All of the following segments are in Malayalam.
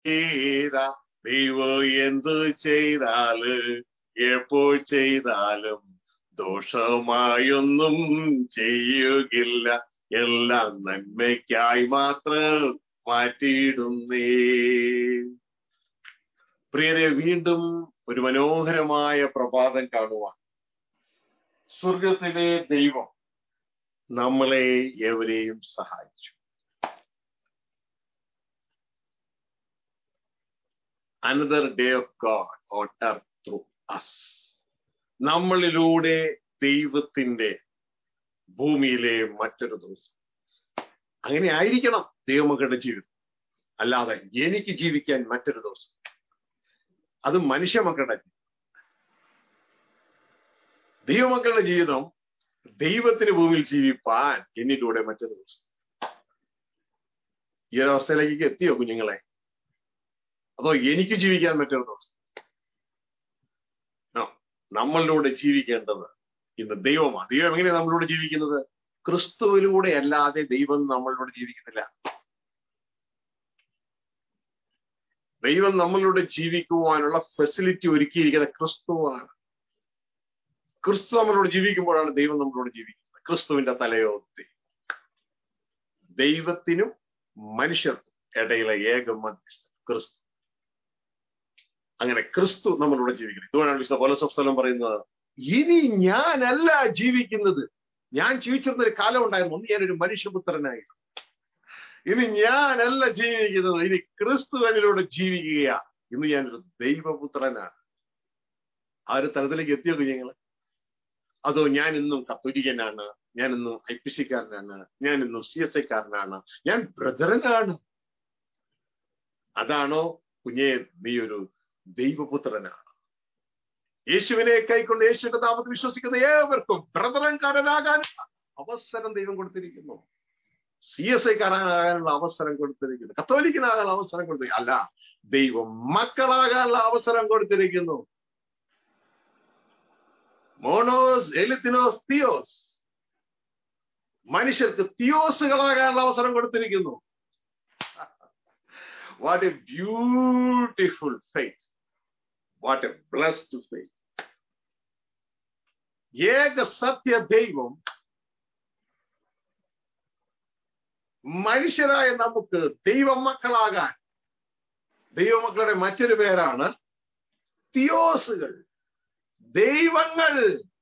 ചെയ്ത ദൈവം എന്ത് ചെയ്താല് എപ്പോൾ ചെയ്താലും ദോഷമായൊന്നും ചെയ്യുകില്ല എല്ലാം നന്മയ്ക്കായി മാത്രം മാറ്റിയിടുന്നേ പ്രിയരെ വീണ്ടും ഒരു മനോഹരമായ പ്രഭാതം കാണുവാൻ സ്വർഗത്തിലെ ദൈവം നമ്മളെ എവരെയും സഹായിച്ചു another day of God on earth through us നമ്മളിലൂടെ ദൈവത്തിന്റെ ഭൂമിയിലെ മറ്റൊരു ദിവസം അങ്ങനെ ആയിരിക്കണം ദൈവമക്കളുടെ ജീവിതം അല്ലാതെ എനിക്ക് ജീവിക്കാൻ മറ്റൊരു ദിവസം അത് മനുഷ്യ മക്കളുടെ ജീവിതം ദൈവമക്കളുടെ ജീവിതം ദൈവത്തിന് ഭൂമിയിൽ ജീവിപ്പാൻ എന്നിലൂടെ മറ്റൊരു ദിവസം ഈ ഒരു അവസ്ഥയിലേക്ക് എത്തിയോ കുഞ്ഞുങ്ങളെ അതോ എനിക്ക് ജീവിക്കാൻ മറ്റൊരു ദിവസം നമ്മളിലൂടെ ജീവിക്കേണ്ടത് ഇന്ന് ദൈവമാണ് ദൈവം എങ്ങനെയാണ് നമ്മളിലൂടെ ജീവിക്കുന്നത് ക്രിസ്തുവിലൂടെ അല്ലാതെ ദൈവം നമ്മളിലൂടെ ജീവിക്കുന്നില്ല ദൈവം നമ്മളിലൂടെ ജീവിക്കുവാനുള്ള ഫെസിലിറ്റി ഒരുക്കിയിരിക്കുന്ന ക്രിസ്തുവാണ് ക്രിസ്തു നമ്മളോട് ജീവിക്കുമ്പോഴാണ് ദൈവം നമ്മളോട് ജീവിക്കുന്നത് ക്രിസ്തുവിന്റെ തലയോത്തി ദൈവത്തിനും മനുഷ്യർക്കും ഇടയിലെ ഏക മധ്യസ്ഥൻ ക്രിസ്തു അങ്ങനെ ക്രിസ്തു നമ്മളോട് ജീവിക്കുന്നത് ഇതുകൊണ്ടാണ് വിശുദ്ധ പോലസഫലം പറയുന്നത് ഇനി ഞാനല്ല ജീവിക്കുന്നത് ഞാൻ ജീവിച്ചിരുന്ന ഒരു കാലം ഉണ്ടായിരുന്നു ഒന്ന് ഞാനൊരു മനുഷ്യപുത്രനായിരുന്നു ഇനി ഞാനല്ല ജീവിക്കുന്നത് ഇനി ക്രിസ്തു എന്നിലൂടെ ജീവിക്കുകയാ ഇന്ന് ഞാനൊരു ദൈവപുത്രനാണ് ആ ഒരു തലത്തിലേക്ക് എത്തിയോ കുഞ്ഞുങ്ങള് അതോ ഞാൻ ഇന്നും കത്തോലിക്കനാണ് ഞാൻ ഇന്നും ഐ പി സിക്കാരനാണ് ഞാൻ ഇന്നും സി എസ് ഐക്കാരനാണ് ഞാൻ ബ്രദറനാണ് അതാണോ കുഞ്ഞെ നീ ഒരു ദൈവപുത്രനാണ് യേശുവിനെ കൈക്കൊണ്ട് യേശുവിന്റെ നാമത്തിൽ വിശ്വസിക്കുന്ന ഏവർക്കും ബ്രദറൻകാരനാകാൻ അവസരം ദൈവം കൊടുത്തിരിക്കുന്നു സി എസ് ഐക്കാരനാകാനുള്ള അവസരം കൊടുത്തിരിക്കുന്നു കത്തോലിക്കനാകാനുള്ള അവസരം കൊടുത്തിരിക്കുന്നു അല്ല ദൈവം മക്കളാകാനുള്ള അവസരം കൊടുത്തിരിക്കുന്നു മോണോസ് എലിത്തിനോസ് തിയോസ് മനുഷ്യർക്ക് തിയോസുകളാകാനുള്ള അവസരം കൊടുത്തിരിക്കുന്നു what a beautiful faith what a blessed faith ഏക സത്യ ദൈവം മനുഷ്യരായ നമുക്ക് ദൈവമക്കളാകാൻ ദൈവമക്കളുടെ മറ്റൊരു പേരാണ് തിയോസുകൾ ദൈവങ്ങൾ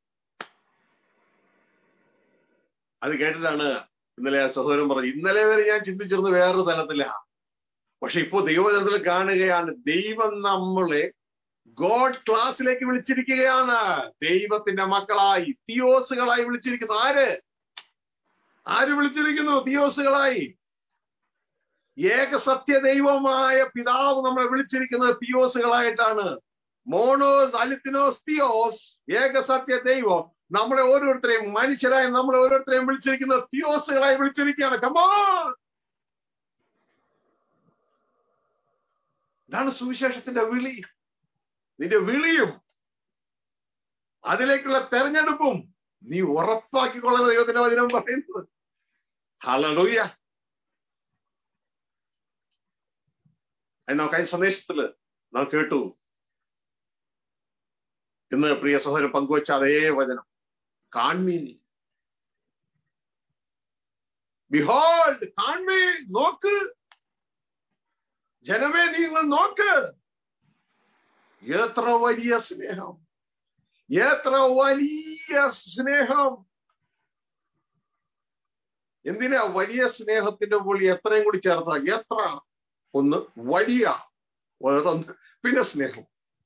അത് കേട്ടിട്ടാണ് ഇന്നലെ ആ സഹോദരൻ പറഞ്ഞത് ഇന്നലെ വരെ ഞാൻ ചിന്തിച്ചിരുന്നത് വേറൊരു തലത്തില പക്ഷെ ഇപ്പോ ദൈവതലത്തിൽ കാണുകയാണ് ദൈവം നമ്മളെ ഗോഡ് ക്ലാസ്സിലേക്ക് വിളിച്ചിരിക്കുകയാണ് ദൈവത്തിന്റെ മക്കളായി തിയോസുകളായി വിളിച്ചിരിക്കുന്നു ആര് ആര് വിളിച്ചിരിക്കുന്നു തിയോസുകളായി ഏക സത്യ ദൈവമായ പിതാവ് നമ്മളെ വിളിച്ചിരിക്കുന്നത് തിയോസുകളായിട്ടാണ് മോണോസ് അലിത്തിനോസ് തിയോസ് ഏക സത്യ ദൈവം നമ്മളെ ഓരോരുത്തരെയും മനുഷ്യരായി നമ്മളെ ഓരോരുത്തരെയും വിളിച്ചിരിക്കുന്നത് തിയോസുകളായി വിളിച്ചിരിക്കുകയാണ് കമോ ഇതാണ് സുവിശേഷത്തിന്റെ വിളി നിന്റെ വിളിയും അതിലേക്കുള്ള തെരഞ്ഞെടുപ്പും നീ ഉറപ്പാക്കിക്കൊള്ളുന്ന ദൈവത്തിന്റെ വചനം പറയുന്നത് ഹലലൂയ നമുക്ക് ഈ സന്ദേശത്തില് നാം കേട്ടു ഇന്ന് പ്രിയ സഹോദരൻ പങ്കുവച്ച അതേ വചനം കാൺമീൻ ബിഹോൾഡ് കാൺമീൻ നോക്ക് ജനമേ നിങ്ങൾ നോക്ക് എത്ര വലിയ സ്നേഹം എത്ര വലിയ സ്നേഹം എന്തിനാ വലിയ സ്നേഹത്തിന്റെ പൊളി എത്രയും കൂടി ചേർത്ത എത്ര ഒന്ന് വലിയ വേറൊന്ന് പിന്നെ സ്നേഹം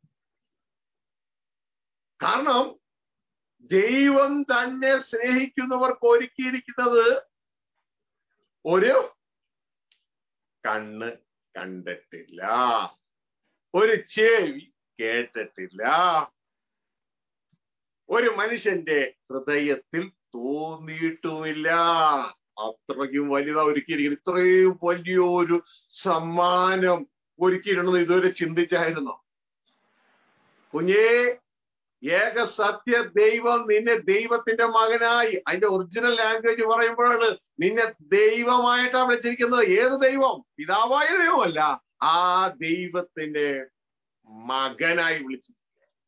കാരണം ദൈവം തന്നെ സ്നേഹിക്കുന്നവർക്ക് ഒരുക്കിയിരിക്കുന്നത് ഒരു കണ്ണ് കണ്ടിട്ടില്ല ഒരു ചെവി കേട്ടിട്ടില്ല ഒരു മനുഷ്യന്റെ ഹൃദയത്തിൽ തോന്നിയിട്ടുമില്ല അത്രയ്ക്കും വലുതാ ഒരുക്കിയിരിക്കുന്നത് ഇത്രയും വലിയൊരു സമ്മാനം ഒരുക്കിയിട്ടുണ്ടെന്ന് ഇതുവരെ ചിന്തിച്ചായിരുന്നു കുഞ്ഞേ ഏക സത്യ ദൈവം നിന്നെ ദൈവത്തിന്റെ മകനായി അതിന്റെ ഒറിജിനൽ ലാംഗ്വേജ് പറയുമ്പോഴാണ് നിന്നെ ദൈവമായിട്ടാണ് വിളിച്ചിരിക്കുന്നത് ഏത് ദൈവം പിതാവായ ദൈവമല്ല ആ ദൈവത്തിന്റെ മകനായി വിളിച്ചിരിക്കുക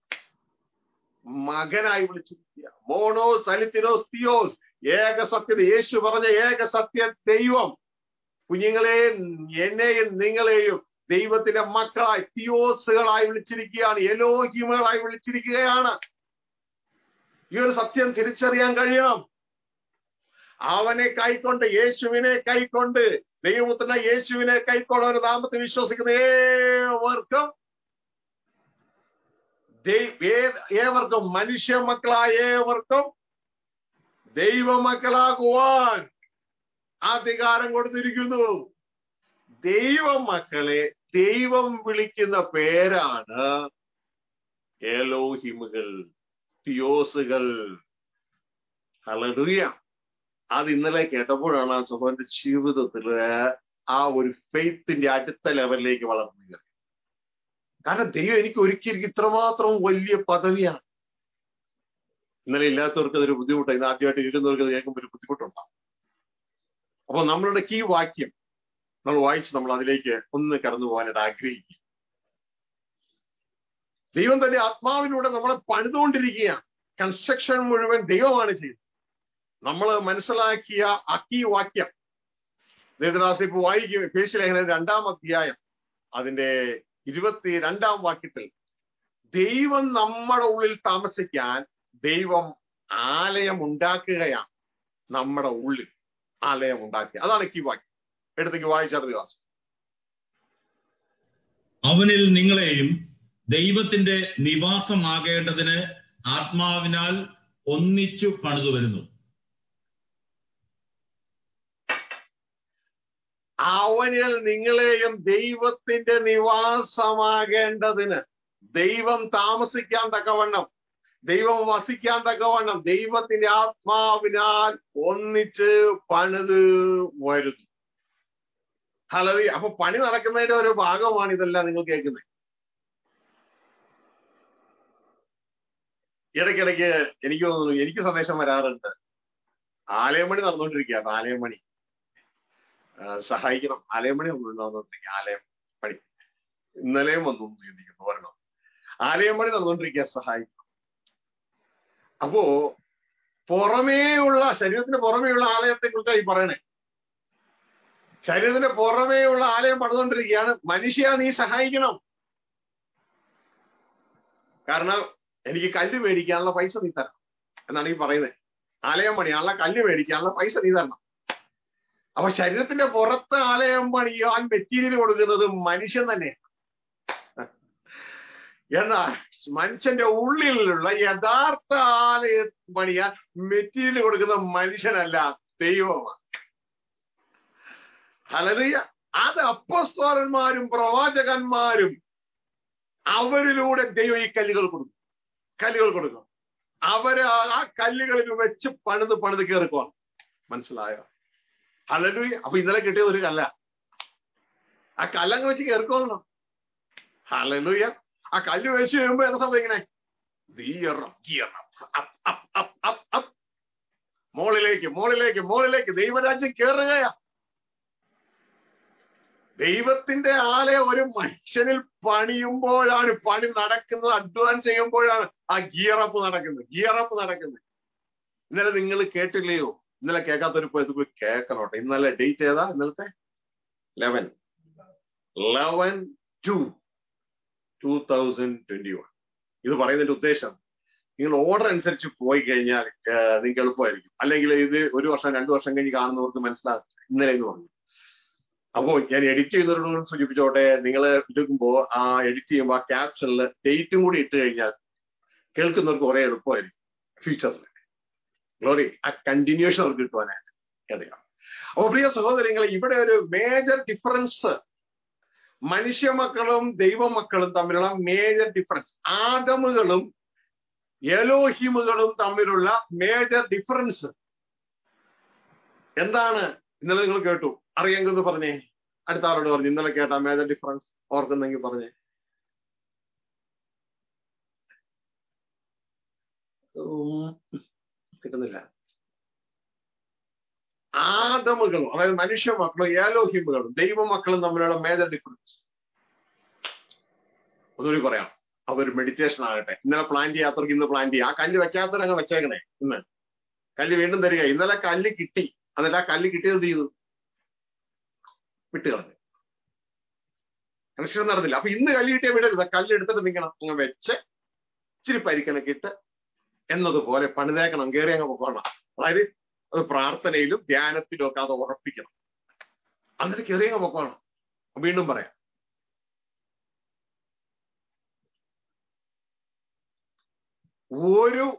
മകനായി വിളിച്ചിരിക്കുക മോണോസ് അലിത്തിനോസ് തിയോസ് ഏക സത്യത യേശു പറഞ്ഞ ഏക സത്യ ദൈവം കുഞ്ഞുങ്ങളെ എന്നെയും നിങ്ങളെയും ദൈവത്തിന്റെ മക്കളായി തിയോസുകളായി വിളിച്ചിരിക്കുകയാണ് എലോഹിമകളായി വിളിച്ചിരിക്കുകയാണ് ഈ ഒരു സത്യം തിരിച്ചറിയാൻ കഴിയണം അവനെ കൈക്കൊണ്ട് യേശുവിനെ കൈക്കൊണ്ട് ദൈവപുത്രന യേശുവിനെ കൈക്കൊണ്ട് ഒരു നാമത്തെ വിശ്വസിക്കുന്ന ഏവർക്കും ഏവർക്കും മനുഷ്യ മക്കളായ ഏവർക്കും ദൈവമക്കളാകുവാൻ അധികാരം കൊടുത്തിരിക്കുന്നു ദൈവമക്കളെ ദൈവം വിളിക്കുന്ന പേരാണ് ഏലോഹിമുകൾ തിയോസുകൾ ഹലറിയ അത് ഇന്നലെ കേട്ടപ്പോഴാണ് ആ സഹോദരന്റെ ജീവിതത്തില് ആ ഒരു ഫെയ്ത്തിന്റെ അടുത്ത ലെവലിലേക്ക് വളർന്നു കയറി കാരണം ദൈവം എനിക്ക് ഒരുക്കി എനിക്ക് ഇത്രമാത്രം വലിയ പദവിയാണ് ഇന്നലെ ഇല്ലാത്തവർക്ക് അതൊരു ബുദ്ധിമുട്ടാണ് ഇന്ന് ആദ്യമായിട്ട് കേൾക്കുന്നവർക്ക് അത് കേൾക്കുമ്പോൾ ഒരു ബുദ്ധിമുട്ടുണ്ടാവും അപ്പൊ നമ്മളുടെ ഈ വാക്യം നമ്മൾ വായിച്ച് നമ്മൾ അതിലേക്ക് ഒന്ന് കടന്നു പോകാനായിട്ട് ആഗ്രഹിക്കുക ദൈവം തന്റെ ആത്മാവിലൂടെ നമ്മളെ പണിതുകൊണ്ടിരിക്കുകയാണ് കൺസ്ട്രക്ഷൻ മുഴുവൻ ദൈവമാണ് ചെയ്യുന്നത് നമ്മൾ മനസ്സിലാക്കിയ അക്കി വാക്യം ദേവദാസ് ഇപ്പൊ വായിക്കും പേശി ലേഖനം രണ്ടാം അധ്യായം അതിന്റെ ഇരുപത്തി രണ്ടാം വാക്യത്തിൽ ദൈവം നമ്മുടെ ഉള്ളിൽ താമസിക്കാൻ ദൈവം ആലയം ഉണ്ടാക്കുകയാണ് നമ്മുടെ ഉള്ളിൽ ആലയം ഉണ്ടാക്കുക അതാണ് ഈ വാക്യം എടുത്തേക്ക് വായിച്ചാൽ ദിവസം അവനിൽ നിങ്ങളെയും ദൈവത്തിന്റെ നിവാസമാകേണ്ടതിന് ആത്മാവിനാൽ ഒന്നിച്ചു പണിതു വരുന്നു അവനിൽ നിങ്ങളെയും ദൈവത്തിന്റെ നിവാസമാകേണ്ടതിന് ദൈവം താമസിക്കാൻ തക്കവണ്ണം ദൈവം വസിക്കാൻ തക്കവണ്ണം ദൈവത്തിന്റെ ആത്മാവിനാൽ ഒന്നിച്ച് പണിത് വരുന്നു ഹലവി അപ്പൊ പണി നടക്കുന്നതിന്റെ ഒരു ഭാഗമാണ് ഇതെല്ലാം നിങ്ങൾ കേൾക്കുന്നത് ഇടയ്ക്കിടയ്ക്ക് എനിക്ക് തോന്നുന്നു എനിക്ക് സന്ദേശം വരാറുണ്ട് ആലയമണി നടന്നുകൊണ്ടിരിക്കുകയാണ് ആലയമണി സഹായിക്കണം ആലയമണി ഒന്നും നടന്നുകൊണ്ടിരിക്കുക ആലയം പണി ഇന്നലെയും വന്നു ചിന്തിക്കുന്നു വരണം ആലയമണി നടന്നുകൊണ്ടിരിക്കുക സഹായിക്കണം അപ്പോ പുറമേയുള്ള ശരീരത്തിന് പുറമേയുള്ള ആലയത്തെ കുറിച്ചാണ് ഈ പറയണേ ശരീരത്തിന്റെ പുറമേയുള്ള ആലയം പണിതുകൊണ്ടിരിക്കുകയാണ് മനുഷ്യ നീ സഹായിക്കണം കാരണം എനിക്ക് കല്ല് മേടിക്കാനുള്ള പൈസ നീ തരണം എന്നാണ് ഈ പറയുന്നത് ആലയം പണിയാനുള്ള കല്ല് മേടിക്കാനുള്ള പൈസ നീ തരണം അപ്പൊ ശരീരത്തിന്റെ പുറത്ത് ആലയം പണിയാൻ മെറ്റീരിയൽ കൊടുക്കുന്നത് മനുഷ്യൻ തന്നെ എന്നാൽ മനുഷ്യന്റെ ഉള്ളിലുള്ള യഥാർത്ഥ ആലയ പണിയാൻ മെറ്റീരിയൽ കൊടുക്കുന്ന മനുഷ്യനല്ല ദൈവമാണ് ഹലറിയ അത് അപ്പസ്തോലന്മാരും പ്രവാചകന്മാരും അവരിലൂടെ ദൈവം ഈ കല്ലുകൾ കൊടുക്കും കല്ലുകൾ കൊടുക്കും അവര് ആ കല്ലുകളിൽ വെച്ച് പണിത് പണിത് കയറിക്കുവാണ് മനസ്സിലായോ ഹലലൂയ അപ്പൊ ഇന്നലെ കിട്ടിയത് ഒരു കല്ല ആ കല്ലങ്ങ് വെച്ച് കയറിക്കോളണം ഹലലൂയ ആ കല്ല് വെച്ച് കഴിയുമ്പോ എന്താ സംഭവിക്കണേ മോളിലേക്ക് മോളിലേക്ക് മോളിലേക്ക് ദൈവരാജ്യം കയറുകയാ ദൈവത്തിന്റെ ആലയം ഒരു മനുഷ്യനിൽ പണിയുമ്പോഴാണ് പണി നടക്കുന്നത് അഡ്വാൻസ് ചെയ്യുമ്പോഴാണ് ആ ഗിയറപ്പ് നടക്കുന്നത് ഗിയറപ്പ് നടക്കുന്നത് ഇന്നലെ നിങ്ങൾ കേട്ടില്ലയോ ഇന്നലെ കേൾക്കാത്തൊരു ഇത് പോയി കേൾക്കണോട്ടെ ഇന്നലെ ഡേറ്റ് ഏതാ ഇന്നലത്തെ eleven eleven two two thousand twenty one ഇത് പറയുന്നതിന്റെ ഉദ്ദേശം നിങ്ങൾ ഓർഡർ അനുസരിച്ച് പോയി കഴിഞ്ഞാൽ നിങ്ങൾക്ക് എളുപ്പമായിരിക്കും അല്ലെങ്കിൽ ഇത് ഒരു വർഷം രണ്ടു വർഷം കഴിഞ്ഞ് കാണുന്നവർക്ക് മനസ്സിലാകും ഇന്നലെ എന്ന് പറഞ്ഞു അപ്പോ ഞാൻ എഡിറ്റ് ചെയ്യുന്നവരോട് സൂചിപ്പിച്ചോട്ടെ നിങ്ങൾ എടുക്കുമ്പോൾ ആ എഡിറ്റ് ചെയ്യുമ്പോൾ ആ ക്യാപ്ഷനിൽ ഡേറ്റും കൂടി ഇട്ട് കഴിഞ്ഞാൽ കേൾക്കുന്നവർക്ക് കുറെ എളുപ്പമായിരിക്കും ഫ്യൂച്ചറിൽ ഗ്ലോറി ആ കണ്ടിന്യൂഷൻ അവർക്ക് കിട്ടുവാനായിട്ട് അറിയാം അപ്പൊ പ്രിയ സഹോദരങ്ങളെ ഇവിടെ ഒരു മേജർ ഡിഫറൻസ് മനുഷ്യ മക്കളും ദൈവമക്കളും തമ്മിലുള്ള മേജർ ഡിഫറൻസ് ആദമുകളും എലോഹിമുകളും തമ്മിലുള്ള മേജർ ഡിഫറൻസ് എന്താണ് ഇന്നലെ നിങ്ങൾ കേട്ടു അറിയാമെന്ന് പറഞ്ഞേ അടുത്ത ആളോട് പറഞ്ഞു ഇന്നലെ കേട്ട മേജർ ഡിഫറൻസ് ഓർക്കുന്നെങ്കിൽ പറഞ്ഞേ കിട്ടുന്നില്ല ആദമുകളും അതായത് മനുഷ്യ മക്കളും ഏലോഹിമുകളും ദൈവമക്കളും തമ്മിലുള്ള മേജർ ഡിഫറൻസ് ഒന്നുകൂടി പറയാം അതൊരു മെഡിറ്റേഷൻ ആകട്ടെ ഇന്നലെ പ്ലാൻ ചെയ്യാത്തവർക്ക് ഇന്ന് പ്ലാൻ ചെയ്യാം ആ കല്ല് വെക്കാത്തവരങ്ങ് വെച്ചേക്കണേ ഇന്ന് കല്ല് വീണ്ടും തരിക ഇന്നലെ കല്ല് കിട്ടി എന്നിട്ട് ആ കല്ല് കിട്ടിയത് എന്ത് ചെയ്തു വിട്ടുകളഞ്ഞു കണക്ഷൻ നടന്നില്ല അപ്പൊ ഇന്ന് കല്ല് കിട്ടിയ വിടരുത് ആ കല്ല് എടുത്തിട്ട് നിൽക്കണം അങ്ങ് വെച്ച് ഇച്ചിരി പരിക്കണൊക്കെ ഇട്ട് എന്നതുപോലെ പണിതേക്കണം കയറി അങ്ങ് പോകണം അതായത് അത് പ്രാർത്ഥനയിലും ധ്യാനത്തിലും ഒക്കെ അത് ഉറപ്പിക്കണം എന്നിട്ട് കയറി അങ്ങ് പൊക്കോണം വീണ്ടും പറയാം ഒരു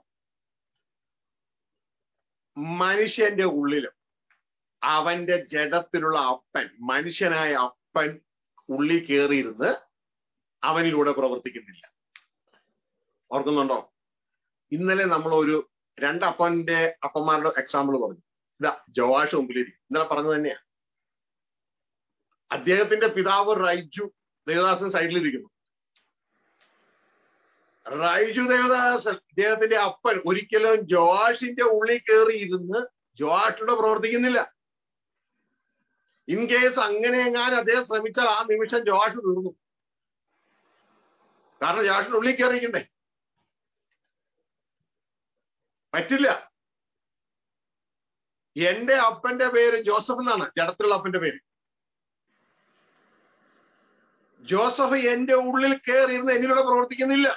മനുഷ്യന്റെ ഉള്ളിലും അവന്റെ ജഡത്തിലുള്ള അപ്പൻ മനുഷ്യനായ അപ്പൻ ഉള്ളിൽ കയറിയിരുന്ന് അവനിലൂടെ പ്രവർത്തിക്കുന്നില്ല ഓർക്കുന്നുണ്ടോ ഇന്നലെ നമ്മൾ ഒരു രണ്ട് അപ്പന്റെ അപ്പന്മാരുടെ എക്സാമ്പിൾ പറഞ്ഞു ഇതാ ജോവാഷ് മുമ്പിലിരിക്കും ഇന്നലെ പറഞ്ഞത് തന്നെയാ അദ്ദേഹത്തിന്റെ പിതാവ് റൈജു ദേവദാസൻ സൈഡിലിരിക്കുന്നു റൈജു ദേവദാസൻ ഇദ്ദേഹത്തിന്റെ അപ്പൻ ഒരിക്കലും ജോവാഷിന്റെ ഉള്ളിൽ കയറി ഇരുന്ന് ജോവാഷിലൂടെ പ്രവർത്തിക്കുന്നില്ല ഇൻ കേസ് അങ്ങനെ എങ്ങാനും അദ്ദേഹം ശ്രമിച്ചാൽ ആ നിമിഷം ജോവാഷ് തീർന്നു കാരണം ജോവാഷിന്റെ ഉള്ളിൽ കയറിയിരിക്കണ്ടേ പറ്റില്ല എന്റെ അപ്പന്റെ പേര് ജോസഫ് എന്നാണ് ജഡത്തിലുള്ള അപ്പന്റെ പേര് ജോസഫ് എന്റെ ഉള്ളിൽ കയറിയിരുന്ന് എന്നിലൂടെ പ്രവർത്തിക്കുന്നില്ല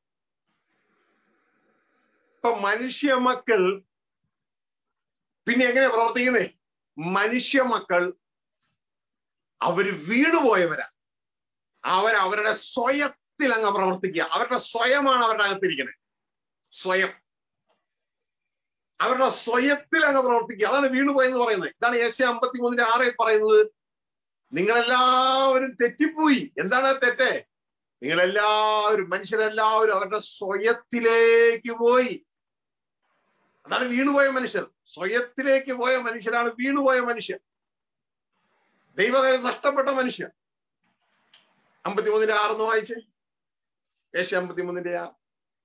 ഇപ്പൊ മനുഷ്യ മക്കൾ പിന്നെ എങ്ങനെ പ്രവർത്തിക്കുന്നേ മനുഷ്യ മക്കൾ അവര് വീണുപോയവരാ അവർ അവരുടെ സ്വയത്തിൽ അങ്ങ് പ്രവർത്തിക്കുക അവരുടെ സ്വയമാണ് അവരുടെ അകത്തിരിക്കണേ സ്വയം അവരുടെ സ്വയത്തിൽ അങ്ങ് പ്രവർത്തിക്കുക അതാണ് വീണുപോയെന്ന് പറയുന്നത് ഇതാണ് ഏഷ്യ അമ്പത്തി മൂന്നിന്റെ ആറിൽ പറയുന്നത് നിങ്ങളെല്ലാവരും തെറ്റിപ്പോയി എന്താണ് തെറ്റ് നിങ്ങളെല്ലാവരും മനുഷ്യരെല്ലാവരും അവരുടെ സ്വയത്തിലേക്ക് പോയി അതാണ് വീണുപോയ മനുഷ്യർ സ്വയത്തിലേക്ക് പോയ മനുഷ്യരാണ് വീണുപോയ മനുഷ്യർ ദൈവത്തെ നഷ്ടപ്പെട്ട മനുഷ്യർ അമ്പത്തിമൂന്നിന്റെ ആറെന്ന് വായിച്ചേ ഏഷ്യ അമ്പത്തിമൂന്നിന്റെ ആറ്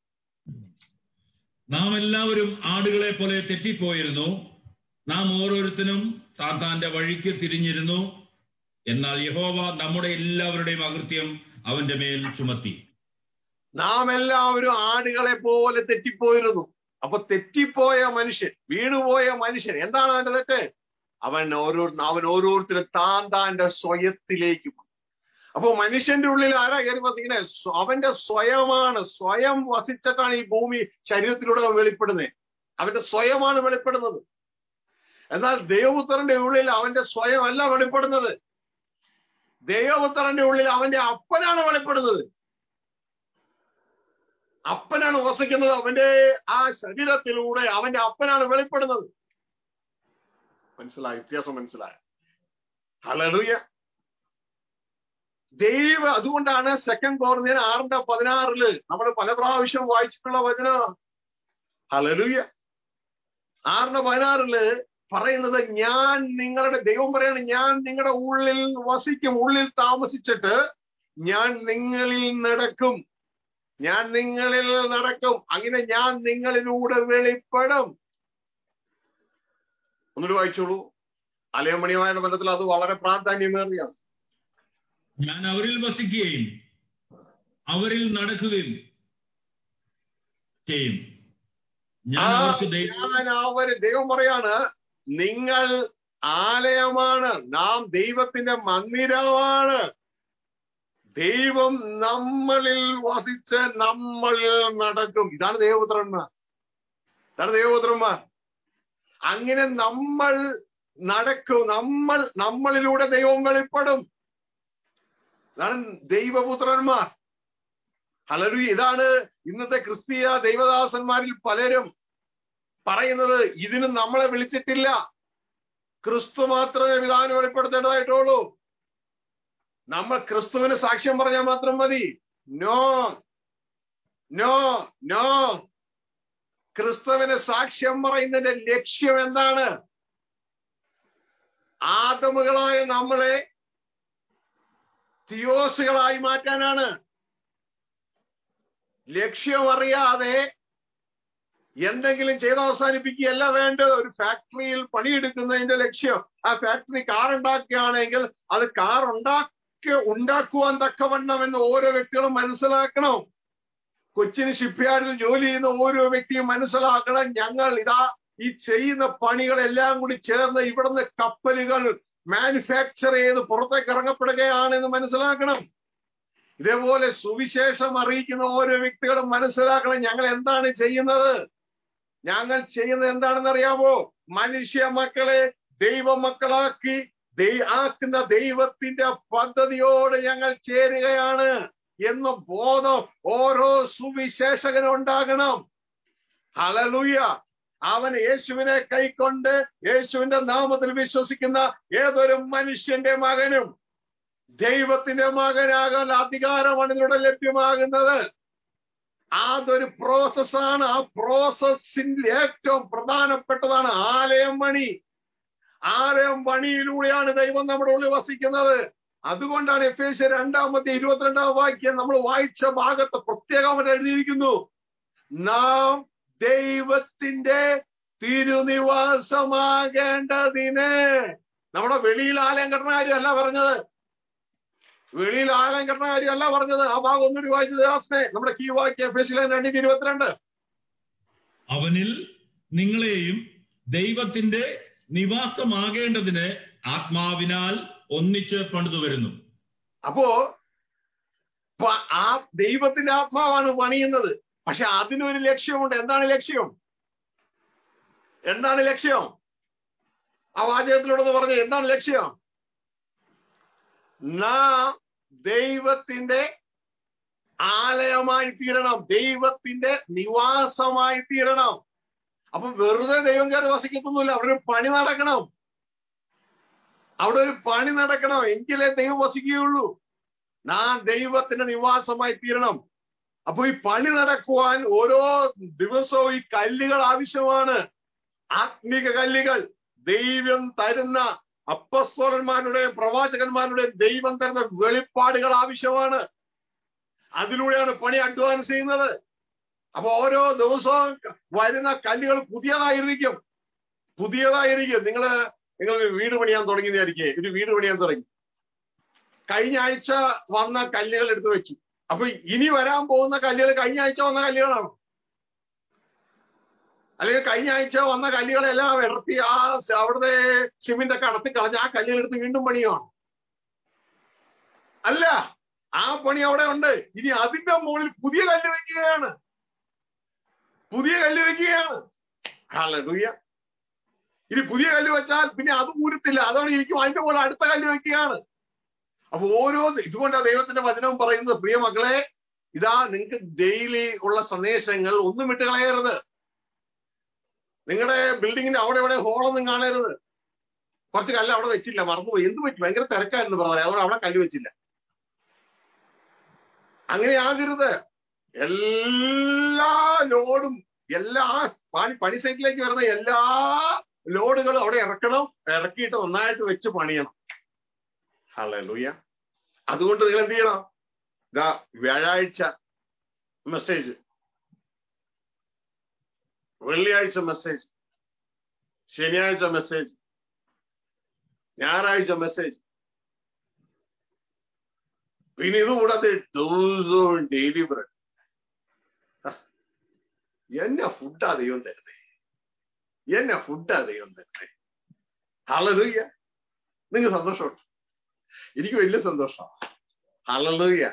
നാം എല്ലാവരും ആടുകളെ പോലെ തെറ്റിപ്പോയിരുന്നു നാം ഓരോരുത്തരും താൻ താന്റെ വഴിക്ക് തിരിഞ്ഞിരുന്നു എന്നാൽ യഹോവ നമ്മുടെ എല്ലാവരുടെയും അകൃത്യം അവന്റെ മേൽ ചുമത്തി നാം എല്ലാവരും ആടുകളെ പോലെ തെറ്റിപ്പോയിരുന്നു അപ്പൊ തെറ്റിപ്പോയ മനുഷ്യൻ വീണുപോയ മനുഷ്യൻ എന്താണ് അവന്റെ തെറ്റ് അവൻ ഓരോ അവൻ ഓരോരുത്തരും താൻ താന്റെ സ്വയത്തിലേക്ക് പോയി അപ്പൊ മനുഷ്യന്റെ ഉള്ളിൽ ആരാ കയറി വസിക്കണേ അവന്റെ സ്വയമാണ് സ്വയം വസിച്ചിട്ടാണ് ഈ ഭൂമി ശരീരത്തിലൂടെ വെളിപ്പെടുന്നത് അവന്റെ സ്വയമാണ് വെളിപ്പെടുന്നത് എന്നാൽ ദൈവപുത്രന്റെ ഉള്ളിൽ അവന്റെ സ്വയം അല്ല വെളിപ്പെടുന്നത് ദൈവപുത്രന്റെ ഉള്ളിൽ അവന്റെ അപ്പനാണ് വെളിപ്പെടുന്നത് അപ്പനാണ് വസിക്കുന്നത് അവന്റെ ആ ശരീരത്തിലൂടെ അവന്റെ അപ്പനാണ് വെളിപ്പെടുന്നത് മനസ്സിലായി വ്യത്യാസം മനസ്സിലായ ഹലലുയ ദൈവ അതുകൊണ്ടാണ് സെക്കൻഡ് കോർണിയൻ ആറിന്റെ പതിനാറില് നമ്മൾ പല പ്രാവശ്യം വായിച്ചിട്ടുള്ള വചനം ഹലലുയ ആറിന്റെ പതിനാറില് പറയുന്നത് ഞാൻ നിങ്ങളുടെ ദൈവം പറയാണ് ഞാൻ നിങ്ങളുടെ ഉള്ളിൽ വസിക്കും ഉള്ളിൽ താമസിച്ചിട്ട് ഞാൻ നിങ്ങളിൽ നടക്കും ഞാൻ നിങ്ങളിൽ നടക്കും അങ്ങനെ ഞാൻ നിങ്ങളിലൂടെ വെളിപ്പെടും ഒന്നുകൂടി വായിച്ചോളൂ അലയമണിയമായ ബന്ധത്തിൽ അത് വളരെ പ്രാധാന്യമേറിയാണ് ഞാൻ അവരിൽ വസിക്കുകയും അവരിൽ നടക്കുകയും ചെയ്യും ഞാൻ അവർക്ക് ദൈവം ഞാൻ അവര് ദൈവം പറയാണ് നിങ്ങൾ ആലയമാണ് നാം ദൈവത്തിന്റെ മന്ദിരമാണ് ദൈവം നമ്മളിൽ വസിച്ച് നമ്മളിൽ നടക്കും ഇതാണ് ദൈവപുത്രന്മാർ ഇതാണ് ദൈവപുത്രന്മാർ അങ്ങനെ നമ്മൾ നടക്കും നമ്മൾ നമ്മളിലൂടെ ദൈവം വെളിപ്പെടും ഇതാണ് ദൈവപുത്രന്മാർ ഹലരു ഇതാണ് ഇന്നത്തെ ക്രിസ്തീയ ദൈവദാസന്മാരിൽ പലരും പറയുന്നത് ഇതിന് നമ്മളെ വിളിച്ചിട്ടില്ല ക്രിസ്തു മാത്രമേ വിധാനം വെളിപ്പെടുത്തേണ്ടതായിട്ടുള്ളൂ നമ്മൾ ക്രിസ്തുവിന് സാക്ഷ്യം പറഞ്ഞാൽ മാത്രം മതി നോ നോ നോ ക്രിസ്തുവിന് സാക്ഷ്യം പറയുന്നതിന്റെ ലക്ഷ്യം എന്താണ് ആദമുകളായ നമ്മളെ തിയോസുകളായി മാറ്റാനാണ് ലക്ഷ്യം അറിയാതെ എന്തെങ്കിലും ചെയ്ത് അവസാനിപ്പിക്കുകയല്ല വേണ്ടത് ഒരു ഫാക്ടറിയിൽ പണിയെടുക്കുന്നതിന്റെ ലക്ഷ്യം ആ ഫാക്ടറി കാർ ഉണ്ടാക്കുകയാണെങ്കിൽ അത് കാർ ഉണ്ടാ ഒക്കെ ഉണ്ടാക്കുവാൻ തക്കവണ്ണം എന്ന് ഓരോ വ്യക്തികളും മനസ്സിലാക്കണം കൊച്ചിന് ഷിപ്പ്യാർഡിൽ ജോലി ചെയ്യുന്ന ഓരോ വ്യക്തിയും മനസ്സിലാക്കണം ഞങ്ങൾ ഇതാ ഈ ചെയ്യുന്ന പണികളെല്ലാം കൂടി ചേർന്ന് ഇവിടുന്ന് കപ്പലുകൾ മാനുഫാക്ചർ ചെയ്ത് പുറത്തേക്ക് ഇറങ്ങപ്പെടുകയാണെന്ന് മനസ്സിലാക്കണം ഇതേപോലെ സുവിശേഷം അറിയിക്കുന്ന ഓരോ വ്യക്തികളും മനസ്സിലാക്കണം ഞങ്ങൾ എന്താണ് ചെയ്യുന്നത് ഞങ്ങൾ ചെയ്യുന്നത് എന്താണെന്ന് അറിയാമോ മനുഷ്യ മക്കളെ ദൈവ മക്കളാക്കി ദൈ- ആക്കുന്ന ദൈവത്തിന്റെ പദ്ധതിയോട് ഞങ്ങൾ ചേരുകയാണ് എന്ന ബോധം ഓരോ സുവിശേഷകനും ഉണ്ടാകണം ഹലലൂയ അവൻ യേശുവിനെ കൈക്കൊണ്ട് യേശുവിന്റെ നാമത്തിൽ വിശ്വസിക്കുന്ന ഏതൊരു മനുഷ്യന്റെ മകനും ദൈവത്തിന്റെ മകനാകാൻ അധികാരമാണ് ഇതിലൂടെ ലഭ്യമാകുന്നത് അതൊരു പ്രോസസ്സാണ് ആ പ്രോസസ്സിന്റെ ഏറ്റവും പ്രധാനപ്പെട്ടതാണ് ആലയം പണി ആലയം പണിയിലൂടെയാണ് ദൈവം നമ്മുടെ ഉള്ളിൽ വസിക്കുന്നത് അതുകൊണ്ടാണ് എഫ് എസ് രണ്ടാമത്തെ ഇരുപത്തിരണ്ടാം വാക്യം നമ്മൾ വായിച്ച ഭാഗത്ത് പ്രത്യേകമായിട്ട് എഴുതിയിരിക്കുന്നു നാം ദൈവത്തിന്റെ തിരുനിവാസമാകേണ്ടതിന് നമ്മുടെ വെളിയിൽ ആലയം കെട്ടണ കാര്യമല്ല പറഞ്ഞത് വെളിയിൽ ആലയം കെട്ടണ കാര്യമല്ല പറഞ്ഞത് ആ ഭാഗം ഒന്നുകൂടി വായിച്ചത് ദാസനെ നമ്മുടെ കീ വാക്യം എഫ് എസ് രണ്ടിന് ഇരുപത്തിരണ്ട് അവനിൽ നിങ്ങളെയും ദൈവത്തിന്റെ നിവാസമാകേണ്ടതിന് ആത്മാവിനാൽ ഒന്നിച്ച് പണിതു വരുന്നു അപ്പോ പ- ആ ദൈവത്തിന്റെ ആത്മാവാണ് പണിയുന്നത് പക്ഷെ അതിനൊരു ലക്ഷ്യമുണ്ട് എന്താണ് ലക്ഷ്യം എന്താണ് ലക്ഷ്യം ആ വാചകത്തിലൂടെ പറഞ്ഞ എന്താണ് ലക്ഷ്യം നാം ദൈവത്തിന്റെ ആലയമായി തീരണം ദൈവത്തിന്റെ നിവാസമായി തീരണം അപ്പൊ വെറുതെ ദൈവം കയറി വസിക്കത്തൊന്നുമില്ല അവിടെ ഒരു പണി നടക്കണം അവിടെ ഒരു പണി നടക്കണം എങ്കിലേ ദൈവം വസിക്കുകയുള്ളൂ നാം ദൈവത്തിന്റെ നിവാസമായി തീരണം അപ്പൊ ഈ പണി നടക്കുവാൻ ഓരോ ദിവസവും ഈ കല്ലുകൾ ആവശ്യമാണ് ആത്മിക കല്ലുകൾ ദൈവം തരുന്ന അപ്പസ്വലന്മാരുടെയും പ്രവാചകന്മാരുടെയും ദൈവം തരുന്ന വെളിപ്പാടുകൾ ആവശ്യമാണ് അതിലൂടെയാണ് പണി അഡ്വാൻസ് ചെയ്യുന്നത് അപ്പൊ ഓരോ ദിവസവും വരുന്ന കല്ലുകൾ പുതിയതായിരിക്കും പുതിയതായിരിക്കും നിങ്ങള് നിങ്ങൾ ഒരു വീട് പണിയാൻ തുടങ്ങിയതായിരിക്കേ ഒരു വീട് പണിയാൻ തുടങ്ങി കഴിഞ്ഞ ആഴ്ച വന്ന കല്ലുകൾ എടുത്തു വെച്ചു അപ്പൊ ഇനി വരാൻ പോകുന്ന കല്ലുകൾ കഴിഞ്ഞ ആഴ്ച വന്ന കല്ലുകളാണ് അല്ലെങ്കിൽ കഴിഞ്ഞ ആഴ്ച വന്ന കല്ലുകളെല്ലാം ഇടർത്തി ആ അവിടുത്തെ സിമെന്റ് ഒക്കെ അടത്തി കളഞ്ഞ് ആ കല്ലുകൾ എടുത്ത് വീണ്ടും പണിയാണ് അല്ല ആ പണി അവിടെ ഉണ്ട് ഇനി അതിന്റെ മുകളിൽ പുതിയ കല്ല് വെക്കുകയാണ് പുതിയ കല്ല് വെക്കുകയാണ് ഹല്ലേലൂയ ഇനി പുതിയ കല്ല് വെച്ചാൽ പിന്നെ അത് ഊരത്തില്ല അതോടെ ഇരിക്കും അതിന്റെ മുകളിൽ അടുത്ത കല്ല് വെക്കുകയാണ് അപ്പൊ ഓരോ ഇതുകൊണ്ടാണ് ദൈവത്തിന്റെ വചനവും പറയുന്നത് പ്രിയ മക്കളെ ഇതാ നിങ്ങൾക്ക് ഡെയിലി ഉള്ള സന്ദേശങ്ങൾ ഒന്നും വിട്ട് കളയരുത് നിങ്ങളുടെ ബിൽഡിങ്ങിന്റെ അവിടെ ഇവിടെ ഹോളൊന്നും കാണരുത് കുറച്ച് കല്ല് അവിടെ വെച്ചില്ല മറന്നുപോയി എന്ത് പറ്റി ഭയങ്കര തിരക്കായിരുന്നു പറഞ്ഞത് അതുകൊണ്ട് അവിടെ കല്ല് വെച്ചില്ല അങ്ങനെ ആകരുത് എല്ലാ ലോഡും എല്ലാ പണി പണി സൈറ്റിലേക്ക് വരുന്ന എല്ലാ ലോഡുകളും അവിടെ ഇറക്കണം ഇറക്കിയിട്ട് നന്നായിട്ട് വെച്ച് പണിയണം ഹല്ലേലൂയ അതുകൊണ്ട് നിങ്ങൾ എന്ത് ചെയ്യണം ഇതാ വ്യാഴാഴ്ച മെസ്സേജ് വെള്ളിയാഴ്ച മെസ്സേജ് ശനിയാഴ്ച മെസ്സേജ് ഞായറാഴ്ച മെസ്സേജ് പിന്നെ ഇത് കൂടാതെ ദിവസവും ഡെയിലി ബ്രെഡ് എന്നെ ഫുഡാ ദൈവം തരുന്നേ എന്നെ ഫുഡാ ദൈവം തരുന്നേ ഹലലൂയ്യ നിങ്ങൾക്ക് സന്തോഷമുണ്ട് എനിക്ക് വലിയ സന്തോഷം ഹലലൂയ്യ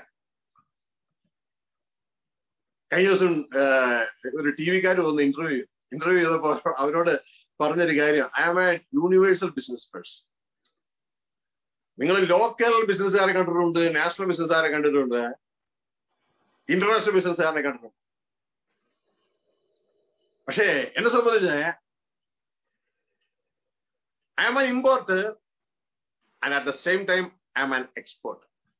കഴിഞ്ഞ ദിവസം ഒരു ടി വിക്കാർ വന്ന് ഇന്റർവ്യൂ ഇന്റർവ്യൂ ചെയ്തപ്പോ അവരോട് പറഞ്ഞൊരു കാര്യം I am a universal business person നിങ്ങൾ ലോക്കൽ ബിസിനസ്സുകാരെ കണ്ടിട്ടുണ്ട് നാഷണൽ ബിസിനസ്സുകാരെ കണ്ടിട്ടുണ്ട് ഇന്റർനാഷണൽ ബിസിനസ്സുകാരെ കണ്ടിട്ടുണ്ട് പക്ഷേ എന്നെ സംബന്ധിച്ച് I am an import and at the same time I am an export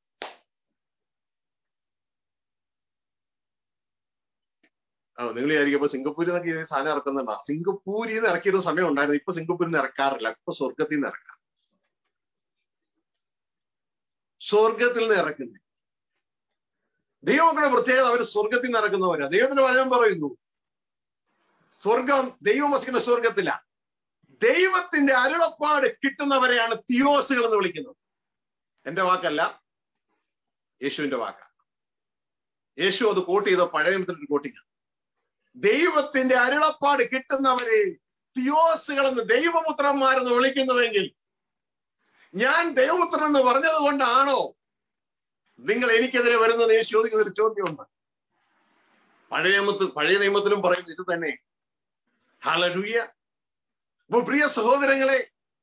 ആ നിങ്ങൾ വിചാരിക്കുമ്പോ സിംഗപ്പൂരിൽ നിന്നൊക്കെ ഈ സാധനം ഇറക്കുന്നുണ്ടോ സിംഗപ്പൂരിൽ നിന്ന് ഇറക്കിയിരുന്ന സമയം ഉണ്ടായിരുന്നു ഇപ്പൊ സിംഗപ്പൂരിൽ നിന്ന് ഇറക്കാറില്ല ഇപ്പൊ സ്വർഗത്തിൽ നിന്ന് ഇറക്കാം സ്വർഗത്തിൽ നിന്ന് ഇറക്കുന്നത് ദൈവമക്കളുടെ പ്രത്യേകത അവർ സ്വർഗത്തിൽ നിന്ന് ഇറക്കുന്നവരാ ദൈവത്തിന്റെ വചനം പറയുന്നു സ്വർഗം ദൈവം വസിക്കുന്ന സ്വർഗത്തില ദൈവത്തിന്റെ അരുളപ്പാട് കിട്ടുന്നവരെയാണ് തിയോസുകൾ എന്ന് വിളിക്കുന്നത് എന്റെ വാക്കല്ല യേശുവിന്റെ വാക്ക യേശു അത് കോട്ട് ചെയ്ത പഴയ നിയമത്തിന്റെ കോട്ടിങ് ദൈവത്തിന്റെ അരുളപ്പാട് കിട്ടുന്നവരെ തിയോസുകൾ എന്ന് ദൈവപുത്രന്മാരെന്ന് വിളിക്കുന്നുവെങ്കിൽ ഞാൻ ദൈവപുത്രൻ എന്ന് പറഞ്ഞത് കൊണ്ടാണോ നിങ്ങൾ എനിക്കെതിരെ വരുന്നത് യേശു ചോദിക്കുന്ന ഒരു ചോദ്യമുണ്ട് പഴയ നിയമത്തിൽ പഴയ നിയമത്തിലും പറയുന്നത് ഇത് തന്നെ ഹലരുയ അപ്പൊ പ്രിയ സഹോദരങ്ങളെ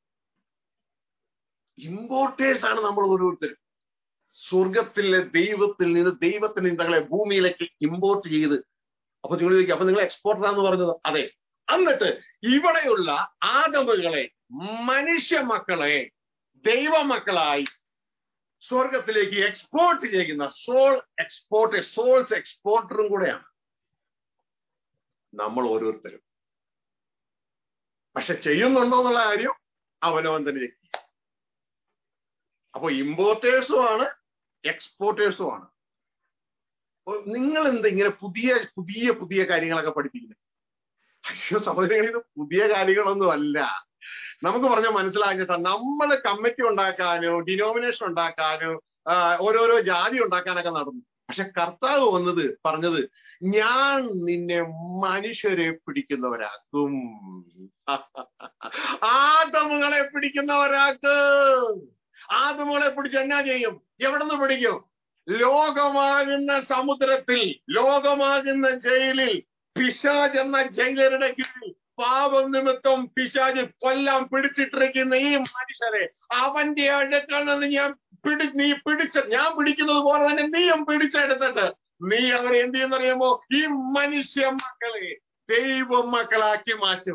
ഇമ്പോർട്ടേഴ്സ് ആണ് നമ്മൾ ഓരോരുത്തരും സ്വർഗത്തിലെ ദൈവത്തിൽ നിന്ന് ദൈവത്തിന് നിങ്ങളെ ഭൂമിയിലേക്ക് ഇമ്പോർട്ട് ചെയ്ത് അപ്പൊ നിങ്ങൾ ചോദിക്കും അപ്പൊ നിങ്ങൾ എക്സ്പോർട്ടർ ആണെന്ന് പറഞ്ഞത് അതെ എന്നിട്ട് ഇവിടെയുള്ള ആദമുകളെ മനുഷ്യ മക്കളെ ദൈവമക്കളായി സ്വർഗത്തിലേക്ക് എക്സ്പോർട്ട് ചെയ്യുന്ന സോൾ എക്സ്പോർട്ട് സോൾസ് എക്സ്പോർട്ടറും കൂടെയാണ് നമ്മൾ ഓരോരുത്തരും പക്ഷെ ചെയ്യുന്നുണ്ടോ എന്നുള്ള കാര്യം അവനവൻ തന്നെ ചെക്ക് ചെയ്യും അപ്പൊ ഇമ്പോർട്ടേഴ്സും ആണ് എക്സ്പോർട്ടേഴ്സും ആണ് അപ്പൊ നിങ്ങൾ എന്താ ഇങ്ങനെ പുതിയ പുതിയ പുതിയ കാര്യങ്ങളൊക്കെ പഠിപ്പിക്കുന്നത് അയ്യോ സഹോദരങ്ങൾ ഇത് പുതിയ കാര്യങ്ങളൊന്നും അല്ല നമുക്ക് പറഞ്ഞ മനസ്സിലാക്കിട്ടാ നമ്മൾ കമ്മിറ്റി ഉണ്ടാക്കാനോ ഡിനോമിനേഷൻ ഉണ്ടാക്കാനോ ആ, ഓരോരോ ജാതി ഉണ്ടാക്കാനൊക്കെ നടന്നു പക്ഷെ കർത്താവ് വന്നത് പറഞ്ഞത് ഞാൻ നിന്നെ മനുഷ്യരെ പിടിക്കുന്നവരാക്കും ആദമുകളെ പിടിക്കുന്നവരാക്കും ആദമുകളെ പിടിച്ച് എന്നാ ചെയ്യും എവിടെ നിന്ന് പിടിക്കും ലോകമാകുന്ന സമുദ്രത്തിൽ ലോകമാകുന്ന ജയിലിൽ പിശാജ് എന്ന ജയിലരുടെ കീഴിൽ പാപം നിമിത്തം പിശാജ് കൊല്ലാൻ പിടിച്ചിട്ടിരിക്കുന്ന ഈ മനുഷ്യരെ അവന്റെ അടുക്കൽ നിന്ന് ഞാൻ പിടി നീ പിടിച്ച ഞാൻ പിടിക്കുന്നത് പോലെ തന്നെ നീയും പിടിച്ചെടുത്തിട്ട് നീ അവരെ എന്ത് ചെയ്യുന്നറിയുമോ ഈ മനുഷ്യ മക്കളെ ദൈവ മക്കളാക്കി മാറ്റും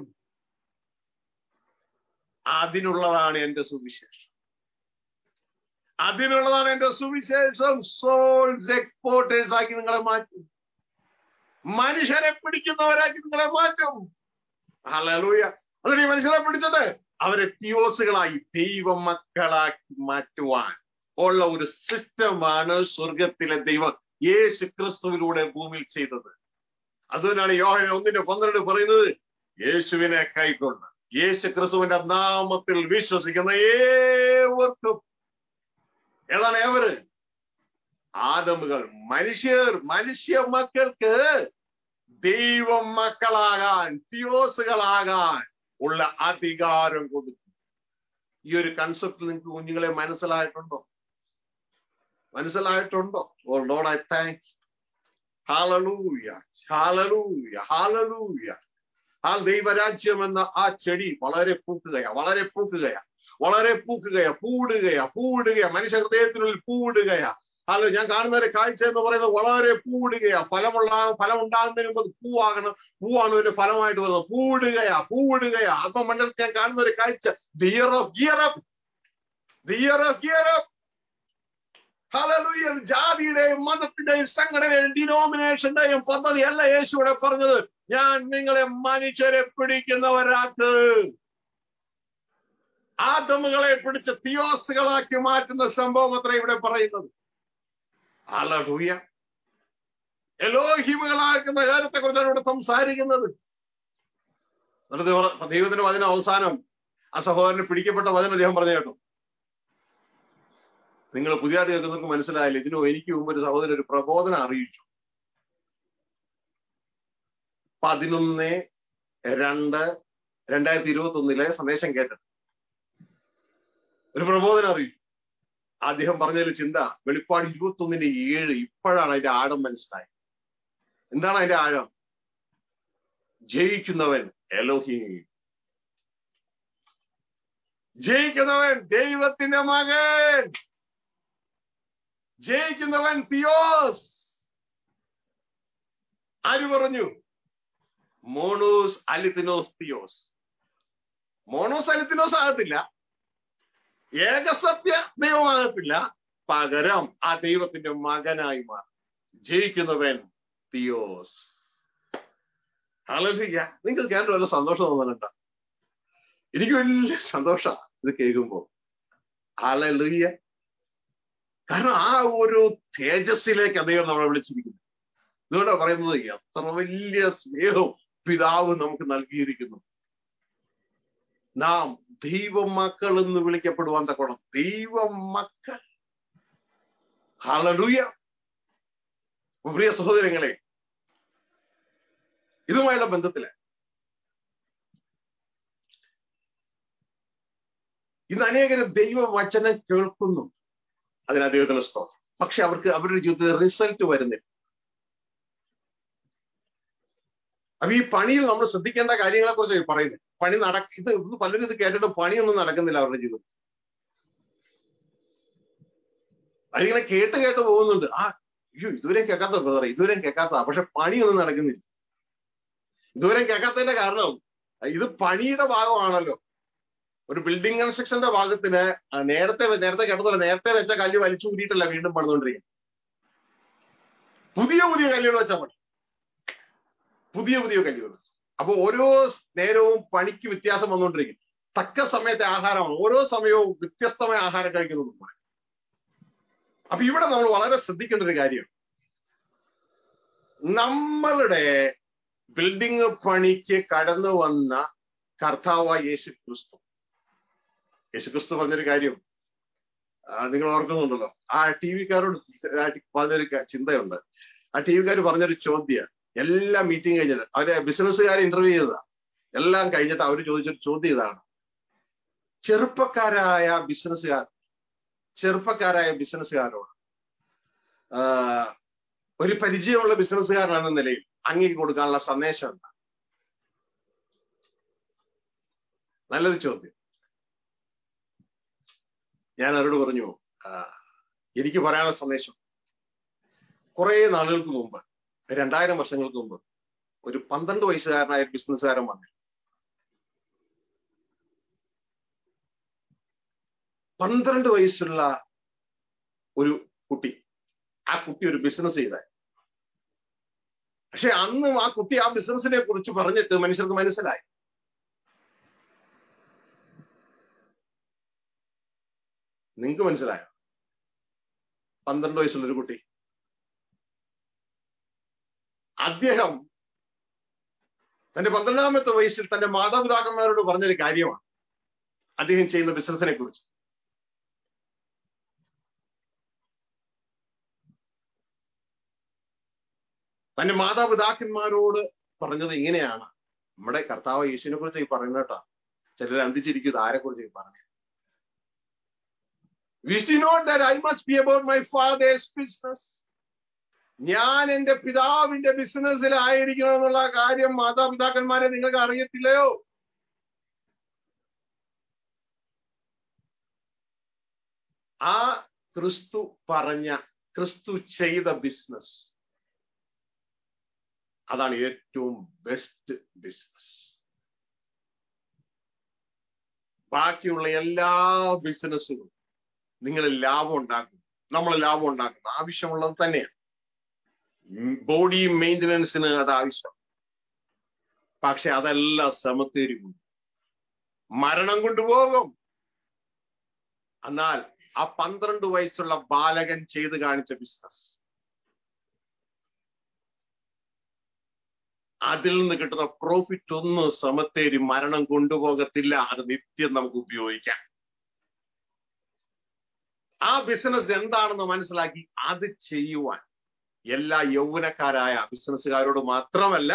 അതിനുള്ളതാണ് എന്റെ സുവിശേഷം അതിനുള്ളതാണ് എന്റെ സുവിശേഷം സോൾസ് എക്സ്പോർട്ടേഴ്സ് ആക്കി നിങ്ങളെ മാറ്റും മനുഷ്യരെ പിടിക്കുന്നവരാക്കി നിങ്ങളെ മാറ്റും ഹലൂയ എന്നിട്ട് ഈ മനുഷ്യരെ പിടിച്ചിട്ട് അവരെ തിയോസുകളായി ദൈവ മക്കളാക്കി മാറ്റുവാൻ ഉള്ള ഒരു സിസ്റ്റമാണ് സ്വർഗത്തിലെ ദൈവം യേശു ക്രിസ്തുവിലൂടെ ഭൂമിയിൽ ചെയ്തത് അതുകൊണ്ടാണ് യോഹന ഒന്നിന്റെ പന്ത്രണ്ട് പറയുന്നത് യേശുവിനെ കൈക്കൊണ്ട് യേശു ക്രിസ്തുവിന്റെ നാമത്തിൽ വിശ്വസിക്കുന്ന ഏവർക്കും ഏതാണ് ഏവര് ആദമുകൾ മനുഷ്യർ മനുഷ്യ മക്കൾക്ക് ദൈവം മക്കളാകാൻ തിയോസുകളാകാൻ ഉള്ള അധികാരം കൊടുത്തു ഈ ഒരു കൺസെപ്റ്റ് നിങ്ങൾക്ക് കുഞ്ഞുങ്ങളെ മനസ്സിലായിട്ടുണ്ടോ മനസ്സിലായിട്ടുണ്ടോ oh Lord I thank hallelujah hallelujah hallelujah ആ ദൈവരാജ്യം എന്ന ആ ചെടി വളരെ പൂക്കുകയാ വളരെ പൂക്കുകയാ വളരെ പൂക്കുകയാ പൂടുകയാ പൂടുകയാ മനുഷ്യ ഹൃദയത്തിനുള്ളിൽ പൂടുകയാ അല്ല ഞാൻ കാണുന്ന ഒരു കാഴ്ച എന്ന് പറയുന്നത് വളരെ പൂടുകയാ ഫലമുള്ള ഫലം ഉണ്ടാകുന്നതിന് മുമ്പ് പൂവാകണം പൂവാണ് ഒരു ഫലമായിട്ട് വരുന്നത് പൂടുകയാ പൂടുകയാ ആത്മമണ്ഡലത്തിൽ ഞാൻ കാണുന്ന ഒരു കാഴ്ച there of gear up there of gear up hallelujah ജാതിയുടെയും മതത്തിന്റെയും സംഘടനയുടെയും ഡിനോമിനേഷന്റെയും പദ്ധതി അല്ല യേശുവിടെ പറഞ്ഞത് ഞാൻ നിങ്ങളെ മനുഷ്യരെ പിടിക്കുന്നവരാക്ക് ആദമുകളെ പിടിച്ച് തിയോസുകളാക്കി മാറ്റുന്ന സംഭവം അത്ര ഇവിടെ പറയുന്നത് ഹലലൂയ എലോഹിമുകളാക്കുന്ന കാര്യത്തെ കുറിച്ചാണ് ഇവിടെ സംസാരിക്കുന്നത് എന്നിട്ട് ദൈവ- ദൈവത്തിന്റെ വചന അവസാനം ആ സഹോദരന് പിടിക്കപ്പെട്ട വചനം അദ്ദേഹം പറഞ്ഞു കേട്ടോ നിങ്ങൾ പുതിയതായിട്ട് കേൾക്കുന്നവർക്ക് മനസ്സിലായില്ല ഇതിനു എനിക്ക് മുമ്പ് ഒരു സഹോദരൻ ഒരു പ്രബോധനം അറിയിച്ചു പതിനൊന്ന് രണ്ട് രണ്ടായിരത്തി ഇരുപത്തി ഒന്നിലെ സന്ദേശം കേട്ടത് ഒരു പ്രബോധനം അറിയിച്ചു അദ്ദേഹം പറഞ്ഞതിൽ ചിന്ത വെളിപ്പാട് ഇരുപത്തി ഒന്നിന്റെ ഏഴ് ഇപ്പോഴാണ് അതിന്റെ ആഴം മനസ്സിലായത് എന്താണ് അതിന്റെ ആഴം ജയിക്കുന്നവൻ എലോഹിയും ജയിക്കുന്നവൻ ദൈവത്തിന്റെ മകൻ ജയിക്കുന്നവൻ തിയോസ് ആര് പറഞ്ഞു മോണോസ് അലിത്തിനോസ് തിയോസ് മോണോസ് അലിത്തിനോസ് ആകത്തില്ല ഏകസത്യ ദൈവമാകത്തില്ല പകരം ആ ദൈവത്തിന്റെ മകനായി മാറും ജയിക്കുന്നവൻ തിയോസ് ഹലഫിക്ക നിങ്ങൾക്ക് കേട്ടോ വല്ല സന്തോഷം തോന്നുന്നുണ്ട എനിക്ക് വലിയ സന്തോഷമാണ് ഇത് കേൾക്കുമ്പോ ഹലലുയ്യ കാരണം ആ ഒരു തേജസ്സിലേക്ക് അദ്ദേഹം നമ്മളെ വിളിച്ചിരിക്കുന്നു ഇതുകൊണ്ടാണ് പറയുന്നത് എത്ര വലിയ സ്നേഹം പിതാവ് നമുക്ക് നൽകിയിരിക്കുന്നു നാം ദൈവമക്കൾ എന്ന് വിളിക്കപ്പെടുവാൻ തക്കോണം ദൈവമക്കൾ ഹല്ലേലൂയ പ്രിയ സഹോദരങ്ങളെ ഇതുമായുള്ള ബന്ധത്തില് ഇന്ന് അനേകര് ദൈവവചനം കേൾക്കുന്നു അതിന് അദ്ദേഹത്തിന് സ്തോത്രം പക്ഷെ അവർക്ക് അവരുടെ ജീവിതത്തിൽ റിസൾട്ട് വരുന്നില്ല അപ്പൊ ഈ പണിയിൽ നമ്മൾ ശ്രദ്ധിക്കേണ്ട കാര്യങ്ങളെ കുറിച്ച് പറയുന്നത് പണി നടക്ക ഇത് ഇത് പലരും ഇത് കേട്ടിട്ട് പണിയൊന്നും നടക്കുന്നില്ല അവരുടെ ജീവിതത്തിൽ അതിങ്ങനെ കേട്ട് കേട്ട് പോകുന്നുണ്ട് ആ അയ്യോ ഇതുവരെ കേൾക്കാത്ത ബ്രദർ ഇതുവരെ കേൾക്കാത്ത പക്ഷെ പണിയൊന്നും നടക്കുന്നില്ല ഇതുവരെ കേൾക്കാത്തതിന്റെ കാരണം ഇത് പണിയുടെ ഭാഗമാണല്ലോ ഒരു ബിൽഡിംഗ് കൺസ്ട്രക്ഷന്റെ ഭാഗത്തിന് ആ നേരത്തെ വെ- നേരത്തെ കേട്ടതല്ല നേരത്തെ വെച്ച കല്ല് വലിച്ചു കൂട്ടിയിട്ടല്ല വീണ്ടും പണിതുകൊണ്ടിരിക്കുന്നത് പുതിയ പുതിയ കല്ലുകൾ വെച്ചാൽ മതി പുതിയ പുതിയ കല്ലുകൾ അപ്പൊ ഓരോ നേരവും പണിക്ക് വ്യത്യാസം വന്നുകൊണ്ടിരിക്കും തക്ക സമയത്തെ ആഹാരമാണ് ഓരോ സമയവും വ്യത്യസ്തമായ ആഹാരം കഴിക്കുന്നത് അപ്പൊ ഇവിടെ നമ്മൾ വളരെ ശ്രദ്ധിക്കേണ്ട ഒരു കാര്യം നമ്മളുടെ ബിൽഡിംഗ് പണിക്ക് കടന്നു വന്ന കർത്താവായ യേശു ക്രിസ്തു യേശു ക്രിസ്തു പറഞ്ഞൊരു കാര്യം ആ, നിങ്ങൾ ഓർക്കുന്നുണ്ടല്ലോ ആ ടി വിക്കാരോട് പറഞ്ഞൊരു ക- ചിന്തയുണ്ട് ആ ടി വിക്കാർ പറഞ്ഞൊരു ചോദ്യം എല്ലാ മീറ്റിംഗ് കഴിഞ്ഞിട്ട് അവരെ ബിസിനസ്സുകാരെ ഇന്റർവ്യൂ ചെയ്തതാ എല്ലാം കഴിഞ്ഞിട്ട് അവർ ചോദിച്ചൊരു ചോദ്യം ഇതാണ് ചെറുപ്പക്കാരായ ബിസിനസ്സുകാർ ചെറുപ്പക്കാരായ ബിസിനസ്സുകാരോട് ആ, ഒരു പരിചയമുള്ള ബിസിനസ്സുകാരനെന്ന നിലയിൽ അങ്ങേക്ക് കൊടുക്കാനുള്ള സന്ദേശം എന്താ നല്ലൊരു ചോദ്യം ഞാൻ അവരോട് പറഞ്ഞു ആ, എനിക്ക് പറയാനുള്ള സന്ദേശം കുറെ നാളുകൾക്ക് മുമ്പ് രണ്ടായിരം വർഷങ്ങൾക്ക് മുമ്പ് ഒരു പന്ത്രണ്ട് വയസ്സുകാരനായ ഒരു ബിസിനസ്സുകാരൻ വന്നു പന്ത്രണ്ട് വയസ്സുള്ള ഒരു കുട്ടി ആ കുട്ടി ഒരു ബിസിനസ് ചെയ്ത പക്ഷെ അന്ന് ആ കുട്ടി ആ ബിസിനസിനെ കുറിച്ച് പറഞ്ഞിട്ട് മനുഷ്യർക്ക് മനസ്സിലായി നിങ്ങൾക്ക് മനസ്സിലായോ പന്ത്രണ്ട് വയസ്സുള്ള ഒരു കുട്ടി അദ്ദേഹം തന്റെ പന്ത്രണ്ടാമത്തെ വയസ്സിൽ തന്റെ മാതാപിതാക്കന്മാരോട് പറഞ്ഞൊരു കാര്യമാണ് അദ്ദേഹം ചെയ്യുന്ന ബിസിനസിനെ കുറിച്ച് തന്റെ മാതാപിതാക്കന്മാരോട് പറഞ്ഞത് ഇങ്ങനെയാണ് നമ്മുടെ കർത്താവ് യേശുവിനെ കുറിച്ച് ഈ പറയുന്നത് കേട്ടോ ചിലർ അന്തിച്ചിരിക്കുന്നത് ആരെ കുറിച്ച് ഈ പറഞ്ഞു wist you not that I must be about my Father's business ഞാൻ എന്റെ പിതാവിന്റെ ബിസിനസ്സിലായിരിക്കണം എന്നുള്ള കാര്യം മാതാപിതാക്കന്മാരെ നിങ്ങൾക്ക് അറിയത്തില്ലയോ ആ ക്രിസ്തു പറഞ്ഞ ക്രിസ്തു ചെയ്ത ബിസിനസ് അതാണ് ഏറ്റവും ബെസ്റ്റ് ബിസിനസ് ബാക്കിയുള്ള എല്ലാ ബിസിനസ്സുകളും നിങ്ങൾ ലാഭം ഉണ്ടാക്കും നമ്മൾ ലാഭം ഉണ്ടാക്കും ആവശ്യമുള്ളത് തന്നെയാണ് ബോഡി മെയിൻ്റനൻസിന് അത് ആവശ്യം പക്ഷെ അതെല്ലാം സമത്തേരി കൊണ്ട് മരണം കൊണ്ടുപോകും എന്നാൽ ആ പന്ത്രണ്ട് വയസ്സുള്ള ബാലകൻ ചെയ്ത് കാണിച്ച ബിസിനസ് അതിൽ നിന്ന് കിട്ടുന്ന പ്രോഫിറ്റ് ഒന്നും സമത്തേരി മരണം കൊണ്ടുപോകത്തില്ല അത് നിത്യം നമുക്ക് ഉപയോഗിക്കാം ആ ബിസിനസ് എന്താണെന്ന് മനസ്സിലാക്കി അത് ചെയ്യുവാൻ എല്ലാ യൗവനക്കാരായ ബിസിനസ്സുകാരോട് മാത്രമല്ല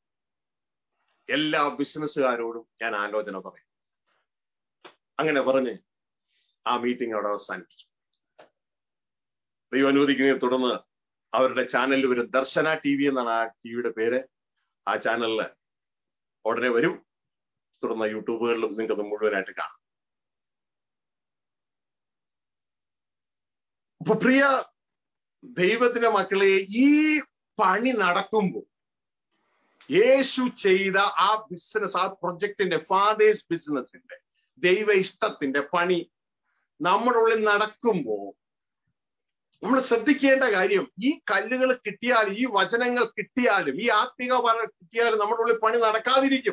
എല്ലാ ബിസിനസ്സുകാരോടും ഞാൻ ആലോചന പറയും അങ്ങനെ പറഞ്ഞ് ആ മീറ്റിംഗ് അവിടെ അവസാനിപ്പിച്ചു ദൈവം അനുവദിക്കുന്നതിനെ തുടർന്ന് അവരുടെ ചാനലിൽ വരും ദർശന ടി വി എന്നാണ് ആ ടിവിയുടെ പേര് ആ ചാനലില് ഉടനെ വരും തുടർന്ന് യൂട്യൂബുകളിലും നിങ്ങൾക്കത് മുഴുവനായിട്ട് കാണാം അപ്പൊ പ്രിയ ദൈവത്തിന്റെ മക്കളെ ഈ പണി നടക്കുമ്പോൾ യേശു ചെയ്ത ആ ബിസിനസ് ആ പ്രൊജക്ടിന്റെ ഫാദേഴ്സ് ബിസിനസിന്റെ ദൈവ ഇഷ്ടത്തിന്റെ പണി നമ്മുടെ ഉള്ളിൽ നടക്കുമ്പോൾ നമ്മൾ ശ്രദ്ധിക്കേണ്ട കാര്യം ഈ കല്ലുകൾ കിട്ടിയാലും ഈ വചനങ്ങൾ കിട്ടിയാലും ഈ ആത്മിക വരം കിട്ടിയാലും നമ്മുടെ ഉള്ളിൽ പണി നടക്കാതിരിക്കും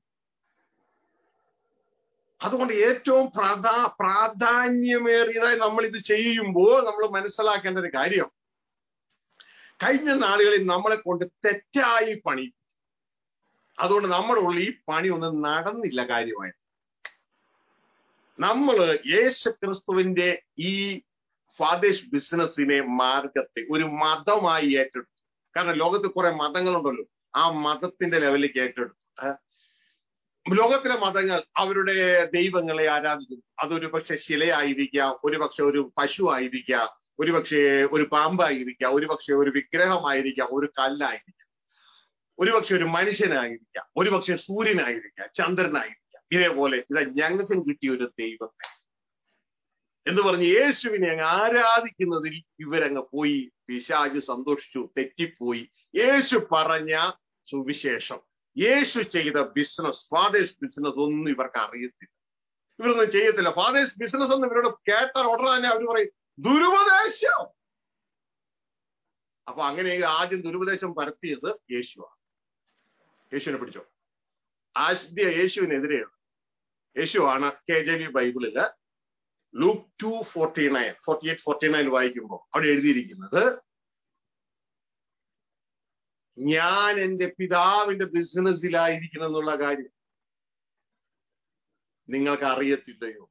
അതുകൊണ്ട് ഏറ്റവും പ്രാധാ പ്രാധാന്യമേറിയതായി നമ്മൾ ഇത് ചെയ്യുമ്പോൾ നമ്മൾ മനസ്സിലാക്കേണ്ട ഒരു കാര്യം കഴിഞ്ഞ നാളുകളിൽ നമ്മളെ കൊണ്ട് തെറ്റായി പണി അതുകൊണ്ട് നമ്മുടെ ഉള്ളിൽ ഈ പണി ഒന്നും നടന്നില്ല കാര്യമായിട്ട് നമ്മൾ യേശു ക്രിസ്തുവിന്റെ ഈ ഫാദേഷ് ബിസിനസിനെ മാർഗത്തെ ഒരു മതമായി ഏറ്റെടുത്തു കാരണം ലോകത്ത് കുറെ മതങ്ങളുണ്ടല്ലോ ആ മതത്തിന്റെ ലെവലിലേക്ക് ഏറ്റെടുത്തു ഏ? ലോകത്തിലെ മതങ്ങൾ അവരുടെ ദൈവങ്ങളെ ആരാധിക്കുന്നു അതൊരു പക്ഷെ ശിലയായിരിക്കാം ഒരു പക്ഷെ ഒരു പശു ആയിരിക്കാം ഒരു പക്ഷേ ഒരു പാമ്പായിരിക്കാം ഒരു പക്ഷെ ഒരു വിഗ്രഹമായിരിക്കാം ഒരു കല്ലായിരിക്കാം ഒരു പക്ഷെ ഒരു മനുഷ്യനായിരിക്കാം ഒരു പക്ഷെ സൂര്യനായിരിക്കാം ചന്ദ്രനായിരിക്കാം ഇതേപോലെ ഇതാ ഞങ്ങൾക്കും കിട്ടിയ ഒരു ദൈവത്തെ എന്ന് പറഞ്ഞ് യേശുവിനെ അങ്ങ് ആരാധിക്കുന്നതിൽ ഇവരങ്ങ് പോയി പിശാജ് സന്തോഷിച്ചു തെറ്റിപ്പോയി യേശു പറഞ്ഞ സുവിശേഷം യേശു ചെയ്ത ബിസിനസ് ഫാദേഴ്സ് ബിസിനസ് ഒന്നും ഇവർക്ക് അറിയത്തില്ല ഇവരൊന്നും ചെയ്യത്തില്ല ഫാദേഴ്സ് ബിസിനസ് എന്ന് ഇവരോട് കേട്ടാൽ ഉടനെ തന്നെ അവർ പറയും ദുരുപദേശം അപ്പൊ അങ്ങനെ ആദ്യം ദുരുപദേശം പരത്തിയത് യേശുവാണ് യേശുവിനെ പിടിച്ചോ ആദ്യ യേശുവിനെതിരെയാണ് യേശുവാണ് കെ ജെ വി ബൈബിളില് Luke two forty nine forty eight forty nine വായിക്കുമ്പോൾ അവിടെ എഴുതിയിരിക്കുന്നത് ഞാൻ എന്റെ പിതാവിന്റെ ബിസിനസ്സിലായിരിക്കണം എന്നുള്ള കാര്യം നിങ്ങൾക്ക് അറിയത്തില്ലയോ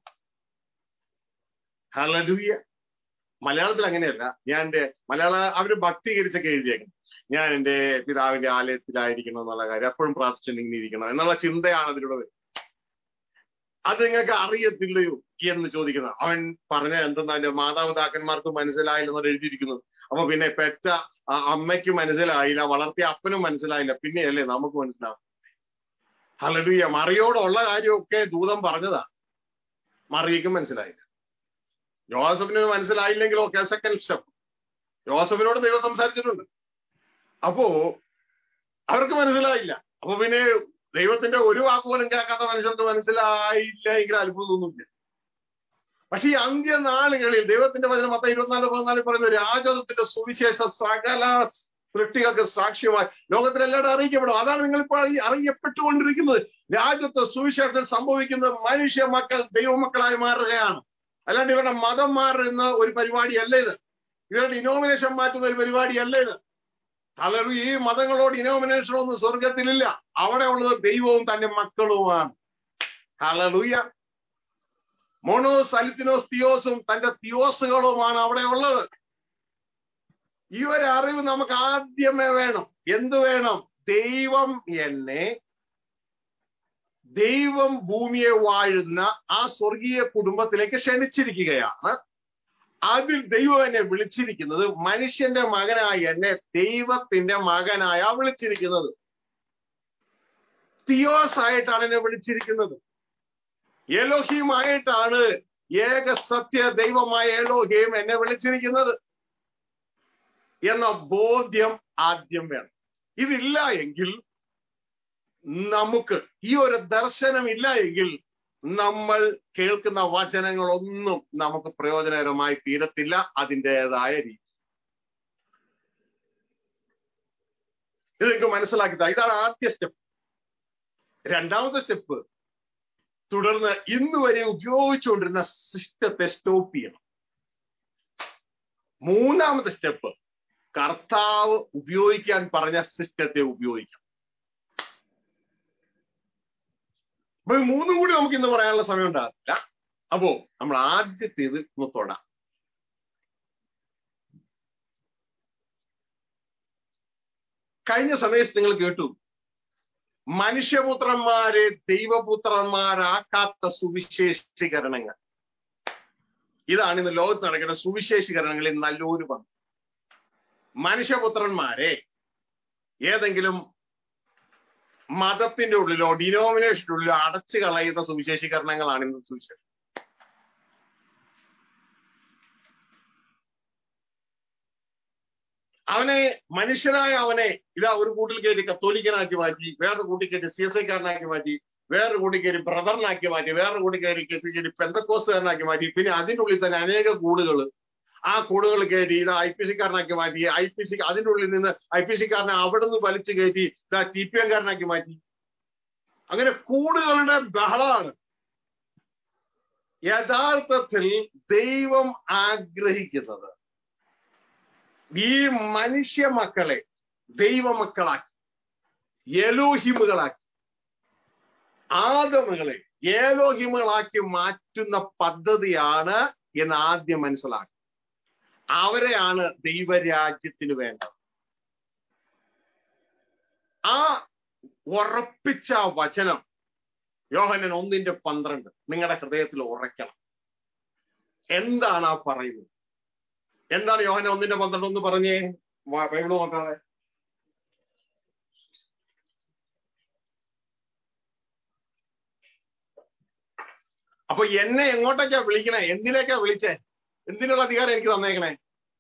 ഹലലൂയ മലയാളത്തിൽ അങ്ങനെയല്ല ഞാൻ എന്റെ മലയാള അവര് ഭക്തീകരിച്ചൊക്കെ എഴുതിയേക്കണം ഞാൻ എന്റെ പിതാവിന്റെ ആലയത്തിലായിരിക്കണം എന്നുള്ള കാര്യം എപ്പോഴും പ്രാർത്ഥിച്ചിങ്ങനെ ഇരിക്കണം എന്നുള്ള ചിന്തയാണ് അതിലുള്ളത് അത് നിങ്ങൾക്ക് അറിയത്തില്ലയോ എന്ന് ചോദിക്കുന്നത് അവൻ പറഞ്ഞ എന്തെന്നാ എന്റെ മാതാപിതാക്കന്മാർക്ക് മനസ്സിലായില്ലെന്ന് എഴുതിയിരിക്കുന്നത് അപ്പൊ പിന്നെ പെറ്റ ആ അമ്മയ്ക്ക് മനസ്സിലായില്ല വളർത്തിയ അപ്പനും മനസ്സിലായില്ല പിന്നെയല്ലേ നമുക്ക് മനസ്സിലാവും ഹലലുയ മറിയോടുള്ള കാര്യമൊക്കെ ദൂതം പറഞ്ഞതാ മറിയക്കും മനസ്സിലായില്ല ജോസഫിന് മനസ്സിലായില്ലെങ്കിൽ ഓക്കെ സെക്കൻഡ് സ്റ്റെപ്പ് ജോസഫിനോട് ദൈവം സംസാരിച്ചിട്ടുണ്ട് അപ്പോ അവർക്ക് മനസ്സിലായില്ല അപ്പൊ പിന്നെ ദൈവത്തിന്റെ ഒരു വാക്ക് പോലും കേൾക്കാത്ത മനുഷ്യർക്ക് മനസ്സിലായില്ല എങ്കിൽ അത്ഭുതമൊന്നുമില്ല പക്ഷെ ഈ അന്ത്യനാളുകളിൽ ദൈവത്തിന്റെ വചനം മൊത്തം ഇരുപത്തിനാല് പതിനാല് പറയുന്ന രാജത്വത്തിന്റെ സുവിശേഷ സകല സൃഷ്ടികൾക്ക് സാക്ഷ്യമായി ലോകത്തിലെല്ലാവരും അറിയിക്കപ്പെടും അതാണ് നിങ്ങൾ ഇപ്പോൾ അറിയപ്പെട്ടുകൊണ്ടിരിക്കുന്നത് രാജ്യത്തെ സുവിശേഷത്തിൽ സംഭവിക്കുന്നത് മനുഷ്യ മക്കൾ ദൈവമക്കളായി മാറുകയാണ് അല്ലാണ്ട് ഇവരുടെ മതം മാറുന്ന ഒരു പരിപാടിയല്ല ഇത് ഇവരുടെ ഇനോമിനേഷൻ മാറ്റുന്ന ഒരു പരിപാടിയല്ല ഇത് അതൊരു ഈ മതങ്ങളോട് ഇനോമിനേഷൻ ഒന്നും സ്വർഗത്തിലില്ല അവിടെ ഉള്ളത് ദൈവവും തന്റെ മക്കളുമാണ് ഹലലൂയ മോണോസ് അലിത്തിനോസ് തിയോസും തന്റെ തിയോസുകളുമാണ് അവിടെ ഉള്ളത് ഈ ഒരു അറിവ് നമുക്ക് ആദ്യമേ വേണം എന്ത് വേണം ദൈവം എന്നെ ദൈവം ഭൂമിയെ വാഴുന്ന ആ സ്വർഗീയ കുടുംബത്തിലേക്ക് ക്ഷണിച്ചിരിക്കുകയാണ് അതിൽ ദൈവം എന്നെ വിളിച്ചിരിക്കുന്നത് മനുഷ്യന്റെ മകനായി എന്നെ ദൈവത്തിന്റെ മകനായ വിളിച്ചിരിക്കുന്നത് തിയോസ് ആയിട്ടാണ് എന്നെ വിളിച്ചിരിക്കുന്നത് എലോഹിയുമായിട്ടാണ് ഏക സത്യ ദൈവമായ എലോഹിയും എന്നെ വിളിച്ചിരിക്കുന്നത് എന്ന ബോധ്യം ആദ്യം വേണം ഇതില്ല എങ്കിൽ നമുക്ക് ഈ ഒരു ദർശനം ഇല്ല എങ്കിൽ നമ്മൾ കേൾക്കുന്ന വചനങ്ങളൊന്നും നമുക്ക് പ്രയോജനകരമായി തീരത്തില്ല അതിൻ്റെതായ രീതി ഇത് നിങ്ങൾക്ക് മനസ്സിലാക്കി ഇതാണ് ആദ്യ സ്റ്റെപ്പ് രണ്ടാമത്തെ സ്റ്റെപ്പ് തുടർന്ന് ഇന്ന് വരെ ഉപയോഗിച്ചുകൊണ്ടിരുന്ന സിസ്റ്റത്തെ സ്റ്റോപ്പ് ചെയ്യണം മൂന്നാമത്തെ സ്റ്റെപ്പ് കർത്താവ് ഉപയോഗിക്കാൻ പറഞ്ഞ സിസ്റ്റത്തെ ഉപയോഗിക്കണം അപ്പൊ ഈ മൂന്നും കൂടി നമുക്ക് ഇന്ന് പറയാനുള്ള സമയം ഉണ്ടാകില്ല അപ്പോ നമ്മൾ ആദ്യത്തേത് ഒന്ന് തൊടാം കഴിഞ്ഞ സമയത്ത് നിങ്ങൾ കേട്ടു മനുഷ്യപുത്രന്മാരെ ദൈവപുത്രന്മാരാക്കാത്ത സുവിശേഷീകരണങ്ങൾ ഇതാണ് ഇന്ന് ലോകത്ത് നടക്കുന്ന സുവിശേഷീകരണങ്ങളിൽ നല്ലൊരു പങ്ക് മനുഷ്യപുത്രന്മാരെ ഏതെങ്കിലും മതത്തിന്റെ ഉള്ളിലോ ഡിനോമിനേഷന്റെ ഉള്ളിലോ അടച്ചു കളയുന്ന സുവിശേഷീകരണങ്ങളാണ് ഇന്ന് സുവിശേഷം അവനെ മനുഷ്യനായ അവനെ ഇതാ ഒരു കൂട്ടിൽ കയറ്റി കത്തോലിക്കനാക്കി മാറ്റി വേറൊരു കൂട്ടിൽ കയറ്റി സി എസ് ഐക്കാരനാക്കി മാറ്റി വേറൊരു കൂട്ടിൽ കയറി ബ്രദറിനാക്കി മാറ്റി വേറൊരു കൂട്ടി കയറി കയറ്റി കയറി പെന്തക്കോസുകാരനാക്കി മാറ്റി പിന്നെ അതിൻ്റെ ഉള്ളിൽ തന്നെ അനേക കൂടുകൾ ആ കൂടുകൾ കയറ്റി ഇത് ഐ പി സിക്കാരനാക്കി മാറ്റി ഐ പി സി അതിൻ്റെ ഉള്ളിൽ നിന്ന് ഐ പി സിക്കാരനെ അവിടെ നിന്ന് വലിച്ചു കയറ്റി ഇതാ ടി പി എംകാരനാക്കി മാറ്റി അങ്ങനെ കൂടുകളുടെ ബഹളമാണ് യഥാർത്ഥത്തിൽ ദൈവം ആഗ്രഹിക്കുന്നത് ഈ മനുഷ്യ മക്കളെ ദൈവമക്കളാക്കി എലോഹിമുകളാക്കി ആദമുകളെ ഏലോഹിമുകളാക്കി മാറ്റുന്ന പദ്ധതിയാണ് എന്ന് ആദ്യം മനസ്സിലാക്കി അവരെയാണ് ദൈവരാജ്യത്തിന് വേണ്ടത് ആ ഉറപ്പിച്ച വചനം യോഹനൻ ഒന്നിന്റെ പന്ത്രണ്ട് നിങ്ങളുടെ ഹൃദയത്തിൽ ഉറയ്ക്കണം എന്താണ് ആ പറയുന്നത് എന്താണ് യോഹനൻ ഒന്നിന്റെ പന്ത്രണ്ട് ഒന്ന് പറഞ്ഞേ വാ- ബൈബിള് നോക്കാതെ അപ്പൊ എന്നെ എങ്ങോട്ടേക്കാ വിളിക്കണേ എന്തിലേക്കാ വിളിച്ചേ എന്തിനുള്ള അധികാരം എനിക്ക് തന്നേക്കണേ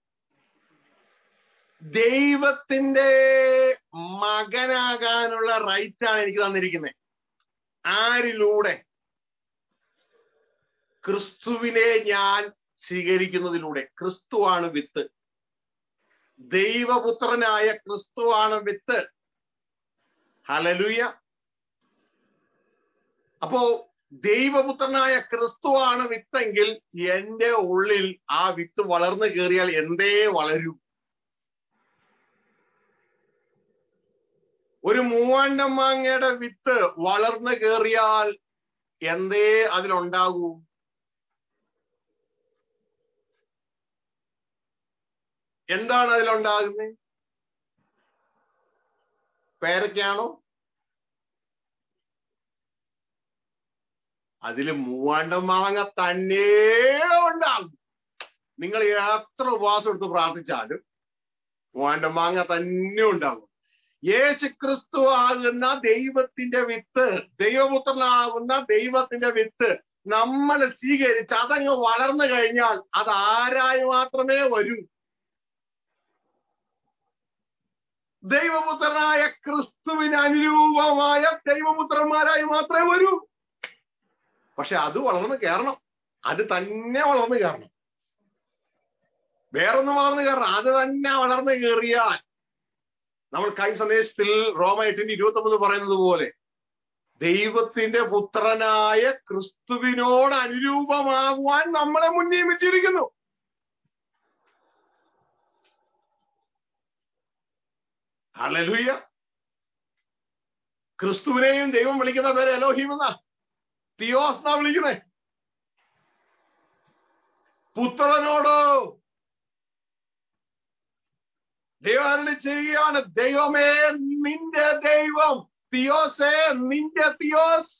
ദൈവത്തിന്റെ മകനാകാനുള്ള റൈറ്റ് ആണ് എനിക്ക് തന്നിരിക്കുന്നത് ആരിലൂടെ ക്രിസ്തുവിനെ ഞാൻ സ്വീകരിക്കുന്നതിലൂടെ ക്രിസ്തുവാണ് വിത്ത് ദൈവപുത്രനായ ക്രിസ്തുവാണ് വിത്ത് ഹലലുയ അപ്പോ ദൈവപുത്രനായ ക്രിസ്തുവാണ് വിത്തെങ്കിൽ എന്റെ ഉള്ളിൽ ആ വിത്ത് വളർന്നു കയറിയാൽ എന്തേ വളരൂ ഒരു മൂവാണ്ടം മാങ്ങയുടെ വിത്ത് വളർന്നു കയറിയാൽ എന്തേ അതിലുണ്ടാകൂ എന്താണ് അതിലുണ്ടാകുന്നത് പേരൊക്കെയാണോ അതില് മൂവാണ്ടം മാങ്ങ തന്നെ ഉണ്ടാകും നിങ്ങൾ എത്ര ഉപവാസം എടുത്ത് പ്രാർത്ഥിച്ചാലും മൂവാണ്ടം മാങ്ങ തന്നെ ഉണ്ടാകും യേശു ക്രിസ്തു ആകുന്ന ദൈവത്തിന്റെ വിത്ത് ദൈവപുത്രനാകുന്ന ദൈവത്തിന്റെ വിത്ത് നമ്മൾ സ്വീകരിച്ച് അതങ്ങ് വളർന്നു കഴിഞ്ഞാൽ അത് ആരായി മാത്രമേ വരൂ ദൈവപുത്രനായ ക്രിസ്തുവിന് അനുരൂപമായ ദൈവപുത്രന്മാരായി മാത്രമേ വരൂ പക്ഷെ അത് വളർന്ന് കയറണം അത് തന്നെ വളർന്നു കയറണം വേറൊന്നും വളർന്നു കയറണം അത് തന്നെ വളർന്നു കയറിയാൽ നമ്മൾ കഴിഞ്ഞ സന്ദേശത്തിൽ റോമ എട്ടിന്റെ ഇരുപത്തി ഒമ്പത് പറയുന്നത് പോലെ ദൈവത്തിന്റെ പുത്രനായ ക്രിസ്തുവിനോട് അനുരൂപമാകുവാൻ നമ്മളെ മുന്നിയമിച്ചിരിക്കുന്നു ഹല്ലേലൂയ ക്രിസ്തുവിനെയും ദൈവം വിളിക്കുന്ന പേര് എലോഹീം എന്നാ തിയോസ് എന്നാ വിളിക്കുന്നേ പുത്രനോടോ ദൈവം ചെയ്യുകയാണ് ദൈവമേ നിന്റെ ദൈവം തിയോസേ നിന്റെ തിയോസ്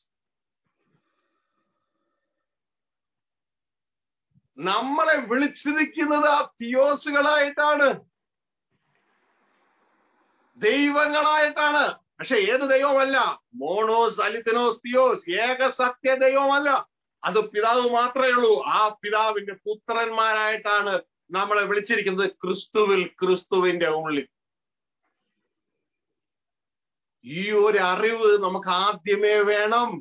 നമ്മളെ വിളിച്ചിരിക്കുന്നത് ആ തിയോസുകളായിട്ടാണ് ദൈവങ്ങളായിട്ടാണ് പക്ഷെ ഏത് ദൈവമല്ല മോണോസ് അലിത്തനോസ് തിയോസ് ഏക സത്യ ദൈവമല്ല അത് പിതാവ് മാത്രമേ ഉള്ളൂ ആ പിതാവിന്റെ പുത്രന്മാരായിട്ടാണ് നമ്മളെ വിളിച്ചിരിക്കുന്നത് ക്രിസ്തുവിൽ ക്രിസ്തുവിന്റെ ഉള്ളിൽ ഈ ഒരു അറിവ് നമുക്ക് ആദ്യമേ വേണം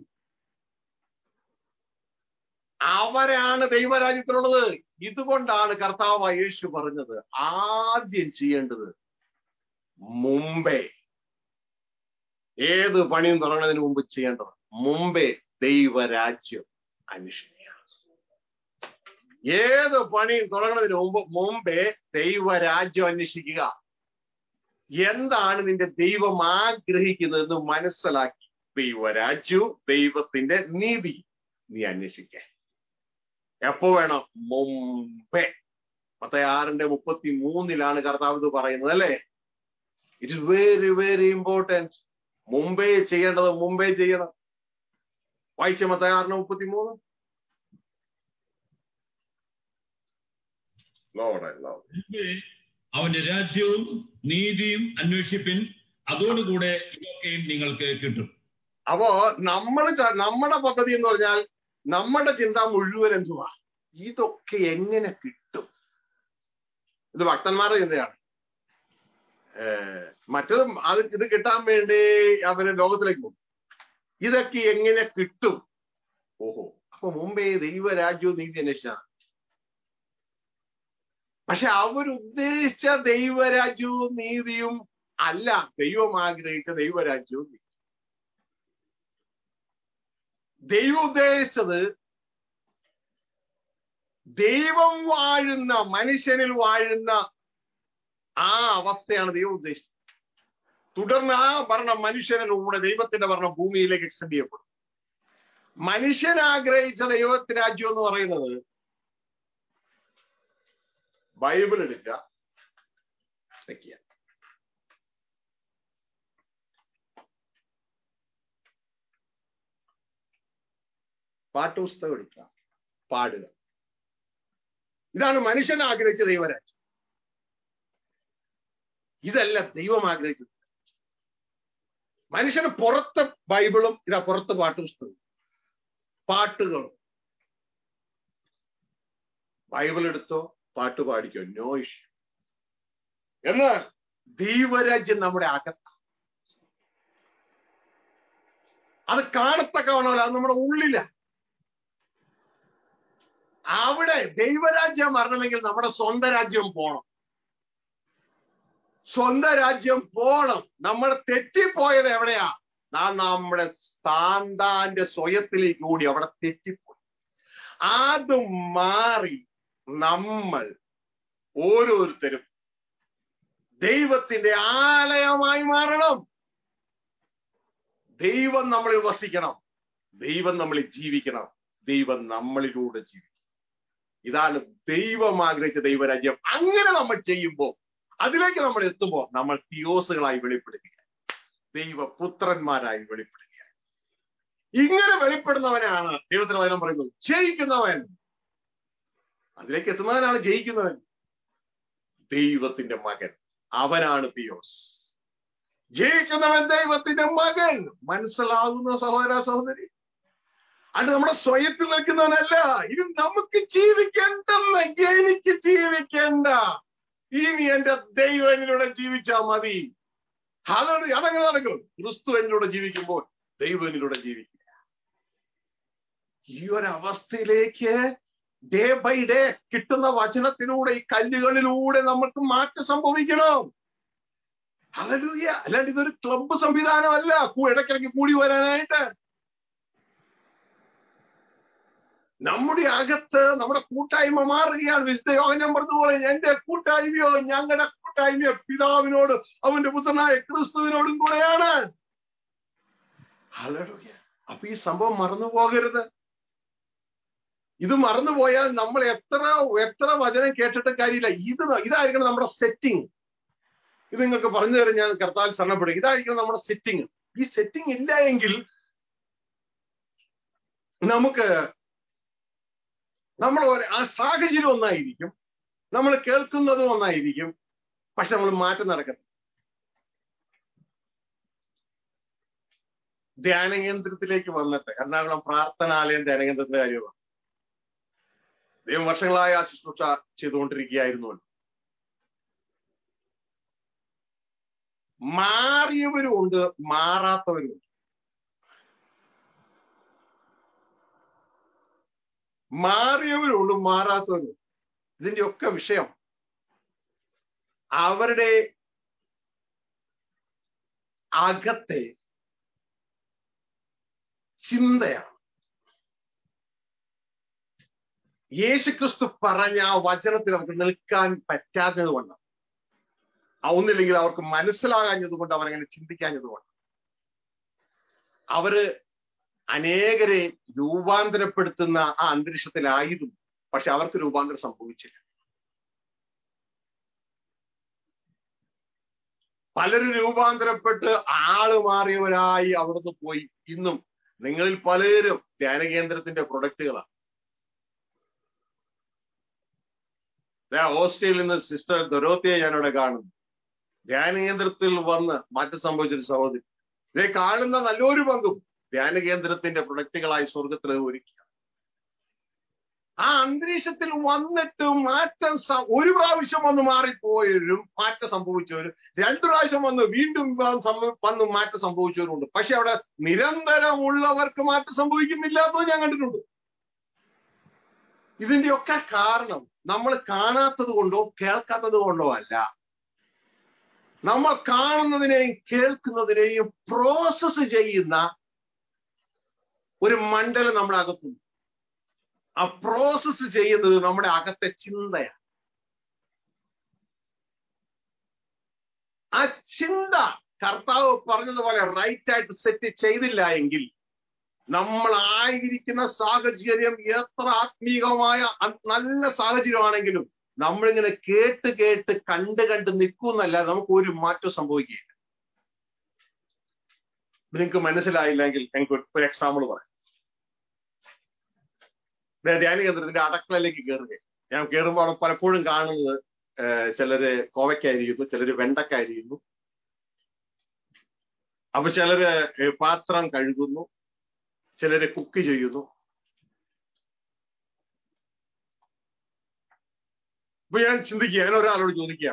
അവരാണ് ദൈവരാജ്യത്തിലുള്ളത് ഇതുകൊണ്ടാണ് കർത്താവ് യേശു പറഞ്ഞത് ആദ്യം ചെയ്യേണ്ടത് മുമ്പേ ഏത് പണിയും തുടങ്ങുന്നതിന് മുമ്പ് ചെയ്യേണ്ടത് മുമ്പേ ദൈവരാജ്യം അന്വേഷിക്കുക ഏത് പണിയും തുടങ്ങുന്നതിന് മുമ്പ് മുമ്പേ ദൈവരാജ്യം അന്വേഷിക്കുക എന്താണ് നിന്റെ ദൈവം ആഗ്രഹിക്കുന്നതെന്ന് മനസ്സിലാക്കി ദൈവരാജ്യവും ദൈവത്തിന്റെ നീതി നീ അന്വേഷിക്ക എപ്പോ വേണം മുമ്പേ പത്തയാറിന്റെ മുപ്പത്തി മൂന്നിലാണ് കർത്താവ് ഇത് പറയുന്നത് അല്ലേ it is very very important മുമ്പേ ചെയ്യേണ്ടത് മുമ്പേ ചെയ്യണം വായിച്ച മത്തയാറിന് മുപ്പത്തി മൂന്ന് മുമ്പേ അവന്റെ രാജ്യവും നീതിയും അന്വേഷിപ്പിൻ അതോടുകൂടെ ഇതൊക്കെയും നിങ്ങൾക്ക് കിട്ടും അപ്പോ നമ്മൾ നമ്മുടെ പദ്ധതി എന്ന് പറഞ്ഞാൽ നമ്മുടെ ചിന്ത മുഴുവൻ എന്തുവാ ഇതൊക്കെ എങ്ങനെ കിട്ടും ഇത് ഭക്തന്മാരുടെ ചിന്തയാണ് ഏർ മറ്റത് അത് ഇത് കിട്ടാൻ വേണ്ടി അവര് ലോകത്തിലേക്ക് പോകും ഇതൊക്കെ എങ്ങനെ കിട്ടും ഓഹോ അപ്പൊ മുമ്പേ ദൈവരാജ്യവും നീതി അന്വേഷിച്ചാണ് പക്ഷെ അവരുദ്ദേശിച്ച ദൈവരാജ്യവും നീതിയും അല്ല ദൈവം ആഗ്രഹിച്ച ദൈവരാജ്യവും നീതി ദൈവം ഉദ്ദേശിച്ചത് ദൈവം വാഴുന്ന മനുഷ്യനിൽ വാഴുന്ന ആ അവസ്ഥയാണ് ദൈവം ഉദ്ദേശിച്ചത് തുടർന്ന് ആ ഭരണം മനുഷ്യനിലൂടെ ദൈവത്തിന്റെ ഭരണം ഭൂമിയിലേക്ക് എക്സ്റ്റെൻഡ് ചെയ്യപ്പെടും മനുഷ്യൻ ആഗ്രഹിച്ച ദൈവത്തിന്റെ രാജ്യം എന്ന് പറയുന്നത് ബൈബിൾ എടുക്കുക വെക്കുക പാട്ടുപുസ്തകം എടുക്കുക പാടുക ഇതാണ് മനുഷ്യൻ ആഗ്രഹിച്ച ദൈവരാജ്യം ഇതല്ല ദൈവം ആഗ്രഹിച്ചത് മനുഷ്യന് പുറത്ത് ബൈബിളും ഇതാ പുറത്ത് പാട്ടുപുസ്തകവും പാട്ടുകളും ബൈബിൾ എടുത്തോ പാട്ട് പാടിക്കോ നോ ഇഷ്യൂ എന്നാൽ ദൈവരാജ്യം നമ്മുടെ അകത്ത അത് കാണത്തക്കവണമല്ല അത് നമ്മുടെ ഉള്ളില അവിടെ ദൈവരാജ്യം വരണമെങ്കിൽ നമ്മുടെ സ്വന്തം രാജ്യം പോണം സ്വന്തം രാജ്യം പോണം നമ്മൾ തെറ്റിപ്പോയത് എവിടെയാ നാം നമ്മുടെ താന്താന്റെ സ്വയത്തിലേക്ക് കൂടി അവിടെ തെറ്റിപ്പോയി അത് മാറി നമ്മൾ ഓരോരുത്തരും ദൈവത്തിന്റെ ആലയമായി മാറണം ദൈവം നമ്മളിൽ വസിക്കണം ദൈവം നമ്മളിൽ ജീവിക്കണം ദൈവം നമ്മളിലൂടെ ജീവിക്കണം ഇതാണ് ദൈവം ആഗ്രഹിച്ച ദൈവരാജ്യം അങ്ങനെ നമ്മൾ ചെയ്യുമ്പോൾ അതിലേക്ക് നമ്മൾ എത്തുമ്പോൾ നമ്മൾ തിയോസുകളായി വെളിപ്പെടുക ദൈവപുത്രന്മാരായി വെളിപ്പെടുക ഇങ്ങനെ വെളിപ്പെടുന്നവനാണ് ദൈവത്തിന് വചനം പറയുന്നത് ജയിക്കുന്നവൻ അതിലേക്ക് എത്തുന്നവനാണ് ജയിക്കുന്നവൻ ദൈവത്തിന്റെ മകൻ അവനാണ് തിയോസ് ജയിക്കുന്നവൻ ദൈവത്തിന്റെ മകൻ മനസ്സിലാകുന്ന സഹോദര സഹോദരി അത് നമ്മുടെ സ്വയത്തിൽ നിൽക്കുന്നവനല്ല ഇത് നമുക്ക് ജീവിക്കേണ്ടെന്ന് എനിക്ക് ജീവിക്കേണ്ട ഇനി എന്റെ ദൈവം എന്നിലൂടെ ജീവിച്ചാൽ മതി അതോട് അതങ്ങനെ നടക്കും ക്രിസ്തു എന്നിലൂടെ ജീവിക്കുമ്പോൾ ദൈവം എന്നിലൂടെ ജീവിക്കുക ഈ ഒരു അവസ്ഥയിലേക്ക് ഡേ ബൈ ഡേ കിട്ടുന്ന വചനത്തിലൂടെ ഈ കല്ലുകളിലൂടെ നമുക്ക് മാറ്റം സംഭവിക്കണം ഹലലൂയ അല്ലാണ്ട് ഇതൊരു ക്ലബ്ബ് സംവിധാനമല്ല ഇടയ്ക്കിടയ്ക്ക് കൂടി വരാനായിട്ട് നമ്മുടെ അകത്ത് നമ്മുടെ കൂട്ടായ്മ മാറുകയാണ് വിശുദ്ധ യോഗനം പറഞ്ഞതുപോലെ എന്റെ കൂട്ടായ്മയോ ഞങ്ങളുടെ കൂട്ടായ്മയോ പിതാവിനോട് അവന്റെ പുത്രനായ ക്രിസ്തുവിനോടും കൂടെയാണ് ഹലലൂയ അപ്പൊ ഈ സംഭവം മറന്നു പോകരുത് ഇത് മറന്നുപോയാൽ നമ്മൾ എത്ര എത്ര വചനം കേട്ടിട്ട് കാര്യമില്ല ഇത് ഇതായിരിക്കണം നമ്മുടെ സെറ്റിംഗ് ഇത് നിങ്ങൾക്ക് പറഞ്ഞു തരാൻ ഞാൻ കർത്താൽ ശരണപ്പെടുക ഇതായിരിക്കണം നമ്മുടെ സെറ്റിംഗ് ഈ സെറ്റിംഗ് ഇല്ല എങ്കിൽ നമുക്ക് നമ്മൾ ആ സാഹചര്യം ഒന്നായിരിക്കും നമ്മൾ കേൾക്കുന്നതും ഒന്നായിരിക്കും പക്ഷെ നമ്മൾ മാറ്റം നടക്കത്തില്ല ധ്യാന കേന്ദ്രത്തിലേക്ക് വന്നിട്ട് എറണാകുളം പ്രാർത്ഥനാലയം ധ്യാന കേന്ദ്രത്തിന്റെ കാര്യമാണ് ദൈവം വർഷങ്ങളായ ആ ശുശ്രൂഷ ചെയ്തുകൊണ്ടിരിക്കുകയായിരുന്നുവല്ലോ മാറിയവരുമുണ്ട് മാറാത്തവരുമുണ്ട് മാറിയവരുണ്ട് മാറാത്തവരും ഇതിന്റെ ഒക്കെ വിഷയം അവരുടെ അകത്തെ ചിന്തയാണ് യേശുക്രിസ്തു പറഞ്ഞ ആ വചനത്തിൽ അവർക്ക് നിൽക്കാൻ പറ്റാത്തത് കൊണ്ട് ഒന്നില്ലെങ്കിൽ അവർക്ക് മനസ്സിലാകാഞ്ഞത് കൊണ്ട് അവരങ്ങനെ ചിന്തിക്കാഞ്ഞത് കൊണ്ട് അവര് അനേകരെ രൂപാന്തരപ്പെടുത്തുന്ന ആ അന്തരീക്ഷത്തിലായിരുന്നു പക്ഷെ അവർക്ക് രൂപാന്തരം സംഭവിച്ചില്ല പലരും രൂപാന്തരപ്പെട്ട് ആള് മാറിയവരായി അവിടുന്ന് പോയി ഇന്നും നിങ്ങളിൽ പലരും ധ്യാന കേന്ദ്രത്തിന്റെ പ്രൊഡക്റ്റുകളാണ് ഹോസ്റ്റലിൽ നിന്ന് സിസ്റ്റർ ദൊരോത്തിയെ ഞാനിവിടെ കാണുന്നു ധ്യാന കേന്ദ്രത്തിൽ വന്ന് മാറ്റം സംഭവിച്ചൊരു സഹോദരി ഇതേ കാണുന്ന നല്ലൊരു പങ്കും ധ്യാന കേന്ദ്രത്തിന്റെ പ്രൊഡക്റ്റുകളായി സ്വർഗത്തിൽ ഒരുക്കുക ആ അന്തരീക്ഷത്തിൽ വന്നിട്ട് മാറ്റം ഒരു പ്രാവശ്യം വന്ന് മാറിപ്പോയവരും മാറ്റം സംഭവിച്ചവരും രണ്ടു പ്രാവശ്യം വന്ന് വീണ്ടും വന്ന് മാറ്റം സംഭവിച്ചവരുണ്ട് പക്ഷെ അവിടെ നിരന്തരമുള്ളവർക്ക് മാറ്റം സംഭവിക്കുന്നില്ലാത്തത് ഞാൻ കണ്ടിട്ടുണ്ട് ഇതിന്റെയൊക്കെ കാരണം നമ്മൾ കാണാത്തത് കൊണ്ടോ കേൾക്കാത്തത് കൊണ്ടോ അല്ല നമ്മൾ കാണുന്നതിനെയും കേൾക്കുന്നതിനെയും പ്രോസസ്സ് ചെയ്യുന്ന ഒരു മണ്ഡലം നമ്മുടെ അകത്തുണ്ട് ആ പ്രോസസ്സ് ചെയ്യുന്നത് നമ്മുടെ അകത്തെ ചിന്തയാണ് ആ ചിന്ത കർത്താവ് പറഞ്ഞതുപോലെ റൈറ്റ് ആയിട്ട് സെറ്റ് ചെയ്തില്ല എങ്കിൽ നമ്മൾ ആയിരിക്കുന്ന സാഹചര്യം എത്ര ആത്മീകമായ നല്ല സാഹചര്യമാണെങ്കിലും നമ്മളിങ്ങനെ കേട്ട് കേട്ട് കണ്ട് കണ്ട് നിൽക്കുന്നല്ല നമുക്ക് ഒരു മാറ്റം സംഭവിക്കുകയില്ല നിങ്ങൾക്ക് മനസ്സിലായില്ലെങ്കിൽ എനിക്ക് ഒരു എക്സാമ്പിൾ പറയാം ദേ ധ്യാന കേന്ദ്രത്തിന്റെ അടക്കളയിലേക്ക് കയറുക ഞാൻ കയറുമ്പോൾ അവിടെ പലപ്പോഴും കാണുന്നത് ഏഹ് ചിലര് കോവയ്ക്കായിരിക്കുന്നു ചിലര് വെണ്ടക്കായിരിക്കുന്നു അപ്പൊ ചിലര് ഏഹ് പാത്രം കഴുകുന്നു ചിലര് കുക്ക് ചെയ്യുന്നു അപ്പൊ ഞാൻ ചിന്തിക്കുക ഞാൻ ഒരാളോട് ചോദിക്കുക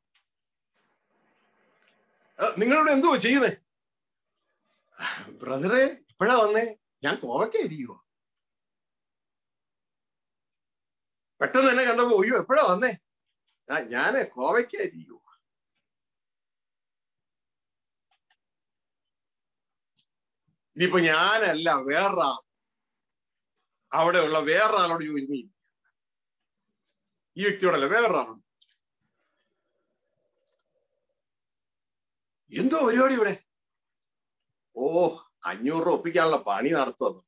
"ഏഹ് നിങ്ങളിവിടെ എന്തുവാ ചെയ്യുന്നേ ബ്രദറെ ഇപ്പോഴാ വന്നേ ഞാൻ കോവയ്ക്കായിരിക്കുവോ പെട്ടെന്ന് തന്നെ കണ്ടപ്പോ അയ്യോ എപ്പോഴാ വന്നേ ആ ഞാന് കോവയ്ക്കായിരിക്കുവോ ഇനിയിപ്പോ ഞാനല്ല വേറൊരാൾ അവിടെയുള്ള വേറൊരാളോട് ചോദിച്ചു "നീ ഈ വ്യക്തിയോടല്ല വേറൊരാളോട് എന്തോ പരിപാടി ഇവിടെ ഓ അഞ്ഞൂറ് രൂപ ഒപ്പിക്കാനുള്ള പണി നടത്തുവന്നു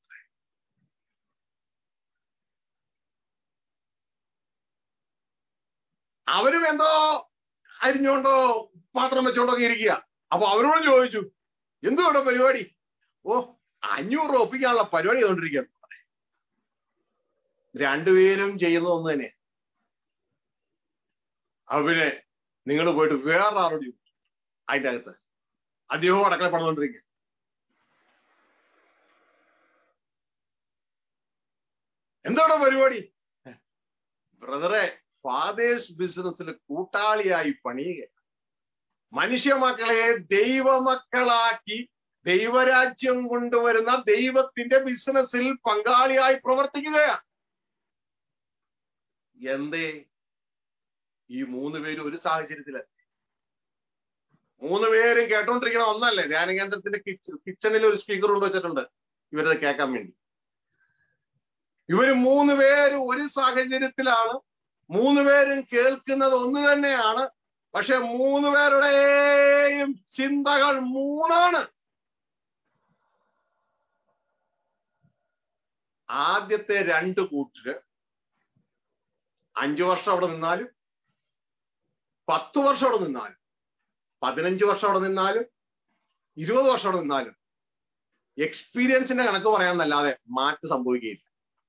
അവരും എന്തോ അരിഞ്ഞോണ്ടോ പാത്രം വെച്ചോണ്ടോ ഒക്കെ ഇരിക്കുക അപ്പൊ അവരോട് ചോദിച്ചു എന്തോ ഇവിടെ പരിപാടി ഓ അഞ്ഞൂറ് രൂപ ഒപ്പിക്കാനുള്ള പരിപാടി ചെയ്തോണ്ടിരിക്കുക രണ്ടുപേരും ചെയ്യുന്ന ഒന്ന് തന്നെ അവര് നിങ്ങൾ പോയിട്ട് വേറെ ആളോട് ചോദിച്ചു അതിന്റെ അകത്ത് അദ്ദേഹവും അടക്കള പടന്നുകൊണ്ടിരിക്കുക എന്താണ് പരിപാടി ബ്രദറെ ഫാദേഴ്സ് ബിസിനസ്സിൽ കൂട്ടാളിയായി പണിയുക മനുഷ്യ മക്കളെ ദൈവമക്കളാക്കി ദൈവരാജ്യം കൊണ്ടുവരുന്ന ദൈവത്തിന്റെ ബിസിനസ്സിൽ പങ്കാളിയായി പ്രവർത്തിക്കുകയാണ് എന്തേ ഈ മൂന്ന് പേരും ഒരു സാഹചര്യത്തില് മൂന്ന് പേരും കേട്ടോണ്ടിരിക്കണ ഒന്നല്ലേ ധ്യാന കേന്ദ്രത്തിന്റെ കിച്ചണിൽ ഒരു സ്പീക്കർ കൊണ്ട് വെച്ചിട്ടുണ്ട് ഇവരത് കേൾക്കാൻ വേണ്ടി ഇവര് മൂന്ന് പേരും ഒരു സാഹചര്യത്തിലാണ് മൂന്ന് പേരും കേൾക്കുന്നത് ഒന്ന് തന്നെയാണ് പക്ഷെ മൂന്ന് പേരുടെയും ചിന്തകൾ മൂന്നാണ് ആദ്യത്തെ രണ്ട് കൂട്ടര് അഞ്ചു വർഷം അവിടെ നിന്നാലും പത്ത് വർഷം അവിടെ നിന്നാലും പതിനഞ്ച് വർഷം അവിടെ നിന്നാലും ഇരുപത് വർഷം അവിടെ നിന്നാലും എക്സ്പീരിയൻസിന്റെ കണക്ക് പറയാന്നല്ലാതെ മാറ്റം സംഭവിക്കുകയില്ല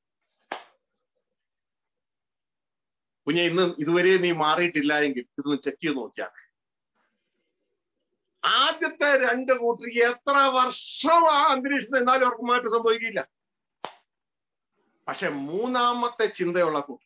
കുഞ്ഞെ ഇന്ന് ഇതുവരെ നീ മാറിയിട്ടില്ല എങ്കിൽ ഇതൊന്ന് ചെക്ക് ചെയ്ത് നോക്കിയാൽ ആദ്യത്തെ രണ്ട് കൂട്ടർക്ക് എത്ര വർഷം ആ അന്തരീക്ഷത്തിൽ എന്നാലും അവർക്ക് മാറ്റം സംഭവിക്കില്ല പക്ഷെ മൂന്നാമത്തെ ചിന്തയുള്ള കൂട്ടർ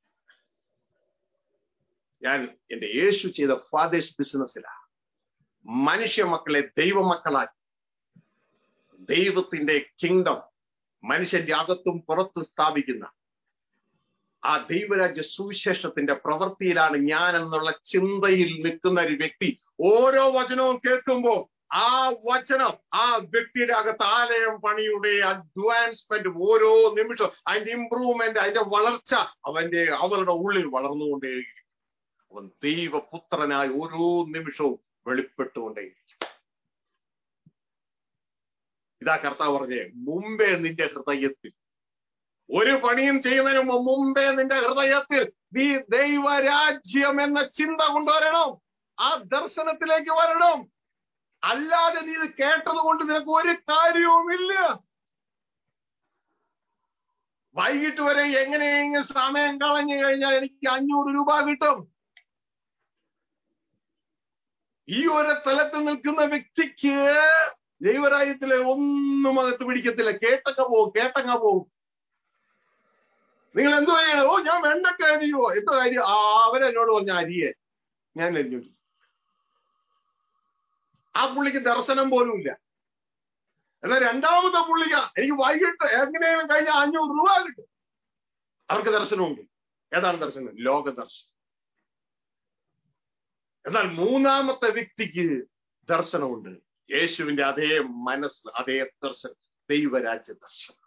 ഞാൻ എന്റെ യേശു ചെയ്ത ഫാദേഴ്സ് ബിസിനസ്സിലാണ് മനുഷ്യ മക്കളെ ദൈവമക്കളാക്കി ദൈവത്തിന്റെ കിങ്ഡം മനുഷ്യന്റെ അകത്തും പുറത്തും സ്ഥാപിക്കുന്ന ആ ദൈവരാജ്യ സുവിശേഷത്തിന്റെ പ്രവൃത്തിയിലാണ് ഞാൻ എന്നുള്ള ചിന്തയിൽ നിൽക്കുന്ന ഒരു വ്യക്തി ഓരോ വചനവും കേൾക്കുമ്പോൾ ആ വചനം ആ വ്യക്തിയുടെ അകത്ത് ആലയം പണിയുടെ അഡ്വാൻസ്മെന്റ് ഓരോ നിമിഷവും അതിന്റെ ഇംപ്രൂവ്മെന്റ് അതിന്റെ വളർച്ച അവന്റെ അവരുടെ ഉള്ളിൽ വളർന്നുകൊണ്ടേയിരിക്കും അവൻ ദൈവപുത്രനായി ഓരോ നിമിഷവും വെളിപ്പെട്ടുകൊണ്ടേയിരിക്കും ഇതാ കർത്താവ് പറഞ്ഞേ മുമ്പേ നിന്റെ ഹൃദയത്തിൽ ഒരു പണിയും ചെയ്യുന്നതിന് മുമ്പേ നിന്റെ ഹൃദയത്തിൽ നീ ദൈവരാജ്യം എന്ന ചിന്ത കൊണ്ടുവരണം ആ ദർശനത്തിലേക്ക് വരണം അല്ലാതെ നീ ഇത് കേട്ടത് കൊണ്ട് നിനക്ക് ഒരു കാര്യവുമില്ല വൈകിട്ട് വരെ എങ്ങനെയെങ്കിലും സമയം കളഞ്ഞു കഴിഞ്ഞാൽ എനിക്ക് അഞ്ഞൂറ് രൂപ കിട്ടും ഈ ഒരു സ്ഥലത്ത് നിൽക്കുന്ന വ്യക്തിക്ക് ദൈവരാജ്യത്തിലെ ഒന്നും അകത്ത് പിടിക്കത്തില്ല കേട്ടങ്ങ പോകും കേട്ടങ്ങ പോകും നിങ്ങൾ എന്തോ ചെയ്യണം ഓ ഞാൻ വെണ്ടക്ക അരിയോ എന്തോ കാര്യം ആ അവരെന്നോട് പറഞ്ഞ അരിയെ ഞാൻ അരിഞ്ഞു ആ പുള്ളിക്ക് ദർശനം പോലും ഇല്ല എന്നാൽ രണ്ടാമത്തെ പുള്ളിക്ക എനിക്ക് വൈകിട്ട് എങ്ങനെയും കഴിഞ്ഞ അഞ്ഞൂറ് രൂപ കിട്ടും അവർക്ക് ദർശനമുണ്ട് ഏതാണ് ദർശനം ലോക ദർശനം എന്നാൽ മൂന്നാമത്തെ വ്യക്തിക്ക് ദർശനമുണ്ട് യേശുവിന്റെ അതേ മനസ്സ് അതേ ദർശനം ദൈവരാജ്യ ദർശനം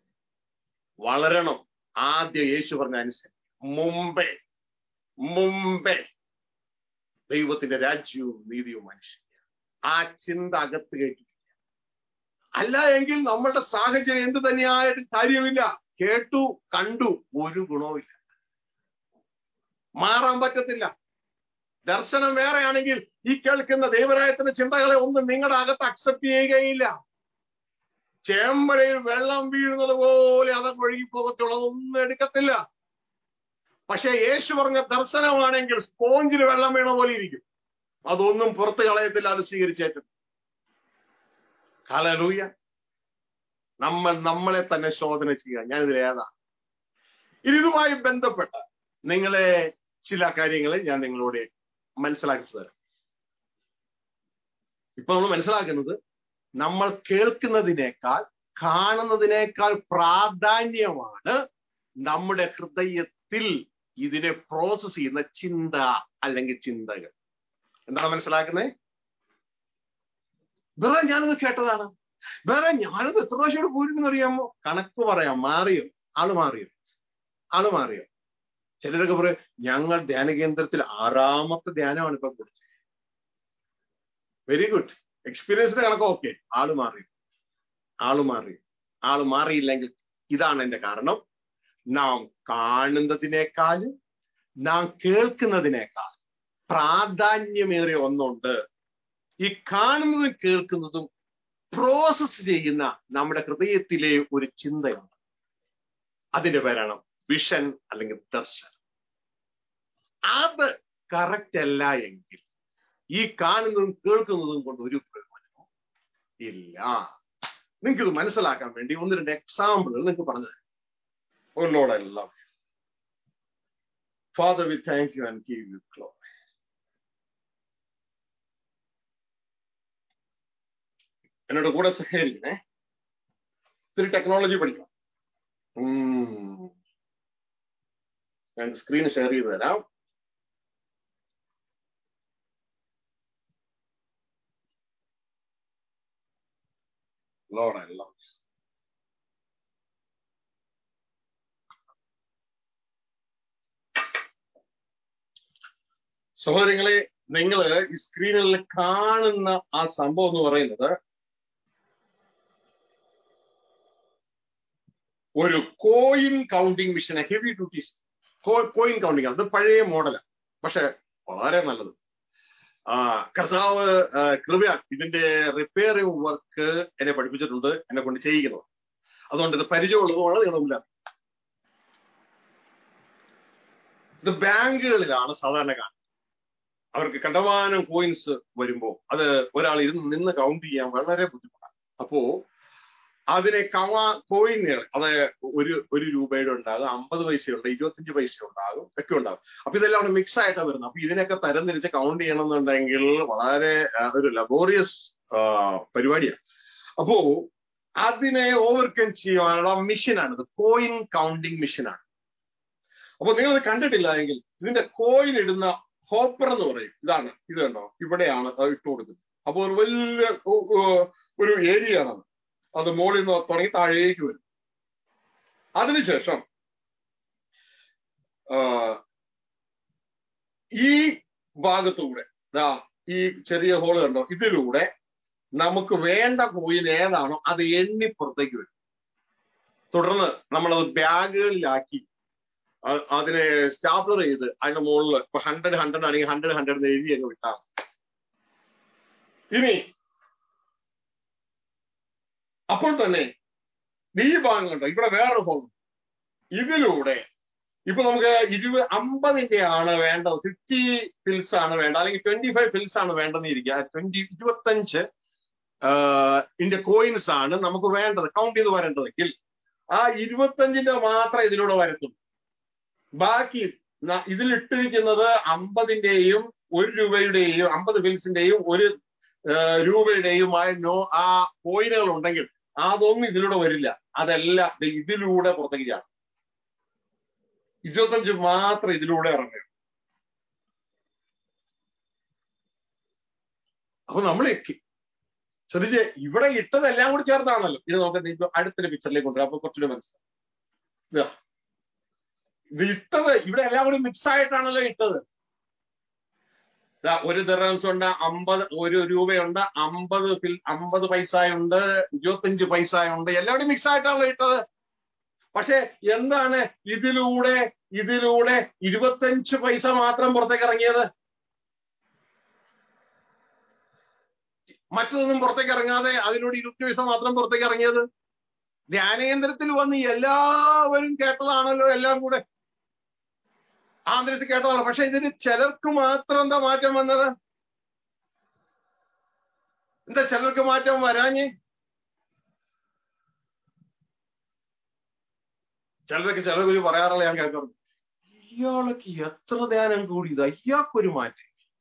വളരണം ആദ്യം യേശു പറഞ്ഞ അനുസരിച്ച് മുമ്പേ മുമ്പേ ദൈവത്തിന്റെ രാജ്യവും നീതിയും മനുഷ്യൻ ആ ചിന്ത അകത്ത് കയറ്റിട്ടില്ല അല്ല എങ്കിൽ നമ്മളുടെ സാഹചര്യം എന്ത് തന്നെയായിട്ട് കാര്യമില്ല കേട്ടു കണ്ടു ഒരു ഗുണവുമില്ല മാറാൻ പറ്റത്തില്ല ദർശനം വേറെയാണെങ്കിൽ ഈ കേൾക്കുന്ന ദൈവരായത്തിന്റെ ചിന്തകളെ ഒന്നും നിങ്ങളുടെ അകത്ത് അക്സെപ്റ്റ് ചെയ്യുകയില്ല ചേമ്പടയിൽ വെള്ളം വീഴുന്നത് പോലെ അത് ഒഴുകി പോകത്തുള്ളതൊന്നും എടുക്കത്തില്ല പക്ഷെ യേശു പറഞ്ഞ ദർശനമാണെങ്കിൽ സ്പോഞ്ചിൽ വെള്ളം വീണ പോലെ ഇരിക്കും അതൊന്നും പുറത്ത് കളയത്തില്ല അത് സ്വീകരിച്ചേറ്റും കലലൂയ നമ്മൾ നമ്മളെ തന്നെ ശോധന ചെയ്യുക ഞാനിതിൽ ഏതാ ഇനി ഇതുമായി ബന്ധപ്പെട്ട് നിങ്ങളെ ചില കാര്യങ്ങൾ ഞാൻ നിങ്ങളോട് മനസ്സിലാക്കി തരാം ഇപ്പൊ നമ്മൾ മനസ്സിലാക്കുന്നത് നമ്മൾ കേൾക്കുന്നതിനേക്കാൾ കാണുന്നതിനേക്കാൾ പ്രാധാന്യമാണ് നമ്മുടെ ഹൃദയത്തിൽ ഇതിനെ പ്രോസസ് ചെയ്യുന്ന ചിന്ത അല്ലെങ്കിൽ ചിന്തകൾ എന്താണ് മനസ്സിലാക്കുന്നത് വേറെ ഞാനത് കേട്ടതാണ് വേറെ ഞാനത് എത്ര പ്രാവശ്യം പോയിരുന്നു അറിയാമോ കണക്ക് പറയാം മാറിയോ ആള് മാറിയോ ആള് മാറിയോ ചിലരൊക്കെ പറയും ഞങ്ങൾ ധ്യാന കേന്ദ്രത്തിൽ ആറാമത്തെ ധ്യാനമാണ് ഇപ്പൊ കൊടുത്തത് വെരി ഗുഡ് എക്സ്പീരിയൻസിന്റെ കണക്ക് ഓക്കെ ആള് മാറി ആള് മാറി ആള് മാറിയില്ലെങ്കിൽ ഇതാണ് എന്റെ കാരണം നാം കാണുന്നതിനേക്കാളും നാം കേൾക്കുന്നതിനേക്കാൾ പ്രാധാന്യമേറിയ ഒന്നുണ്ട് ഈ കാണുന്നതും കേൾക്കുന്നതും പ്രോസസ് ചെയ്യുന്ന നമ്മുടെ ഹൃദയത്തിലെ ഒരു ചിന്തയുണ്ട് അതിന്റെ പേരാണ് വിഷൻ അല്ലെങ്കിൽ ദർശനം അത് കറക്റ്റ് അല്ല എങ്കിൽ ഈ കാണുന്നതും കേൾക്കുന്നതും കൊണ്ട് ഒരു പ്രയോജനവും ഇല്ല നിങ്ങൾക്ക് ഇത് മനസ്സിലാക്കാൻ വേണ്ടി ഒന്ന് രണ്ട് എക്സാമ്പിളുകൾ നിങ്ങൾക്ക് പറഞ്ഞു തരാം Oh Lord, I love you. Father, we thank you and give you glory. എന്നോട് കൂടെ സഹകരിക്കണേ ഇത്തിരി ടെക്നോളജി പഠിക്കണം ഉം. ഞാൻ സ്ക്രീൻ ഷെയർ ചെയ്ത് തരാം Lord, I love you. സഹോദരങ്ങളെ നിങ്ങൾ ഈ സ്ക്രീനിൽ കാണുന്ന ആ സംഭവം എന്ന് പറയുന്നത് ഒരു coin counting machine heavy duty coin counting അത് പഴയ മോഡലാണ് പക്ഷെ വളരെ നല്ലത് ആ കർത്താവ് ആ, കൃപ ഇതിന്റെ റിപ്പയറിംഗ് വർക്ക് എന്നെ പഠിപ്പിച്ചിട്ടുണ്ട് എന്നെ കൊണ്ട് ചെയ്യിക്കുന്നത് അതുകൊണ്ട് ഇത് പരിചയമുള്ളതുമാണ് നിങ്ങളുടെ മുമ്പിൽ ഇത് ബാങ്കുകളിലാണ് സാധാരണ കാണുന്നത് അവർക്ക് കണ്ടമാനം കോയിൻസ് വരുമ്പോ അത് ഒരാൾ ഇരുന്ന് നിന്ന് കൗണ്ട് ചെയ്യാൻ വളരെ ബുദ്ധിമുട്ടാണ് അപ്പോ അതിനെ കവാ കോയിനുകൾ അത് ഒരു ഒരു രൂപയുടെ ഉണ്ടാകും അമ്പത് പൈസയുണ്ട് ഇരുപത്തഞ്ച് പൈസ ഉണ്ടാകും ഒക്കെ ഉണ്ടാകും അപ്പൊ ഇതെല്ലാം അവിടെ മിക്സ് ആയിട്ടാണ് വരുന്നത് അപ്പൊ ഇതിനൊക്കെ തരംതിരിച്ച് കൗണ്ട് ചെയ്യണമെന്നുണ്ടെങ്കിൽ വളരെ ആ, ഒരു ലബോറിയസ് പരിപാടിയാണ് അപ്പോ അതിനെ ഓവർകം ചെയ്യാനുള്ള മെഷീനാണ് ഇത് കോയിൻ കൗണ്ടിങ് മെഷീനാണ് അപ്പൊ നിങ്ങൾ ഇത് കണ്ടിട്ടില്ല എങ്കിൽ ഇതിന്റെ കോയിൻ ഇടുന്ന ഹോപ്പർ എന്ന് പറയും ഇതാണ് ഇത് കണ്ടോ ഇവിടെയാണ് അത് ഇട്ട് കൊടുക്കുന്നത് അപ്പൊ ഒരു വലിയ ഒ- ഒ- ഒരു ഏരിയ ആണത് അത് മുകളിൽ നിന്ന് തുടങ്ങി താഴേക്ക് വരും അതിനുശേഷം ആ, ഈ ഭാഗത്തൂടെ ദാ ഈ ചെറിയ ഹോള് കണ്ടോ ഇതിലൂടെ നമുക്ക് വേണ്ട കോയിൻ ഏതാണോ അത് എണ്ണി പുറത്തേക്ക് വരും തുടർന്ന് നമ്മളത് ബാഗുകളിലാക്കി അ- അതിനെ സ്റ്റാപ്ലർ ചെയ്ത് അതിന്റെ മുകളിൽ ഇപ്പൊ ഹൺഡ്രഡ് ഹൺഡ്രഡ് ആണെങ്കിൽ ഹൺഡ്രഡ് ഹൺഡ്രഡ് എഴുതി അങ്ങ് വിട്ടാൽ മതി. ഇനി അപ്പോൾ തന്നെ ഈ ഭാഗം കണ്ടോ ഇവിടെ വേറൊരു ഭാഗം ഇതിലൂടെ ഇപ്പൊ നമുക്ക് ഇരുപത് അമ്പതിന്റെ ആണ് വേണ്ടത് ഫിഫ്റ്റി ഫിൽസ് ആണ് വേണ്ടത് അല്ലെങ്കിൽ ട്വന്റി ഫൈവ് ഫിൽസ് ആണ് വേണ്ടെന്ന് ഇരിക്കുക ട്വന്റി ഇരുപത്തഞ്ച് ഇന്റെ കോയിൻസ് ആണ് നമുക്ക് വേണ്ടത് കൗണ്ട് ചെയ്ത് വരേണ്ടതെങ്കിൽ ആ ഇരുപത്തഞ്ചിന്റെ മാത്രം ഇതിലൂടെ വരത്തുള്ളൂ ബാക്കി ന- ഇതിലിട്ടിരിക്കുന്നത് അമ്പതിന്റെയും ഒരു രൂപയുടെയും അമ്പത് ഫിൽസിന്റെയും ഒരു ആ, രൂപയുടെയുമായ നോ ആ കോയിനുകൾ ഉണ്ടെങ്കിൽ അതൊന്നും ഇതിലൂടെ വരില്ല അതെല്ലാം ദേ ഇതിലൂടെ പുറത്തേക്ക് ചാടും ഇരുപത്തഞ്ച് മാത്രം ഇതിലൂടെ ഇറങ്ങും അപ്പൊ നമ്മൾ ശ്രദ്ധിച്ച് ഇവിടെ ഇട്ടതെല്ലാം കൂടി ചേർത്താണല്ലോ ഇത് നമുക്ക് ഇപ്പൊ അടുത്തൊരു പിക്ചറിലേക്ക് കൊണ്ടുവരാം അപ്പൊ കുറച്ചുകൂടി മനസ്സിലാവും ഇതാ. ഇത് ഇട്ടത് ഇവിടെ എല്ലാം കൂടി മിക്സ് ആയിട്ടാണല്ലോ ഇട്ടത് ദാ ഒരു ദിറംസ് ഉണ്ട് അമ്പത് ഒരു രൂപയുണ്ട് അമ്പത് ഫിൽ അമ്പത് പൈസയുണ്ട് ഇരുപത്തഞ്ച് പൈസയുണ്ട് എല്ലാം കൂടി മിക്സ് ആയിട്ടാണല്ലോ ഇട്ടത് പക്ഷെ എന്താണ് ഇതിലൂടെ ഇതിലൂടെ ഇരുപത്തഞ്ച് പൈസ മാത്രം പുറത്തേക്ക് ഇറങ്ങിയത് മറ്റൊന്നും പുറത്തേക്ക് ഇറങ്ങാതെ അതിലൂടെ ഇരുപത്തി പൈസ മാത്രം പുറത്തേക്ക് ഇറങ്ങിയത് ധ്യാനകേന്ദ്രത്തിൽ വന്ന് എല്ലാവരും കേട്ടതാണല്ലോ എല്ലാം കൂടെ ആ അന്തരീക്ഷത്തിൽ കേട്ടതാണ് പക്ഷെ ഇതിന് ചിലർക്ക് മാത്രം എന്താ മാറ്റം വന്നത് എന്താ ചിലർക്ക് മാറ്റം വരാഞ്ഞ് ചിലരൊക്കെ ചിലർ പറയാറുള്ള ഞാൻ കേൾക്കാറുണ്ട് ഇയാൾക്ക് എത്ര ധ്യാനം കൂടിയത് ഇയാൾക്കൊരു മാറ്റം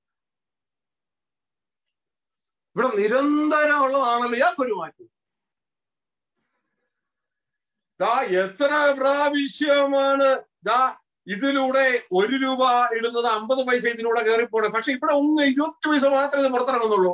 ഇവിടെ നിരന്തരം ഉള്ളതാണല്ലോ ഇയാൾക്കൊരു മാറ്റം ദാ എത്ര പ്രാവശ്യമാണ് ദാ ഇതിലൂടെ ഒരു രൂപ ഇടുന്നത് അമ്പത് പൈസ ഇതിലൂടെ കയറിപ്പോണേ പക്ഷെ ഇവിടെ ഒന്ന് ഇരുപത്തി പൈസ മാത്രമേ ഇത് പുറത്തിറങ്ങുന്നുള്ളൂ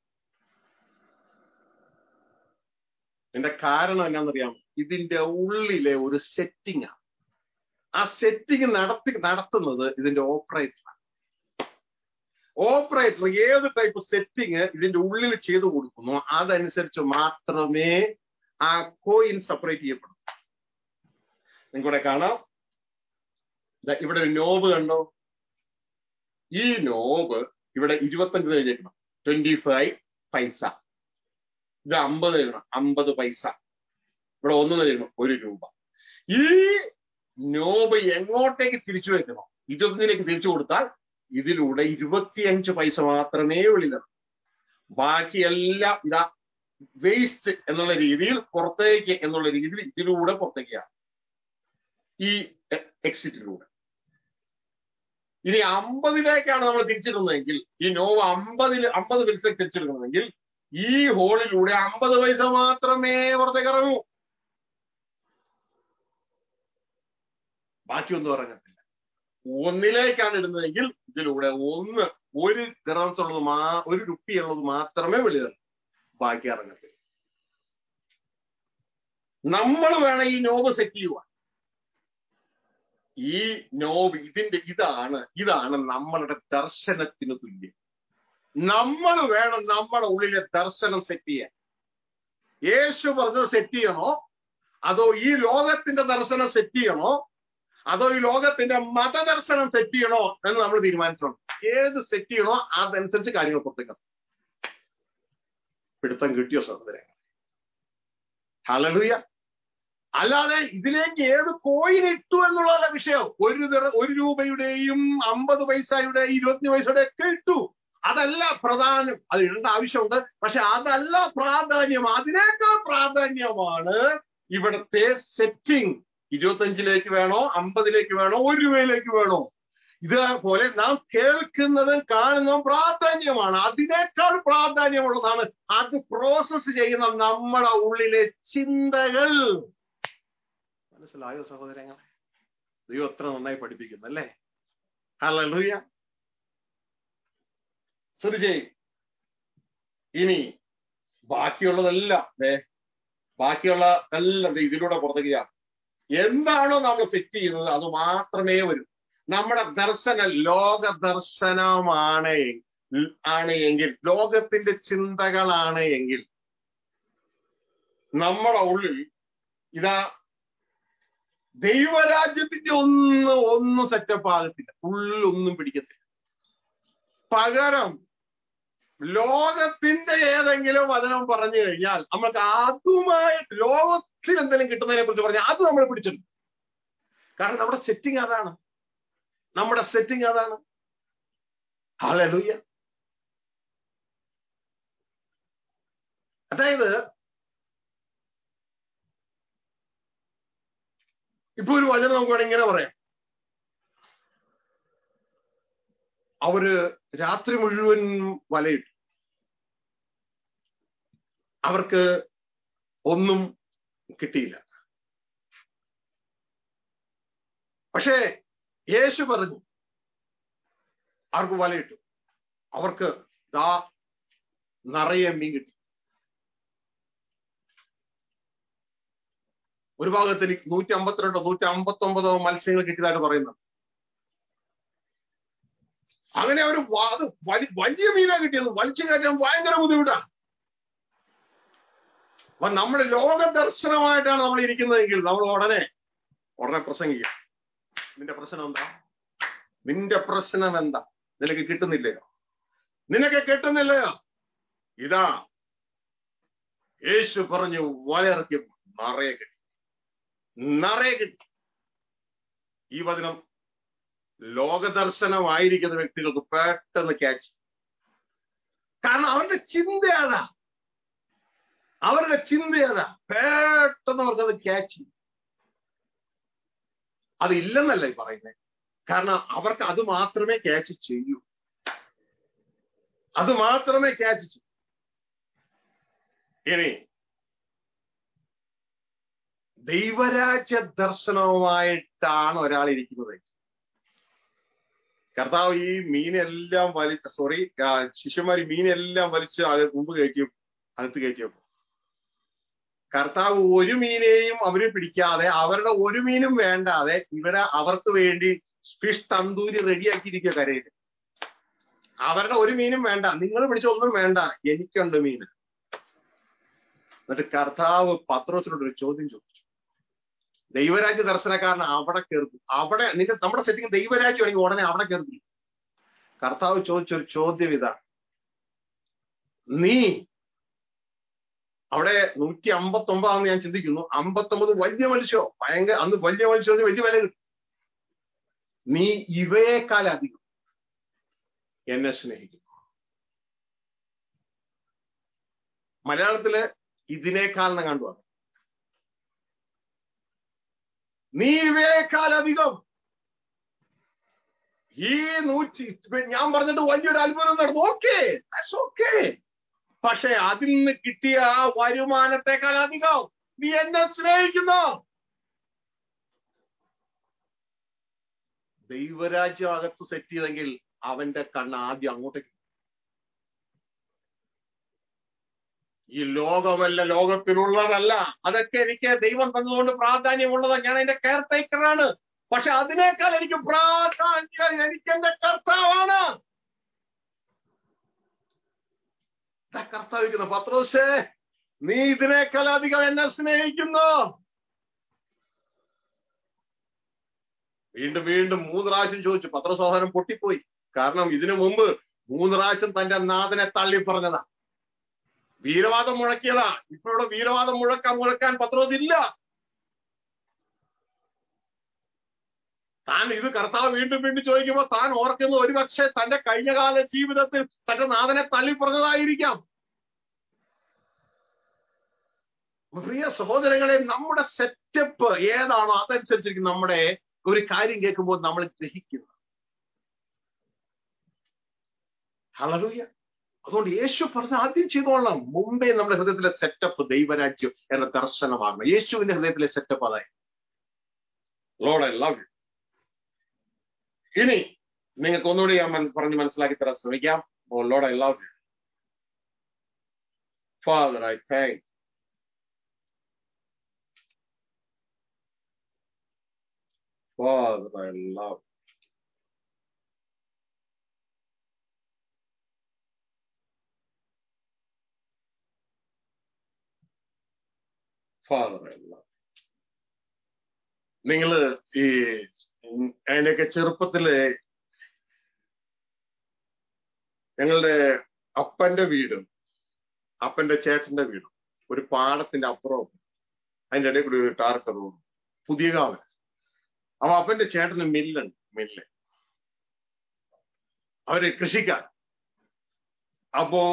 ഇതിന്റെ കാരണം എന്നാണെന്നറിയാം ഇതിന്റെ ഉള്ളിലെ ഒരു സെറ്റിംഗ് ആണ് ആ സെറ്റിംഗ് നടത്തി നടത്തുന്നത് ഇതിന്റെ ഓപ്പറേറ്റർ ഓപ്പറേറ്റർ ഏത് ടൈപ്പ് സെറ്റിംഗ് ഇതിന്റെ ഉള്ളിൽ ചെയ്തു കൊടുക്കുന്നു അതനുസരിച്ച് മാത്രമേ ആ കോയിൻ സെപ്പറേറ്റ് ചെയ്യപ്പെടും നിങ്ങൾക്കൂടെ കാണാം ദാ ഇവിടെ ഒരു നോബ് കണ്ടോ ഈ നോബ് ഇവിടെ ഇരുപത്തഞ്ച് കഴിഞ്ഞേക്കണം ട്വന്റി ഫൈവ് പൈസ ഇത് അമ്പത് എഴുതണം അമ്പത് പൈസ ഇവിടെ ഒന്ന് എഴുതണം ഒരു രൂപ ഈ നോബ് എങ്ങോട്ടേക്ക് തിരിച്ചു വെക്കണം ഇരുപത്തഞ്ചിലേക്ക് തിരിച്ചു കൊടുത്താൽ ഇതിലൂടെ ഇരുപത്തിയഞ്ച് പൈസ മാത്രമേ വെളിയിലുള്ളൂ ബാക്കിയെല്ലാം ഇതാ വേസ്റ്റ് എന്നുള്ള രീതിയിൽ പുറത്തേക്ക് എന്നുള്ള രീതിയിൽ ഇതിലൂടെ പുറത്തേക്കാണ് ഈ എക്സിറ്റിലൂടെ ഇനി അമ്പതിലേക്കാണ് നമ്മൾ തിരിച്ചിടുന്നതെങ്കിൽ ഈ നോവ അമ്പതിൽ അമ്പത് പൈസ തിരിച്ചിടുന്നതെങ്കിൽ ഈ ഹോളിലൂടെ അമ്പത് പൈസ മാത്രമേ പുറത്തേക്ക് ഇറങ്ങൂ ബാക്കിയൊന്നും ഇറങ്ങത്തില്ല ഒന്നിലേക്കാണ് ഇടുന്നതെങ്കിൽ ഇതിലൂടെ ഒന്ന് ഒരു ദിറംസ് ഉള്ളത് മാ ഒരു റുപ്പി ഉള്ളത് മാത്രമേ വെളിയിറങ്ങൂ ബാക്കി ഇറങ്ങത്തില്ല നമ്മൾ വേണം ഈ നോബ് സെറ്റ് ചെയ്യുവാൻ ഈ നോബ് ഇതിന്റെ ഇതാണ് ഇതാണ് നമ്മളുടെ ദർശനത്തിന് തുല്യം നമ്മൾ വേണം നമ്മുടെ ഉള്ളിലെ ദർശനം സെറ്റ് ചെയ്യാൻ യേശു പറഞ്ഞത് സെറ്റ് ചെയ്യണോ അതോ ഈ ലോകത്തിന്റെ ദർശനം സെറ്റ് ചെയ്യണോ അതോ ഈ ലോകത്തിന്റെ മതദർശനം സെറ്റ് ചെയ്യണോ എന്ന് നമ്മൾ തീരുമാനിച്ചോണം ഏത് സെറ്റ് ചെയ്യണോ അതനുസരിച്ച് കാര്യങ്ങൾ പുറത്തേക്ക് പിടുത്തം കിട്ടിയോ സഹോദരൻ ഹലലുയ അല്ലാതെ ഇതിലേക്ക് ഏത് കോയിൻ ഇട്ടു എന്നുള്ളതല്ല വിഷയം ഒരു ഒരു രൂപയുടെയും അമ്പത് പൈസയുടെയും ഇരുപത്തി പൈസയുടെ ഒക്കെ ഇട്ടു അതല്ല പ്രധാനം അത് ഇടേണ്ട ആവശ്യമുണ്ട് പക്ഷെ അതല്ല പ്രാധാന്യം അതിനേക്കാൾ പ്രാധാന്യമാണ് ഇവിടുത്തെ സെറ്റിംഗ് ഇരുപത്തഞ്ചിലേക്ക് വേണോ അമ്പതിലേക്ക് വേണോ ഒരു രൂപയിലേക്ക് വേണോ ഇതേപോലെ നാം കേൾക്കുന്നതും കാണുന്നതും പ്രാധാന്യമാണ് അതിനേക്കാൾ പ്രാധാന്യമുള്ളതാണ് അത് പ്രോസസ് ചെയ്യുന്ന നമ്മുടെ ഉള്ളിലെ ചിന്തകൾ മനസ്സിലായോ സഹോദരങ്ങളെ ദൈവം അത്ര നന്നായി പഠിപ്പിക്കുന്നു അല്ലേ ഹലൂയ ശ്രദ്ധിച്ചേ ഇനി ബാക്കിയുള്ളതെല്ലാം ഏ ബാക്കിയുള്ള എല്ലാം ഇതിലൂടെ പുറത്തേക്ക് എന്താണോ നമ്മൾ സെറ്റ് ചെയ്യുന്നത് അത് മാത്രമേ വരൂ നമ്മുടെ ദർശനം ലോക ദർശനമാണ് ആണ് എങ്കിൽ ലോകത്തിന്റെ ചിന്തകളാണ് എങ്കിൽ നമ്മുടെ ഉള്ളിൽ ഇതാ ദൈവരാജ്യത്തിന്റെ ഒന്ന് ഒന്നും സെറ്റപ്പ് ആകത്തില്ല ഉള്ളിൽ ഒന്നും പിടിക്കത്തില്ല പകരം ലോകത്തിന്റെ ഏതെങ്കിലും വചനം പറഞ്ഞു കഴിഞ്ഞാൽ നമുക്ക് അതുമായിട്ട് ലോകത്തിൽ എന്തെങ്കിലും കിട്ടുന്നതിനെ കുറിച്ച് പറഞ്ഞാൽ അത് നമ്മൾ പിടിച്ചെടുക്കും കാരണം നമ്മുടെ സെറ്റിംഗ് അതാണ് നമ്മുടെ സെറ്റിംഗ് അതാണ് ഹലലുയ്യ അതായത് ഇപ്പൊ ഒരു വചനം നമുക്ക് വേണമെങ്കിൽ ഇങ്ങനെ പറയാം അവര് രാത്രി മുഴുവൻ വലയിട്ടു അവർക്ക് ഒന്നും കിട്ടിയില്ല പക്ഷേ യേശു പറഞ്ഞു അവർക്ക് വലയിട്ടു അവർക്ക് ദാ നിറയെ മീൻ കിട്ടി ഒരു ഭാഗത്തിൽ നൂറ്റി അമ്പത്തിരണ്ടോ നൂറ്റി അമ്പത്തി ഒമ്പതോ മത്സ്യങ്ങൾ കിട്ടിയതായിട്ട് പറയുന്നുണ്ട് അങ്ങനെ അവർ അത് വലിയ മീനാ കിട്ടിയത് വലിച്ചു കയറ്റാൻ ഭയങ്കര ബുദ്ധിമുട്ടാ അപ്പൊ നമ്മൾ ലോക ദർശനമായിട്ടാണ് നമ്മൾ ഇരിക്കുന്നതെങ്കിൽ നമ്മൾ ഉടനെ ഉടനെ പ്രസംഗിക്കാം നിന്റെ പ്രശ്നം എന്താ നിന്റെ പ്രശ്നം എന്താ നിനക്ക് കിട്ടുന്നില്ലയോ നിനക്ക് കിട്ടുന്നില്ലയോ ഇതാ യേശു പറഞ്ഞു വലയിറക്കി നിറയെ കിട്ടി നിറയെ കിട്ടി ഈ വചനം ലോകദർശനമായിരിക്കുന്ന വ്യക്തികൾക്ക് പെട്ടെന്ന് ക്യാച്ച് കാരണം അവരുടെ ചിന്ത അതാ അവരുടെ ചിന്ത അതാ പെട്ടെന്ന് അവർക്കത് ക്യാച്ച് ചെയ്യും അത് ഇല്ലെന്നല്ല ഈ പറയുന്നത് കാരണം അവർക്ക് അത് മാത്രമേ ക്യാച്ച് ചെയ്യൂ അത് മാത്രമേ ക്യാച്ച് ചെയ്യൂ ഇനി ദൈവരാജ്യ ദർശനവുമായിട്ടാണ് ഒരാൾ ഇരിക്കുന്നത് കർത്താവ് ഈ മീനെല്ലാം വലി സോറി ശിഷ്യന്മാർ ഈ മീനെല്ലാം വലിച്ച് അത് മുമ്പ് കയറ്റി അകത്ത് കയറ്റി വെക്കും കർത്താവ് ഒരു മീനെയും അവര് പിടിക്കാതെ അവരുടെ ഒരു മീനും വേണ്ടാതെ ഇവിടെ അവർക്ക് വേണ്ടി ഫിഷ് തന്തൂരി റെഡിയാക്കിയിരിക്കുക കരയിൽ അവരുടെ ഒരു മീനും വേണ്ട നിങ്ങൾ പിടിച്ച ഒന്നും വേണ്ട എനിക്കുണ്ട് മീൻ എന്നിട്ട് കർത്താവ് പത്രോസിനോട് ഒരു ചോദ്യം ചോദിച്ചു ദൈവരാജ്യ ദർശനക്കാരൻ അവിടെ കയറി അവിടെ നിന്റെ നമ്മുടെ സെറ്റിംഗ് ദൈവരാജ്യമാണെങ്കിൽ ഉടനെ അവിടെ കയറി കർത്താവ് ചോദിച്ചൊരു ചോദ്യം ഇതാ നീ അവിടെ നൂറ്റി അമ്പത്തി ഒമ്പതാണെന്ന് ഞാൻ ചിന്തിക്കുന്നു അമ്പത്തൊമ്പത് വലിയ മത്സ്യോ ഭയങ്കര അന്ന് വലിയ മത്സ്യം വലിയ വില കിട്ടും നീ ഇവയേക്കാളധികം എന്നെ സ്നേഹിക്കുന്നു മലയാളത്തില് ഇതിനേക്കാൾ കണ്ടു നീ ഇവയേക്കാളധികം ഈ നൂറ്റി ഞാൻ പറഞ്ഞിട്ട് വലിയൊരു അത്ഭുതം നടന്നു ഓക്കെ ഓക്കെ പക്ഷെ അതിൽ നിന്ന് കിട്ടിയ ആ വരുമാനത്തെക്കാൾ അധികം നീ എന്നെ സ്നേഹിക്കുന്നു ദൈവരാജ്യം അകത്ത് സെറ്റ് ചെയ്തെങ്കിൽ അവന്റെ കണ്ണ് ആദ്യം അങ്ങോട്ടേക്ക് ഈ ലോകമല്ല ലോകത്തിലുള്ളതല്ല അതൊക്കെ എനിക്ക് ദൈവം തന്നതുകൊണ്ട് പ്രാധാന്യമുള്ളതാ ഞാൻ എന്റെ കെയർ ടേക്കറാണ് പക്ഷെ അതിനേക്കാൾ എനിക്ക് പ്രാധാന്യം എനിക്ക് എന്റെ കർത്താവാണ് കർത്താവിക്കുന്ന പത്രോസേ നീ ഇതിനേക്കാൾ അധികം എന്നെ സ്നേഹിക്കുന്നു വീണ്ടും വീണ്ടും മൂന്ന് പ്രാവശ്യം ചോദിച്ചു പത്രസോഹനം പൊട്ടിപ്പോയി കാരണം ഇതിനു മുമ്പ് മൂന്ന് പ്രാവശ്യം തന്റെ നാഥനെ തള്ളി പറഞ്ഞതാ വീരവാദം മുഴക്കിയതാ ഇപ്പൊ ഇവിടെ വീരവാദം മുഴക്കാൻ മുഴക്കാൻ പത്രോസ് ഇല്ല താൻ ഇത് കർത്താവ് വീണ്ടും വീണ്ടും ചോദിക്കുമ്പോൾ താൻ ഓർക്കുന്ന ഒരുപക്ഷെ തന്റെ കഴിഞ്ഞകാല ജീവിതത്തിൽ തന്റെ നാഥനെ തള്ളി പറഞ്ഞതായിരിക്കാം പ്രിയ സഹോദരങ്ങളെ നമ്മുടെ സെറ്റപ്പ് ഏതാണോ അതനുസരിച്ചിരിക്കും നമ്മുടെ ഒരു കാര്യം കേൾക്കുമ്പോൾ നമ്മൾ ഗ്രഹിക്കുന്നത് ഹലലൂയ അതുകൊണ്ട് യേശു പറഞ്ഞ ആദ്യം ചെയ്തോളാം മുമ്പേ നമ്മുടെ ഹൃദയത്തിലെ സെറ്റപ്പ് ദൈവരാജ്യം എന്ന ദർശനമാകണം യേശുവിന്റെ ഹൃദയത്തിലെ സെറ്റപ്പ് അതായി ലോഡ് ഐ ലവ് യു ഇനി നിങ്ങൾക്ക് ഒന്നുകൂടി ഞാൻ പറഞ്ഞ് മനസ്സിലാക്കി തരാൻ ശ്രമിക്കാം oh Lord I love you Father I thank Father, I love. Father, I love. നിങ്ങൾ ഈ അതിന്റെയൊക്കെ ചെറുപ്പത്തില് ഞങ്ങളുടെ അപ്പന്റെ വീടും അപ്പന്റെ ചേട്ടന്റെ വീടും ഒരു പാടത്തിന്റെ അപ്പുറവും അതിന്റെ ഇടയിൽ കൂടി ഒരു ടാർട്ട റോഡ് പുതിയ കാവൽ അപ്പൊ അപ്പന്റെ ചേട്ടന് മില്ലുണ്ട് മില്ല് അവര് കൃഷിക്കാർ അപ്പോ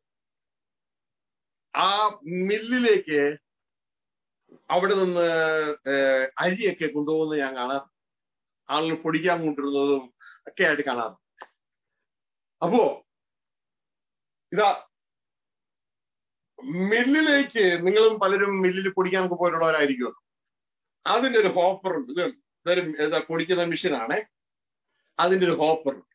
ആ മില്ലിലേക്ക് അവിടെ നിന്ന് അരിയൊക്കെ കൊണ്ടുപോകുന്നത് ഞാൻ കാണാറ് ആളുകൾ പൊടിക്കാൻ കൊണ്ടിരുന്നതും ഒക്കെ ആയിട്ട് കാണാറ് അപ്പോ ഇതാ മില്ലിലേക്ക് നിങ്ങളും പലരും മില്ലിൽ പൊടിക്കാനൊക്കെ പോയിട്ടുള്ളവരായിരിക്കുമല്ലോ അതിന്റെ ഒരു ഹോപ്പർ ഉണ്ട് ഇത് ഇതൊരു എന്താ പൊടിക്കുന്ന മെഷീനാണ് അതിന്റെ ഒരു ഹോപ്പർ ഉണ്ട്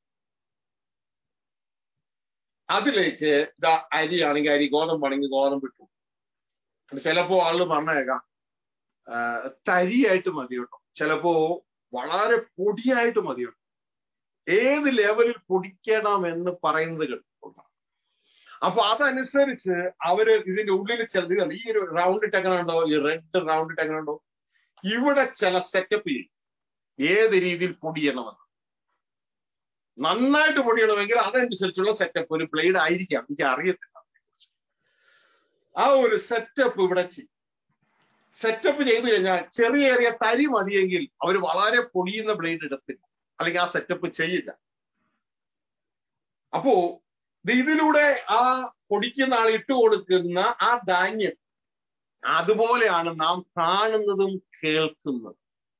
അതിലേക്ക് ഇതാ അരിയാണെങ്കിൽ അരി ഗോതമ്പാണെങ്കിൽ ഗോതമ്പ് ഇട്ടു ചിലപ്പോ ആള് പറഞ്ഞേക്കാം തരിയായിട്ട് മതി കേട്ടോ ചിലപ്പോ വളരെ പൊടിയായിട്ട് മതി കേട്ടോ ഏത് ലെവലിൽ പൊടിക്കണം എന്ന് പറയുന്നത് കേട്ടോ അപ്പൊ അതനുസരിച്ച് അവര് ഇതിന്റെ ഉള്ളിൽ ചിലത് ഈ ഒരു റൗണ്ട് ഇട്ടങ്ങനുണ്ടോ ഈ റെഡ് റൗണ്ട് ഇട്ടങ്ങനുണ്ടോ ഇവിടെ ചില സെറ്റപ്പ് ചെയ്യും ഏത് രീതിയിൽ പൊടിയണമെന്ന് നന്നായിട്ട് പൊടിയണമെങ്കിൽ അതനുസരിച്ചുള്ള സെറ്റപ്പ് ഒരു ബ്ലേഡ് ആയിരിക്കാം എനിക്ക് അറിയത്തില്ല ആ ഒരു സെറ്റപ്പ് ഇവിടെ ചെയ്യും സെറ്റപ്പ് ചെയ്തു കഴിഞ്ഞാൽ ചെറിയ ചെറിയ തരി മതിയെങ്കിൽ അവർ വളരെ പൊടിയുന്ന ബ്ലേഡ് എടുത്തില്ല അല്ലെങ്കിൽ ആ സെറ്റപ്പ് ചെയ്യില്ല അപ്പോ ഇത് ഇതിലൂടെ ആ പൊടിക്കുന്ന ആൾ ഇട്ട് കൊടുക്കുന്ന ആ ധാന്യം അതുപോലെയാണ് നാം കാണുന്നതും കേൾക്കുന്നതും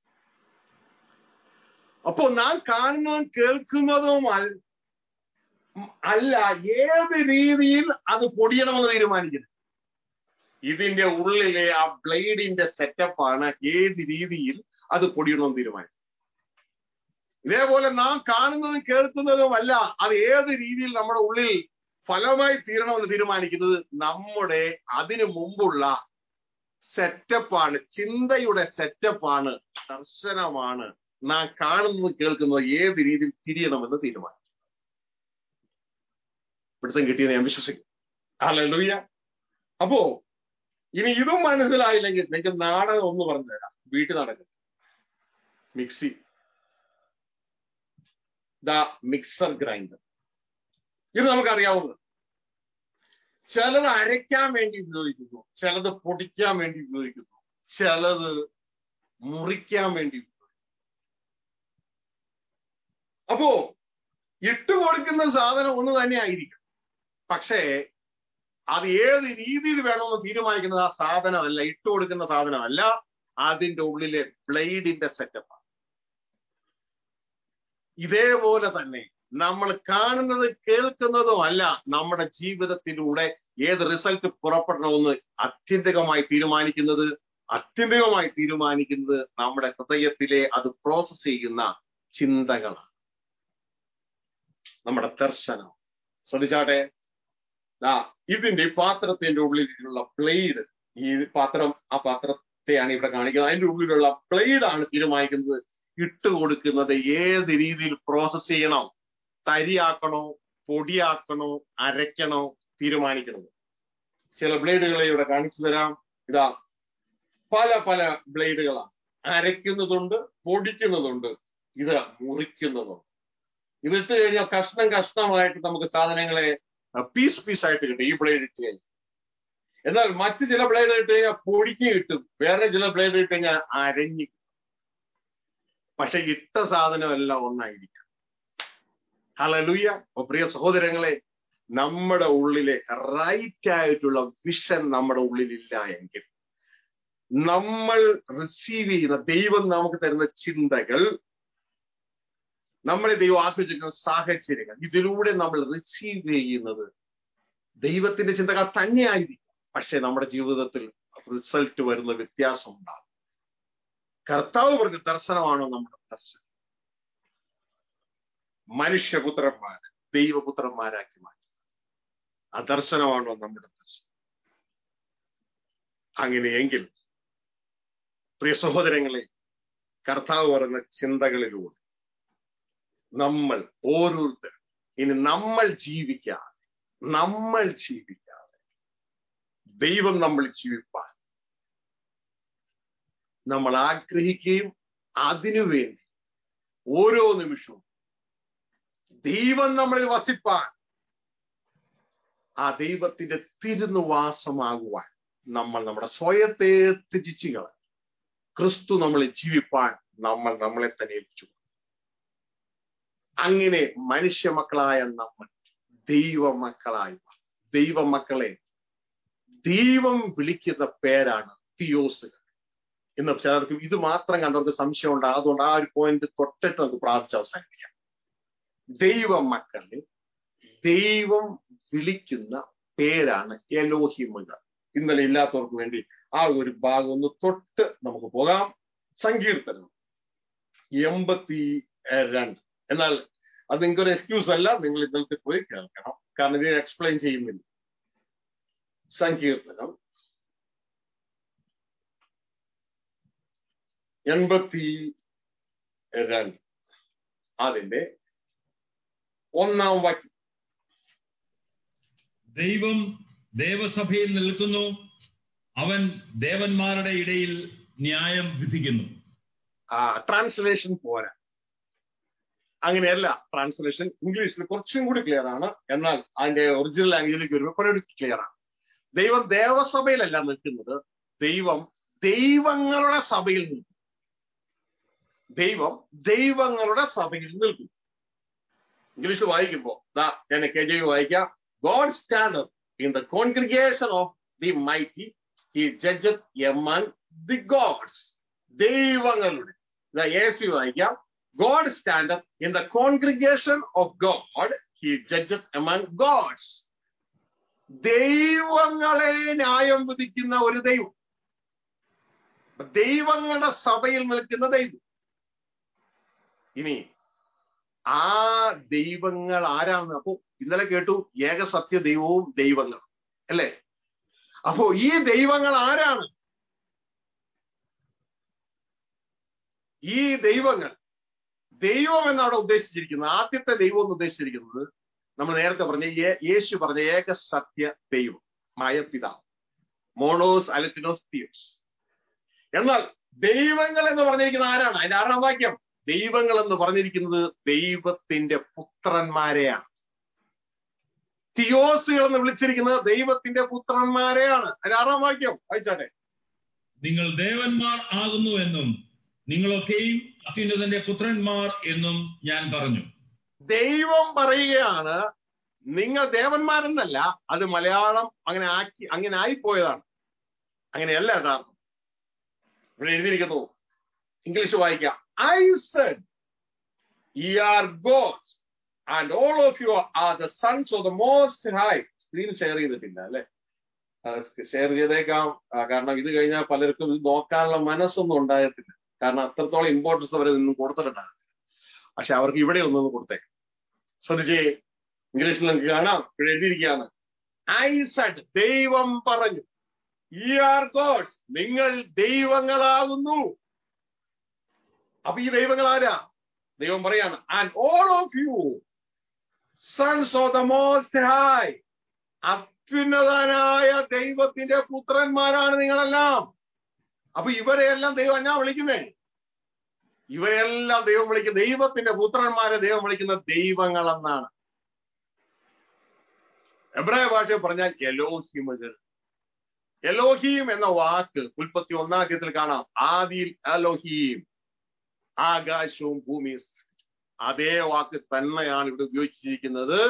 അപ്പോ നാം കാണുന്നതും കേൾക്കുന്നതും അൽ- അല്ല ഏത് രീതിയിൽ അത് പൊടിയണമെന്ന് തീരുമാനിക്കുന്നത് ഇതിന്റെ ഉള്ളിലെ ആ ബ്ലേഡിന്റെ സെറ്റപ്പാണ് ഏത് രീതിയിൽ അത് പൊടിയണമെന്ന് തീരുമാനിക്കുന്നത് ഇതേപോലെ നാം കാണുന്നതും കേൾക്കുന്നതും അല്ല അത് ഏത് രീതിയിൽ നമ്മുടെ ഉള്ളിൽ ഫലമായി തീരണമെന്ന് തീരുമാനിക്കുന്നത് നമ്മുടെ അതിനു മുമ്പുള്ള സെറ്റപ്പാണ് ചിന്തയുടെ സെറ്റപ്പാണ് ദർശനമാണ് നാം കാണുന്നതും കേൾക്കുന്നതും ഏത് രീതിയിൽ തിരിയണമെന്ന് തീരുമാനിക്കും പിടുത്തം കിട്ടിയെന്ന് ഞാൻ വിശ്വസിക്കും അല്ലൂയ്യ അപ്പോ ഇനി ഇതും മനസ്സിലായില്ലെങ്കിൽ നിങ്ങൾക്ക് നാടകം ഒന്ന് പറഞ്ഞു തരാം വീട്ടിൽ നടക്കും മിക്സി ദ മിക്സർ ഗ്രൈൻഡർ ഇത് നമുക്കറിയാവുന്നത് ചിലത് അരയ്ക്കാൻ വേണ്ടി ഉപയോഗിക്കുന്നു ചിലത് പൊടിക്കാൻ വേണ്ടി ഉപയോഗിക്കുന്നു ചിലത് മുറിക്കാൻ വേണ്ടി ഉപയോഗിക്കുന്നു അപ്പോ ഇട്ട് കൊടുക്കുന്ന സാധനം ഒന്ന് തന്നെ ആയിരിക്കും പക്ഷേ അത് ഏത് രീതിയിൽ വേണമെന്ന് തീരുമാനിക്കുന്നത് ആ സാധനമല്ല ഇട്ട് കൊടുക്കുന്ന സാധനമല്ല അതിന്റെ ഉള്ളിലെ ബ്ലേഡിന്റെ സെറ്റപ്പാണ് ഇതേപോലെ തന്നെ നമ്മൾ കാണുന്നത് കേൾക്കുന്നതും അല്ല നമ്മുടെ ജീവിതത്തിലൂടെ ഏത് റിസൾട്ട് പുറപ്പെടണമെന്ന് അത്യന്തികമായി തീരുമാനിക്കുന്നത് അത്യന്തികമായി തീരുമാനിക്കുന്നത് നമ്മുടെ ഹൃദയത്തിലെ അത് പ്രോസസ് ചെയ്യുന്ന ചിന്തകളാണ് നമ്മുടെ ദർശനം ശ്രദ്ധിച്ചാട്ടെ ആ ഇതിന്റെ ഈ പാത്രത്തിന്റെ ഉള്ളിലുള്ള ബ്ലേഡ് ഈ പാത്രം ആ പാത്രത്തെയാണ് ഇവിടെ കാണിക്കുന്നത് അതിന്റെ ഉള്ളിലുള്ള ബ്ലേഡ് ആണ് തീരുമാനിക്കുന്നത് ഇട്ട് കൊടുക്കുന്നത് ഏത് രീതിയിൽ പ്രോസസ് ചെയ്യണം തരിയാക്കണോ പൊടിയാക്കണോ അരയ്ക്കണോ തീരുമാനിക്കുന്നത് ചില ബ്ലേഡുകളെ ഇവിടെ കാണിച്ചു തരാം ഇതാ പല പല ബ്ലേഡുകളാണ് അരയ്ക്കുന്നതുണ്ട് പൊടിക്കുന്നതുണ്ട് ഇത് മുറിക്കുന്നതുണ്ട് ഇതിട്ട് കഴിഞ്ഞാൽ കഷ്ണം കഷ്ണമായിട്ട് നമുക്ക് സാധനങ്ങളെ പീസ് പീസ് ആയിട്ട് കിട്ടും ഈ ബ്ലേഡ് ഇട്ട് കഴിഞ്ഞാൽ എന്നാൽ മറ്റ് ചില ബ്ലേഡ് ഇട്ട് കഴിഞ്ഞാൽ പൊടിക്ക് കിട്ടും വേറെ ചില ബ്ലേഡ് ഇട്ട് കഴിഞ്ഞാൽ അരഞ്ഞു പക്ഷെ ഇട്ട സാധനമെല്ലാം ഒന്നായിരിക്കും ഹലലുയ അപ്പൊ പ്രിയ സഹോദരങ്ങളെ നമ്മുടെ ഉള്ളിലെ റൈറ്റ് ആയിട്ടുള്ള വിഷൻ നമ്മുടെ ഉള്ളിലില്ല എങ്കിൽ നമ്മൾ റിസീവ് ചെയ്യുന്ന ദൈവം നമുക്ക് തരുന്ന ചിന്തകൾ നമ്മളെ ദൈവം ആഗ്രഹിക്കുന്ന സാഹചര്യങ്ങൾ ഇതിലൂടെ നമ്മൾ റിസീവ് ചെയ്യുന്നത് ദൈവത്തിന്റെ ചിന്തകൾ തന്നെയായിരിക്കും പക്ഷെ നമ്മുടെ ജീവിതത്തിൽ റിസൾട്ട് വരുന്ന വ്യത്യാസം ഉണ്ടാകും കർത്താവ് പറഞ്ഞ ദർശനമാണോ നമ്മുടെ ദർശനം മനുഷ്യപുത്രന്മാർ ദൈവപുത്രന്മാരാക്കി മാറ്റി ആ ദർശനമാണോ നമ്മുടെ ദർശനം അങ്ങനെയെങ്കിൽ പ്രിയ സഹോദരങ്ങളെ കർത്താവ് പറഞ്ഞ ചിന്തകളിലൂടെ നമ്മൾ ഓരോരുത്തരും ഇനി നമ്മൾ ജീവിക്കാതെ നമ്മൾ ജീവിക്കാതെ ദൈവം നമ്മൾ ജീവിപ്പാൻ നമ്മൾ ആഗ്രഹിക്കുകയും അതിനുവേണ്ടി ഓരോ നിമിഷവും ദൈവം നമ്മളിൽ വസിപ്പാൻ ആ ദൈവത്തിന്റെ തിരുനുവാസമാകുവാൻ നമ്മൾ നമ്മുടെ സ്വയത്തെ ത്യജിച്ച് കളഞ്ഞു ക്രിസ്തു നമ്മളെ ജീവിപ്പാൻ നമ്മൾ നമ്മളെ തന്നെ ഏൽപ്പിച്ചു അങ്ങനെ മനുഷ്യ മക്കളായ നമ്മൾ ദൈവമക്കളായി മാറി. ദൈവമക്കളെ ദൈവം വിളിക്കുന്ന പേരാണ് തിയോസുകൾ എന്ന് ചിലർക്ക് ഇത് മാത്രം കണ്ടവർക്ക് സംശയം ഉണ്ട് അതുകൊണ്ട് ആ ഒരു പോയിന്റ് തൊട്ടിട്ട് നമുക്ക് പ്രാർത്ഥിച്ച് അവസാനിപ്പിക്കാം ദൈവമക്കളെ ദൈവം വിളിക്കുന്ന പേരാണ് എലോഹിമുകൾ ഇന്നലെ ഇല്ലാത്തവർക്ക് വേണ്ടി ആ ഒരു ഭാഗം ഒന്ന് തൊട്ട് നമുക്ക് പോകാം സങ്കീർത്തനം എൺപത്തി രണ്ട് എന്നാൽ അത് നിങ്ങൾക്കൊരു എക്സ്ക്യൂസ് അല്ല നിങ്ങൾ ഇന്നലത്തെ പോയി കേൾക്കണം കാരണം ഇത് എക്സ്പ്ലെയിൻ ചെയ്യുന്നില്ല സങ്കീർത്തനം എൺപത്തി രണ്ട് അതിന്റെ ഒന്നാം വാക്യം ദൈവം ദേവസഭയിൽ നിൽക്കുന്നു അവൻ ദേവന്മാരുടെ ഇടയിൽ ന്യായം വിധിക്കുന്നു ആ ട്രാൻസ്ലേഷൻ പോരാ അങ്ങനെയല്ല ട്രാൻസ്ലേഷൻ ഇംഗ്ലീഷിൽ കുറച്ചും കൂടി ക്ലിയർ ആണ് എന്നാൽ അതിന്റെ ഒറിജിനൽ ലാംഗ്വേജിലേക്ക് വരുമ്പോൾ കുറേ ക്ലിയർ ആണ് ദൈവം ദേവസഭയിലല്ല നിൽക്കുന്നത് ദൈവം ദൈവങ്ങളുടെ സഭയിൽ നിൽക്കും ദൈവം ദൈവങ്ങളുടെ സഭയിൽ നിൽക്കും ഇംഗ്ലീഷ് വായിക്കുമ്പോ ദാ ഞാൻ കെ ജെ വായിക്കാം God stand in the congregation of the mighty he judgeth among the gods ദൈവങ്ങളുടെ ദാ എ സി വായിക്കാം God stand in the congregation of God he judgeth among gods ദൈവങ്ങളെ ന്യായം വിധിക്കുന്ന ഒരു ദൈവം ദൈവങ്ങളുടെ സഭയിൽ നിൽക്കുന്ന ദൈവം ഇനി ആ ദൈവങ്ങൾ ആരാണ് അപ്പോ ഇന്നലെ കേട്ടു ഏകസത്യ ദൈവവും ദൈവങ്ങൾ അല്ലേ അപ്പോ ഈ ദൈവങ്ങൾ ആരാണ് ഈ ദൈവങ്ങൾ ദൈവം എന്നാണ് ഉദ്ദേശിച്ചിരിക്കുന്നത് ആദ്യത്തെ ദൈവം എന്ന് ഉദ്ദേശിച്ചിരിക്കുന്നത് നമ്മൾ നേരത്തെ പറഞ്ഞ യേ- യേശു പറഞ്ഞ ഏക സത്യ ദൈവം മായപിതാവ് മോണോസ് അലറ്റിനോസ് തിയോസ് എന്നാൽ ദൈവങ്ങൾ എന്ന് പറഞ്ഞിരിക്കുന്ന ആരാണ് അതിന്റെ ആറാം വാക്യം ദൈവങ്ങൾ എന്ന് പറഞ്ഞിരിക്കുന്നത് ദൈവത്തിന്റെ പുത്രന്മാരെയാണ് തിയോസുകൾ എന്ന് വിളിച്ചിരിക്കുന്നത് ദൈവത്തിന്റെ പുത്രന്മാരെയാണ് അതിന്റെ ആറാം വാക്യം വായിച്ചാട്ടെ നിങ്ങൾ ദേവന്മാർ ആകുന്നു എന്നും നിങ്ങളൊക്കെയും അത്യുന്നതന്റെ പുത്രന്മാർ എന്നും ഞാൻ പറഞ്ഞു ദൈവം പറയുകയാണ് നിങ്ങൾ ദേവന്മാരെന്നല്ല അത് മലയാളം അങ്ങനെ ആക്കി അങ്ങനെ ആയിപ്പോയതാണ് അങ്ങനെയല്ല യഥാർത്ഥം ഇവിടെ എഴുതിയിരിക്കുന്നു ഇംഗ്ലീഷ് വായിക്കാം I said you are gods and all of you are the sons of the most high screen share ചെയ്തിട്ടില്ല അല്ലെ ഷെയർ ചെയ്തേക്കാം ആ, കാരണം ഇത് കഴിഞ്ഞാൽ പലർക്കും ഇത് നോക്കാനുള്ള മനസ്സൊന്നും ഉണ്ടായിട്ടില്ല കാരണം അത്രത്തോളം ഇമ്പോർട്ടൻസ് അവർ ഇന്നും കൊടുത്തിട്ടുണ്ടാകും പക്ഷെ അവർക്ക് ഇവിടെ ഒന്നും കൊടുത്തേക്കാം ശ്രദ്ധിച്ചേ ഇംഗ്ലീഷിൽ നിങ്ങൾക്ക് കാണാം ഇവിടെ എഴുതിയിരിക്കുകയാണ് ഐ സെഡ് ദൈവം പറഞ്ഞു ഈ ആർ ഗോഡ്സ് നിങ്ങൾ ദൈവങ്ങളാകുന്നു അപ്പൊ ഈ ദൈവങ്ങൾ ആരാ ദൈവം പറയാണ് and all of you sons of the most high അത്യുന്നതനായ ദൈവത്തിന്റെ പുത്രന്മാരാണ് നിങ്ങളെല്ലാം അപ്പൊ ഇവരെയെല്ലാം ദൈവം എന്നാ വിളിക്കുന്നേ ഇവരെല്ലാം ദൈവം വിളിക്കുന്ന ദൈവത്തിന്റെ പുത്രന്മാരെ ദൈവം വിളിക്കുന്ന ദൈവങ്ങൾ എന്നാണ് എബ്രായ ഭാഷ പറഞ്ഞാൽ എലോഹിമുകൾ എലോഹീം എന്ന വാക്ക് ഉൽപ്പത്തി ഒന്നാക്യത്തിൽ കാണാം ആദിയിൽ അലോഹീം ആകാശവും ഭൂമിയും സൃഷ്ടിച്ചു അതേ വാക്ക് തന്നെയാണ് ഇവിടെ ഉപയോഗിച്ചിരിക്കുന്നത്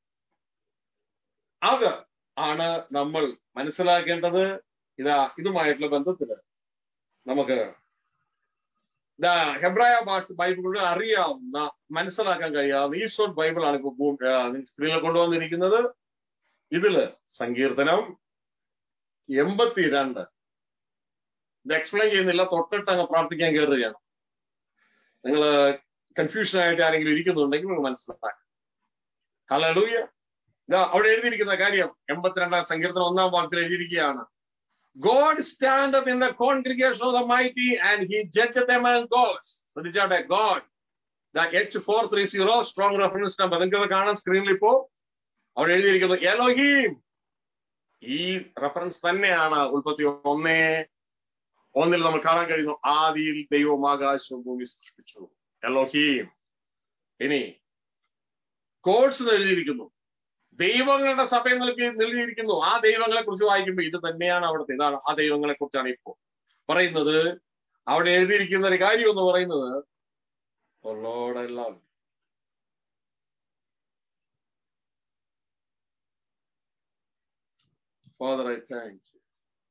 അത് ആണ് നമ്മൾ മനസ്സിലാക്കേണ്ടത് ഇതാ ഇതുമായിട്ടുള്ള ബന്ധത്തില് നമുക്ക് ദാ ഹെബ്രായ ഭാഷ ബൈബിളിലൂടെ അറിയാവുന്ന മനസ്സിലാക്കാൻ കഴിയാവുന്ന ഈശോഡ് ബൈബിളാണ് ഇപ്പൊ സ്ക്രീനിൽ കൊണ്ടുവന്നിരിക്കുന്നത് ഇതില് സങ്കീർത്തനം എൺപത്തിരണ്ട് ഇത് എക്സ്പ്ലെയിൻ ചെയ്യുന്നില്ല തൊട്ടിട്ട് അങ്ങ് പ്രാർത്ഥിക്കാൻ കയറുകയാണ് നിങ്ങൾ കൺഫ്യൂഷൻ ആയിട്ട് ആരെങ്കിലും ഇരിക്കുന്നുണ്ടെങ്കിൽ നിങ്ങൾ മനസ്സിലാക്കാം ഹലൂയ ഇതാ അവിടെ എഴുതിയിരിക്കുന്ന കാര്യം എൺപത്തിരണ്ടാം സങ്കീർത്തനം ഒന്നാം വാക്യത്തിൽ എഴുതിയിരിക്കുകയാണ് God stand in the congregation of the mighty and he judge them and gods ശ്രദ്ധിച്ചാട്ടെ God H four three zero strong reference number നിങ്ങൾക്ക് കാണാൻ സ്ക്രീനിൽ ഇപ്പോ അവിടെ എഴുതിയിരിക്കുന്നു എലോഹീം ഈ റെഫറൻസ് തന്നെയാണ് ഉൽപ്പത്തി ഒന്നേ ഒന്നിൽ നമ്മൾ കാണാൻ കഴിയുന്നു ആദിയിൽ ദൈവം ആകാശവും ഭൂമി സൃഷ്ടിച്ചു എലോഹീം ഇനി കോഡ്സ് എന്ന് എഴുതിയിരിക്കുന്നു ദൈവങ്ങളുടെ സഭയിൽ നൽകി നൽകിയിരിക്കുന്നു ആ ദൈവങ്ങളെ കുറിച്ച് വായിക്കുമ്പോൾ ഇത് തന്നെയാണ് അവിടുത്തെ ഇതാണ് ആ ദൈവങ്ങളെ കുറിച്ചാണ് ഇപ്പോൾ പറയുന്നത് അവിടെ എഴുതിയിരിക്കുന്ന ഒരു കാര്യം എന്ന് പറയുന്നത് Oh Lord, I love you. Father, I thank you.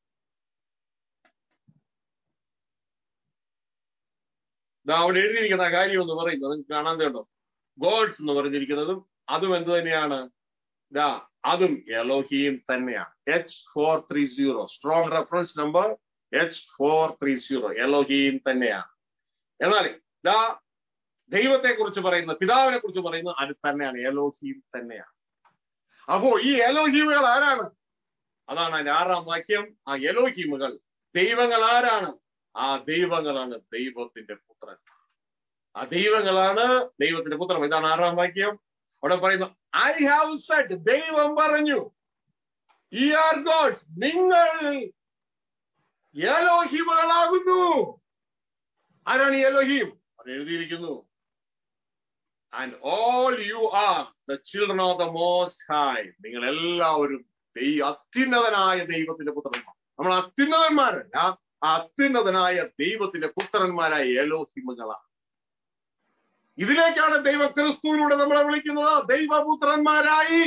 ദാ അവിടെ എഴുതിയിരിക്കുന്ന ആ കാര്യം എന്ന് പറയുന്നത് നിങ്ങൾക്ക് കാണാൻ കേട്ടോ ഗോഡ്സ് എന്ന് പറഞ്ഞിരിക്കുന്നതും അതും എന്ത് തന്നെയാണ് ദാ അതും എലോഹീം തന്നെയാണ് H four three zero strong reference number H four three zero Elohim തന്നെയാണ് എന്നാൽ ദാ ദൈവത്തെ കുറിച്ച് പറയുന്ന പിതാവിനെ കുറിച്ച് പറയുന്നത് അത് തന്നെയാണ് എലോഹീം തന്നെയാണ് അപ്പോ ഈ എലോഹീമുകൾ ആരാണ് അതാണ് അതിന്റെ ആറാം വാക്യം ആ എലോഹീമുകൾ ദൈവങ്ങൾ ആരാണ് ആ ദൈവങ്ങളാണ് ദൈവത്തിന്റെ പുത്രൻ ആ ദൈവങ്ങളാണ് ദൈവത്തിന്റെ പുത്രൻ ഇതാണ് ആറാം വാക്യം അവിടെ പറയുന്നു ഐ ഹാവ് സെഡ് ദൈവം പറഞ്ഞു ഈ ആർ ഗോഡ്സ് നിങ്ങൾ ഏലോഹിമകളാകുന്നു ആരാണ് ഈ എലോഹീം അത് എഴുതിയിരിക്കുന്നു and all you are the children of the most high നിങ്ങൾ എല്ലാവരും ദൈ- അത്യുന്നതനായ ദൈവത്തിന്റെ പുത്രന്മാർ നമ്മൾ അത്യുന്നതന്മാരല്ല ആ അത്യുന്നതനായ ദൈവത്തിന്റെ പുത്രന്മാരായ ഏലോഹിമകളാണ് ഇതിലേക്കാണ് ദൈവ ക്രിസ്തുവിലൂടെ നമ്മളെ വിളിക്കുന്നത് ദൈവപുത്രന്മാരായി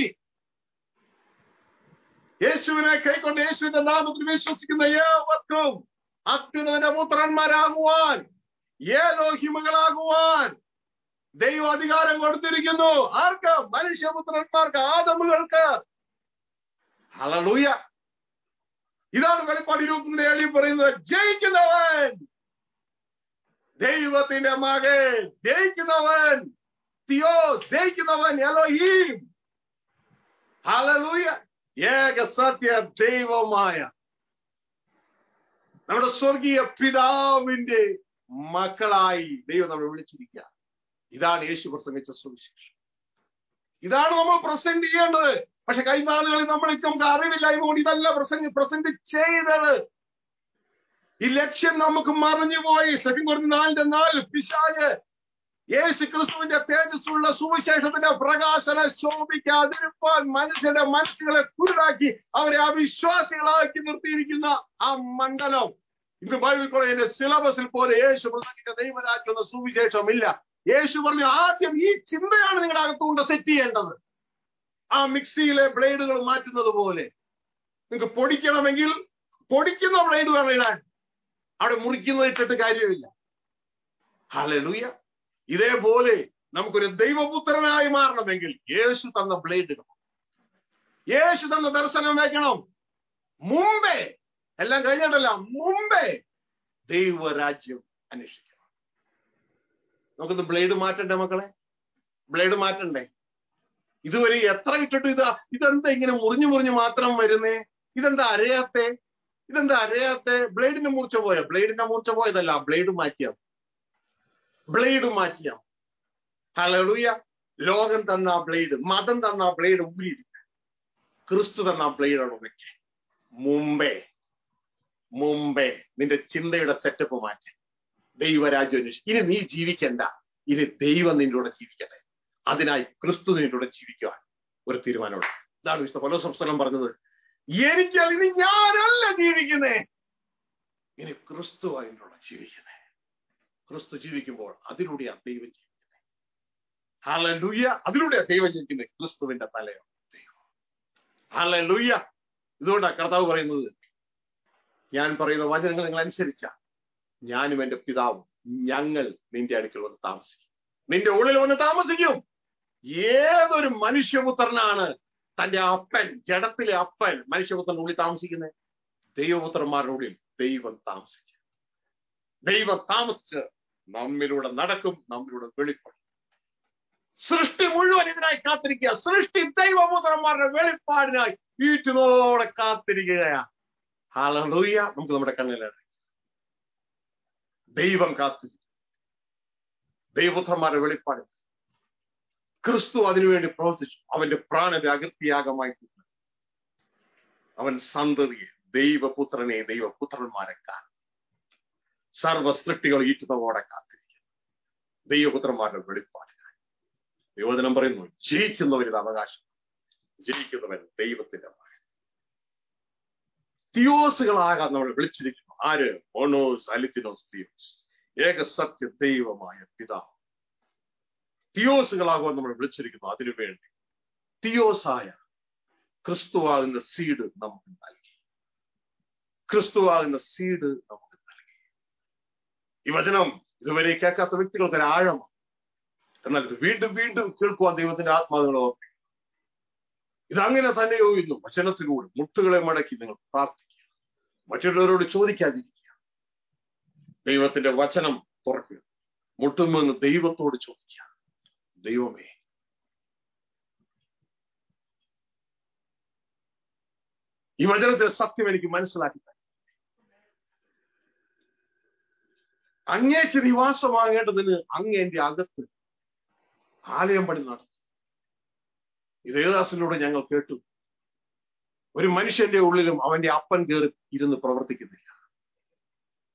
യേശുവിനെ കൈക്കൊണ്ട് യേശുവിന്റെ നാമത്തിൽ വിശ്വസിക്കുന്ന ഏവർക്കും അത്യുന്നതന്റെ പുത്രന്മാരാകുവാൻ ഏലോഹിമകളാകുവാൻ ദൈവ അധികാരം കൊടുത്തിരിക്കുന്നു ആർക്ക് മനുഷ്യപുത്രന്മാർക്ക് ആദമുകൾക്ക് ഹലലൂയ ഇതാണ് വെളിപ്പാട് ഇരുപത്തിനെ എഴുതി പറയുന്നത് ജയിക്കുന്നവൻ ദൈവത്തിന്റെ മകൻ ജയിക്കുന്നവൻ തിയോ ജയിക്കുന്നവൻ എലോഹീം ഹലലൂയ ഏക സത്യ ദൈവമായ നമ്മുടെ സ്വർഗീയ പിതാവിന്റെ മക്കളായി ദൈവം നമ്മൾ വിളിച്ചിരിക്കുക ഇതാണ് യേശു പ്രസംഗിച്ച സുവിശേഷം ഇതാണ് നമ്മൾ പ്രസന്റ് ചെയ്യേണ്ടത് പക്ഷെ കഴിഞ്ഞ നാളുകളിൽ നമ്മൾക്ക് നമുക്ക് അറിവില്ലായ്മ കൊണ്ട് ഇതല്ല പ്രസംഗ പ്രസന്റ് ചെയ്തത് ഈ ലക്ഷ്യം നമുക്ക് മറിഞ്ഞുപോയി സെക്കൻഡ് കുറഞ്ഞ നാലിന്റെ നാല് പിശാല് യേശു ക്രിസ്തുവിന്റെ തേജസ്സുള്ള സുവിശേഷത്തിന്റെ പ്രകാശന ശോഭിക്കാതിരുപ്പാൻ മനുഷ്യന്റെ മനസ്സുകളെ കുരുടാക്കി അവരെ അവിശ്വാസികളാക്കി നിർത്തിയിരിക്കുന്ന ആ മണ്ഡലം ഇന്ന് ബൈബിൾ കോളേജിന്റെ സിലബസിൽ പോലെ യേശു പ്രസംഗിച്ച ദൈവരാജ്യം എന്ന സുവിശേഷമില്ല യേശു പറഞ്ഞു ആദ്യം ഈ ചിന്തയാണ് നിങ്ങളുടെ അകത്തുകൊണ്ട് സെറ്റ് ചെയ്യേണ്ടത് ആ മിക്സിയിലെ ബ്ലേഡുകൾ മാറ്റുന്നത് പോലെ നിങ്ങൾക്ക് പൊടിക്കണമെങ്കിൽ പൊടിക്കുന്ന ബ്ലേഡ് വേണം ഇടാൻ അവിടെ മുറിക്കുന്നത് ഇട്ടിട്ട് കാര്യമില്ല ഹലലുയ ഇതേപോലെ നമുക്കൊരു ദൈവപുത്രനായി മാറണമെങ്കിൽ യേശു തന്ന ബ്ലേഡ് ഇടണം യേശു തന്ന ദർശനം വയ്ക്കണം മുമ്പേ എല്ലാം കഴിഞ്ഞിട്ടല്ല മുമ്പേ ദൈവരാജ്യം അന്വേഷിക്കണം നമുക്കൊന്ന് ബ്ലേഡ് മാറ്റണ്ടേ മക്കളെ ബ്ലേഡ് മാറ്റണ്ടേ ഇതുവരെ എത്ര ഇട്ടിട്ട് ഇതാ ഇതെന്താ ഇങ്ങനെ മുറിഞ്ഞു മുറിഞ്ഞു മാത്രം വരുന്നേ ഇതെന്താ അരയാത്തെ ഇതെന്താ അരയാത്തെ ബ്ലേഡിന്റെ മൂർച്ച പോയ ബ്ലേഡിന്റെ മൂർച്ച പോയതല്ല ബ്ലേഡ് മാറ്റിയ ബ്ലേഡ് മാറ്റിയ ഹലൂയ ലോകം തന്ന ബ്ലേഡ് മതം തന്ന ബ്ലേഡ് ഊരിയില്ല ക്രിസ്തു തന്ന ബ്ലേഡാണ് ഉണക്കെ മുമ്പേ മുമ്പേ നിന്റെ ചിന്തയുടെ സെറ്റപ്പ് മാറ്റി ദൈവരാജ്യം അന്വേഷിക്കും ഇനി നീ ജീവിക്കണ്ട ഇനി ദൈവം നിന്റെ കൂടെ ജീവിക്കട്ടെ അതിനായി ക്രിസ്തു നിന്റെ കൂടെ ജീവിക്കുവാൻ ഒരു തീരുമാനമുണ്ട് ഇതാണ് വിശുദ്ധ പല സംസ്ഥാനം പറഞ്ഞത് എനിക്ക് ഇനി ഞാനല്ല ജീവിക്കുന്നേ ഇനി ക്രിസ്തു അതിനുള്ള ജീവിക്കുന്നേ ക്രിസ്തു ജീവിക്കുമ്പോൾ അതിലൂടെയാണ് ദൈവം ജീവിക്കുന്നത് ഹാലൂയ്യ അതിലൂടെയാണ് ദൈവം ജീവിക്കുന്നത് ക്രിസ്തുവിന്റെ തലയോ ദൈവം ഹാലൂയ്യ ഇതുകൊണ്ടാണ് കർത്താവ് പറയുന്നത് ഞാൻ പറയുന്ന വചനങ്ങൾ നിങ്ങൾ അനുസരിച്ച ഞാനും എന്റെ പിതാവും ഞങ്ങൾ നിന്റെ അടുക്കൽ വന്ന് താമസിക്കും നിന്റെ ഉള്ളിൽ വന്ന് താമസിക്കും ഏതൊരു മനുഷ്യപുത്രനാണ് തന്റെ അപ്പൻ ജഡത്തിലെ അപ്പൻ മനുഷ്യപുത്രന്റെ ഉള്ളിൽ താമസിക്കുന്നത് ദൈവപുത്രന്മാരുടെ ഉള്ളിൽ ദൈവം താമസിക്കും ദൈവം താമസിച്ച് നമ്മിലൂടെ നടക്കും നമ്മിലൂടെ വെളിപ്പെടും സൃഷ്ടി മുഴുവൻ ഇതിനായി കാത്തിരിക്കുക സൃഷ്ടി ദൈവപുത്രന്മാരുടെ വെളിപ്പാടിനായി വീട്ടിനോടെ കാത്തിരിക്കുകയാണ് ഹാലൂയ നമുക്ക് നമ്മുടെ കണ്ണിലാണ് ദൈവം കാത്തിരിക്കും ദൈവപുത്രന്മാരുടെ വെളിപ്പാട് ക്രിസ്തു അതിനുവേണ്ടി പ്രവർത്തിച്ചു അവന്റെ പ്രാണന്റെ അകൃത്യാഗമായി തീർന്നു. അവൻ സന്തതിയെ ദൈവപുത്രനെ ദൈവപുത്രന്മാരെ കാണും സർവ സൃഷ്ടികൾ ഈറ്റുന്നതോടെ കാത്തിരിക്കും ദൈവപുത്രന്മാരുടെ വെളിപ്പാടിനായി ദൈവദിനം പറയുന്നു ജയിക്കുന്നവരിത് അവകാശം ജയിക്കുന്നവൻ ദൈവത്തിന്റെ മകൻ തിയോസുകളാകാൻ നമ്മൾ വിളിച്ചിരിക്കുന്നു ആര് ഓണോസ് അലിത്തിനോസ് തിയോസ് ഏക സത്യ ദൈവമായ പിതാവ് തിയോസുകളാകുവാൻ നമ്മൾ വിളിച്ചിരിക്കുന്നു അതിനു വേണ്ടി തിയോസായ ക്രിസ്തുവാകുന്ന സീഡ് നമുക്ക് നൽകി ക്രിസ്തുവാകുന്ന സീഡ് നമുക്ക് നൽകി ഈ വചനം ഇതുവരെ കേൾക്കാത്ത വ്യക്തികൾക്ക് ഒരു ആഴമാണ് എന്നാൽ ഇത് വീണ്ടും വീണ്ടും കേൾക്കുവാൻ ദൈവത്തിന്റെ ആത്മാവിനെ ഓർപ്പിക്കും ഇതങ്ങനെ തന്നെയോ ഇന്നും വചനത്തിലൂടെ മുട്ടുകളെ മടക്കി നിങ്ങൾ പ്രാർത്ഥിക്കുക മറ്റുള്ളവരോട് ചോദിക്കാതിരിക്കുക ദൈവത്തിന്റെ വചനം തുറക്കുക മുട്ടുമെന്ന് ദൈവത്തോട് ചോദിക്കുക ദൈവമേ ഈ വചനത്തിലെ സത്യം എനിക്ക് മനസ്സിലാക്കി തരണം. അങ്ങേക്ക് നിവാസമാകേണ്ടതിന് അങ്ങ് എന്റെ അകത്ത് ആലയം പണി നടത്തും ഇത് ദേവദാസിലൂടെ ഞങ്ങൾ കേട്ടു ഒരു മനുഷ്യന്റെ ഉള്ളിലും അവന്റെ അപ്പൻ കയറി ഇരുന്ന് പ്രവർത്തിക്കുന്നില്ല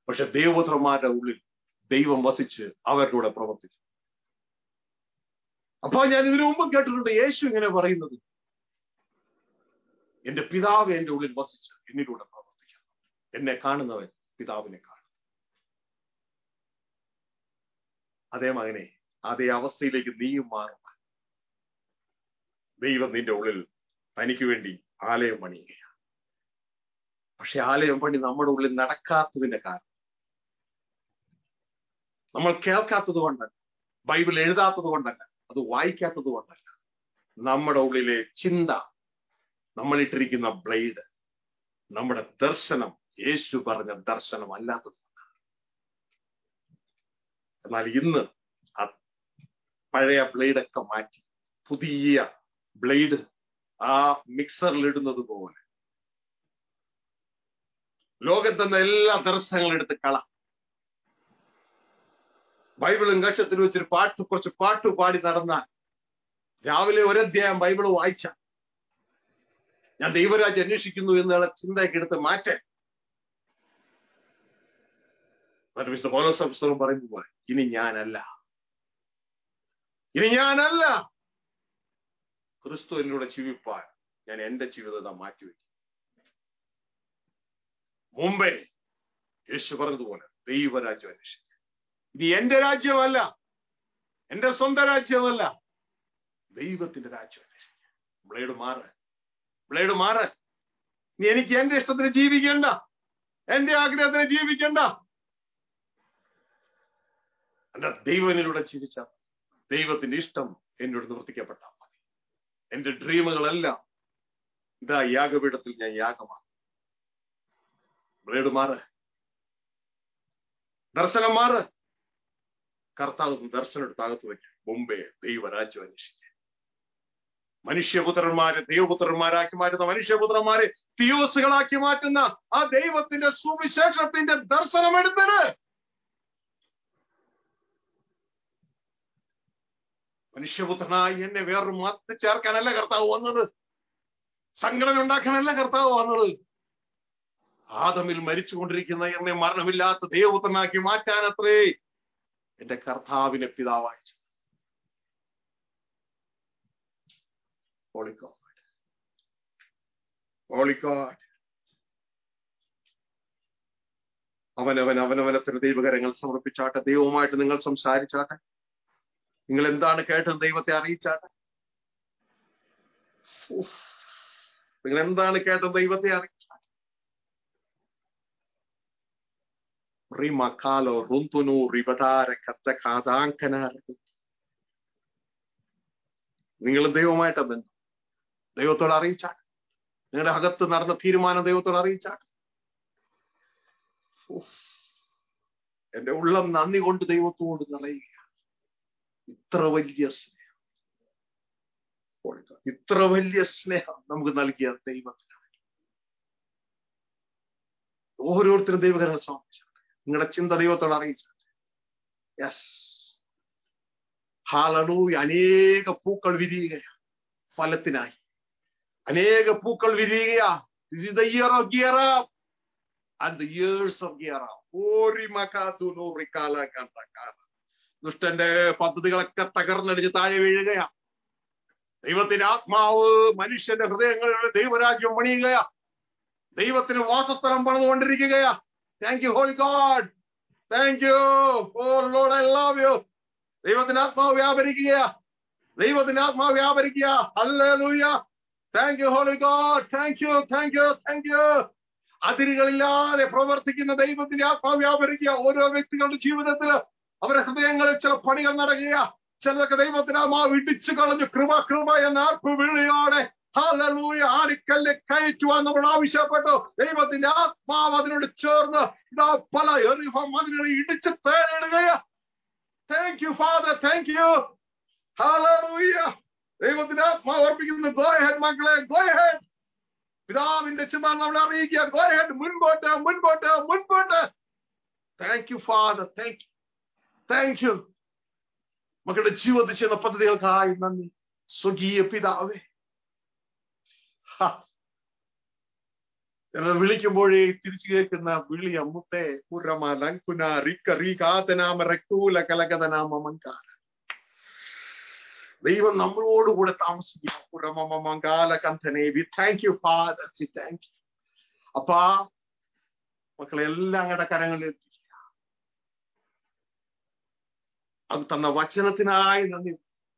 പക്ഷെ ദൈവപുത്രന്മാരുടെ ഉള്ളിൽ ദൈവം വസിച്ച് അവരുടെ കൂടെ പ്രവർത്തിക്കും അപ്പൊ ഞാൻ ഇതിനു മുമ്പ് കേട്ടിട്ടുണ്ട് യേശു ഇങ്ങനെ പറയുന്നത് എന്റെ പിതാവ് എന്റെ ഉള്ളിൽ വസിച്ച് എന്നിലൂടെ പ്രവർത്തിക്കും എന്നെ കാണുന്നവൻ പിതാവിനെ കാണും അതേ മകനെ അതേ അവസ്ഥയിലേക്ക് നീയും മാറുക ദൈവം നിന്റെ ഉള്ളിൽ തനിക്ക് വേണ്ടി ആലയം പണിയുകയാണ് പക്ഷെ ആലയം പണി നമ്മുടെ ഉള്ളിൽ നടക്കാത്തതിന്റെ കാരണം നമ്മൾ കേൾക്കാത്തത് കൊണ്ടല്ല ബൈബിൾ എഴുതാത്തത് കൊണ്ടല്ല അത് വായിക്കാത്തത് കൊണ്ടല്ല നമ്മുടെ ഉള്ളിലെ ചിന്ത നമ്മൾ ഇട്ടിരിക്കുന്ന ബ്ലേഡ് നമ്മുടെ ദർശനം യേശു പറഞ്ഞ ദർശനം അല്ലാത്തത് എന്നാൽ ഇന്ന് ആ പഴയ ബ്ലേഡൊക്കെ മാറ്റി പുതിയ ബ്ലേഡ് ആ മിക്സറിൽ ഇടുന്നത് പോലെ ലോകത്തെന്ന എല്ലാ ദർശനങ്ങളും എടുത്ത് കള ബൈബിളും കക്ഷത്തിൽ വെച്ചൊരു പാട്ട് കുറച്ച് പാട്ട് പാടി നടന്നാൽ രാവിലെ ഒരധ്യായം ബൈബിൾ വായിച്ച ഞാൻ ദൈവരാജ് അന്വേഷിക്കുന്നു എന്നുള്ള ചിന്തയൊക്കെ എടുത്ത് മാറ്റാൻ എന്നിട്ട് വിശുദ്ധ പൗലോസ പുസ്തകം പറയുന്നത് പോലെ ഇനി ഞാനല്ല ഇനി ഞാനല്ല ക്രിസ്തു എന്നിലൂടെ ജീവിപ്പാൻ ഞാൻ എന്റെ ജീവിതത്തെ മാറ്റിവെക്കും മുമ്പേ യേശു പറഞ്ഞതുപോലെ ദൈവരാജ്യം അന്വേഷിക്കും ഇനി എന്റെ രാജ്യമല്ല എന്റെ സ്വന്തം രാജ്യമല്ല ദൈവത്തിന്റെ രാജ്യം അന്വേഷിക്കുക ബ്ലേഡ് മാറ് ബ്ലേഡ് മാറ് ഇനി എനിക്ക് എന്റെ ഇഷ്ടത്തിന് ജീവിക്കണ്ട എന്റെ ആഗ്രഹത്തിന് ജീവിക്കണ്ട എന്റെ ദൈവനിലൂടെ ജീവിച്ച ദൈവത്തിന്റെ ഇഷ്ടം എന്നോട് നിവർത്തിക്കപ്പെട്ടാൽ മതി എന്റെ ഡ്രീമുകളെല്ലാം ഇതാ യാഗപീഠത്തിൽ ഞാൻ യാഗമാണ് ബ്ലേഡ് മാറ് ദർശനം മാറ് കർത്താവ് ദർശനം എടുത്ത് അകത്ത് വയ്ക്കുക മുമ്പേ ദൈവരാജ്യം അന്വേഷിക്കുക മനുഷ്യപുത്രന്മാരെ ദൈവപുത്രന്മാരാക്കി മാറ്റുന്ന മനുഷ്യപുത്രന്മാരെ തിയോസുകളാക്കി മാറ്റുന്ന ആ ദൈവത്തിന്റെ സുവിശേഷത്തിന്റെ ദർശനം എടുത്തിട്ട് മനുഷ്യപുത്രനായി എന്നെ വേറൊരു മത്ത് ചേർക്കാനല്ല കർത്താവ് വന്നത് സംഘടന ഉണ്ടാക്കാനല്ല കർത്താവ് വന്നത് ആദമിൽ മരിച്ചുകൊണ്ടിരിക്കുന്ന എന്നെ മരണമില്ലാത്ത ദൈവപുത്രനാക്കി മാറ്റാനത്രേ എന്റെ കർത്താവിനെ പിതാവായിച്ചത് Holy God. Holy God. അവനവൻ അവനവനത്തിന് ദൈവകരങ്ങൾ സമർപ്പിച്ചാട്ടെ ദൈവവുമായിട്ട് നിങ്ങൾ സംസാരിച്ചാട്ടെ നിങ്ങൾ എന്താണ് കേട്ടത് ദൈവത്തെ അറിയിച്ചാട്ടെ ഉഫ്. നിങ്ങൾ എന്താണ് കേട്ടത് ദൈവത്തെ അറിയിച്ചാട്ടെ റിമക്കാലോ റുന്തുനു റിവതാര കത്ത കാതാങ്കനാര നിങ്ങൾ ദൈവമായിട്ട് ബന്ധം ദൈവത്തോട് അറിയിച്ചാട്ടെ നിങ്ങളുടെ അകത്ത് നടന്ന തീരുമാനം ദൈവത്തോട് അറിയിച്ചാട്ടെ ഉഫ്. എന്റെ ഉള്ളം നന്ദി കൊണ്ട് ദൈവത്തോട് നിറയുകയാണ് ഇത്ര വലിയ സ്നേഹം ഇത്ര വലിയ സ്നേഹം നമുക്ക് നൽകിയ ദൈവത്തിനാണ് ഓരോരുത്തരും ദൈവകരങ്ങൾ സമർപ്പിച്ചാട്ടെ നിങ്ങളുടെ ചിന്ത ദൈവത്തോട് അറിയിച്ചാട്ടെ യെസ് ഹാലൂയ അനേക പൂക്കൾ വിരിയുകയാണ് ഫലത്തിനായി അനേക പൂക്കൾ വിരിയുകയാ This is the year of gear up and the years of gear up. ഓരിമകാതുനു റിക്കാല കണ്ടക്കാല. ദുഷ്ടന്റെ പദ്ധതികളൊക്കെ തകർന്നടിച്ച് താഴെ വീഴുകയാ ദൈവത്തിന്റെ ആത്മാവ് മനുഷ്യന്റെ ഹൃദയങ്ങളിൽ ദൈവരാജ്യം പണിയുകയാ ദൈവത്തിന് വാസസ്ഥലം പണിതുകൊണ്ടിരിക്കുകയാ thank you holy God thank you oh Lord I love you ദൈവത്തിന്റെ ആത്മാവ് വ്യാപരിക്കുക ദൈവത്തിന്റെ ആത്മാവ് വ്യാപരിക്കുക hallelujah thank you holy God thank you thank you thank you അതിരുകളില്ലാതെ പ്രവർത്തിക്കുന്ന ദൈവത്തിന്റെ ആത്മാവ് വ്യാപരിക്കുക ഓരോ വ്യക്തികളുടെ ജീവിതത്തിൽ അവരുടെ ഹൃദയങ്ങളിൽ ചില പണികൾ നടക്കുക ചിലർക്ക് ദൈവത്തിന്റെ ആത്മാവ് ഇടിച്ചു കളഞ്ഞു കൃപ കൃപ എന്ന ആർപ്പ് വിളിയോടെ ഹല്ലേലൂയ ആണിക്കല്ല് കയറ്റുവാൻ നമ്മൾ ആവശ്യപ്പെട്ടു ദൈവത്തിന്റെ ആത്മാവ് അതിനോട് ചേർന്ന് ഇതാ പല എറിഹം അതിനോട് ഇടിച്ച് തേടിടുകയാ thank you Father thank you hallelujah ദൈവത്തിന്റെ ആത്മാവ് അർപ്പിക്കുന്നു ഗോ ഹെഡ് മക്കളെ ഗോ ഹെഡ് പിതാവിന്റെ ചിന്ത നമ്മളെ അറിയിക്കുക ഗോ ഹെഡ് മുൻപോട്ട് മുൻപോട്ട് മുൻപോട്ട് thank you Father thank you thank you മക്കളുടെ ജീവിതത്തിൽ ചെയ്യുന്ന പദ്ധതികൾക്കായി നന്ദി സ്വകീയ പിതാവേ ഹ. ചിലർ വിളിക്കുമ്പോഴേ തിരിച്ചു കേൾക്കുന്ന വിളി അമ്മുത്തെ ഉറമ ലങ്കുന റിക്ക റീ കാതനാമ റക്കൂല കലകതനാമ മങ്കാല ദൈവം നമ്മളോടുകൂടെ താമസിക്കുക ഉറമ മങ്കാല കന്ധനെ we thank you Father we thank you അപ്പാ മക്കളെല്ലാം അങ്ങയുടെ കരങ്ങളിൽ ഏൽപ്പിക്കുക. അത് തന്ന വചനത്തിനായി നന്ദി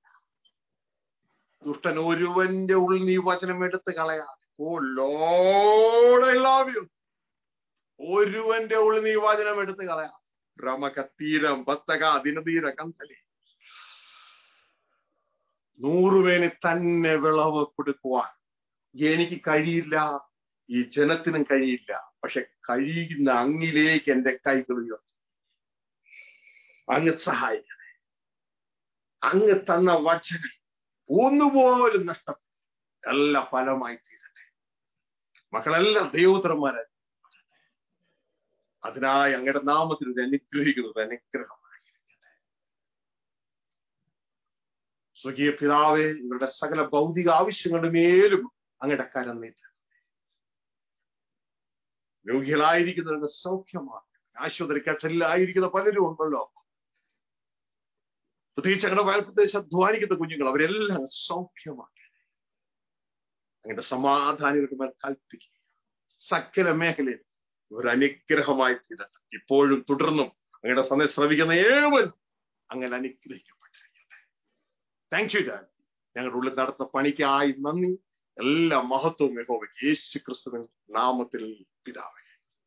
ദുഷ്ടൻ ഒരുവന്റെ ഉള്ളിൽ നീ വചനം എടുത്ത് കളയാതെ oh Lord I love you ഒരുവന്റെ ഉള്ളിൽ നീ വചനം എടുത്ത് കളയാതെ രമകത്തീരം ബത്തക ദിനതീര കന്തലി നൂറുപേന് തന്നെ വിളവ് കൊടുക്കുവാൻ എനിക്ക് കഴിയില്ല ഈ ജനത്തിനും കഴിയില്ല പക്ഷെ കഴിയുന്ന അങ്ങിലേക്ക് എന്റെ കൈകൾ ഉയർത്തും അങ്ങ് സഹായിക്കണേ അങ്ങ് തന്ന വചനം ഒന്നുപോലും നഷ്ടപ്പെട്ടു എല്ലാ ഫലമായി തീരട്ടെ മക്കളെല്ലാം ദൈവോത്തരന്മാരെ അതിനായി അങ്ങയുടെ നാമത്തിൽ ഇത് അനുഗ്രഹിക്കുന്നത് അനുഗ്രഹമായി സ്വകീയ പിതാവെ ഇവരുടെ സകല ഭൗതിക ആവശ്യങ്ങളുടെ മേലും അങ്ങയുടെ കരം നീട്ട് രോഗികളായിരിക്കുന്നവരുടെ സൗഖ്യമാണ് ആശുപത്രി കെട്ടലിലായിരിക്കുന്ന പലരും ഉണ്ടല്ലോ പ്രത്യേകിച്ച് അങ്ങനെ വയൽപ്രദേശം അധ്വാനിക്കുന്ന കുഞ്ഞുങ്ങൾ അവരെല്ലാം സൗഖ്യമാക്കി അങ്ങയുടെ സമാധാനികൾക്ക് മേൽ കൽപ്പിക്കുക സകല മേഖലയിൽ ഒരു അനുഗ്രഹമായി തീരട്ടെ ഇപ്പോഴും തുടർന്നും അങ്ങയുടെ സന്ദേശം ശ്രവിക്കുന്ന ഏവരും അങ്ങനെ അനുഗ്രഹിക്കപ്പെട്ടിരിക്കട്ടെ താങ്ക് യു ഡാഡി ഞങ്ങളുടെ ഉള്ളിൽ നടത്തുന്ന പണിക്കായി നന്ദി എല്ലാ മഹത്വവും യഹോവയ്ക്ക് യേശു ക്രിസ്തുവിൻ നാമത്തിൽ പിതാവേ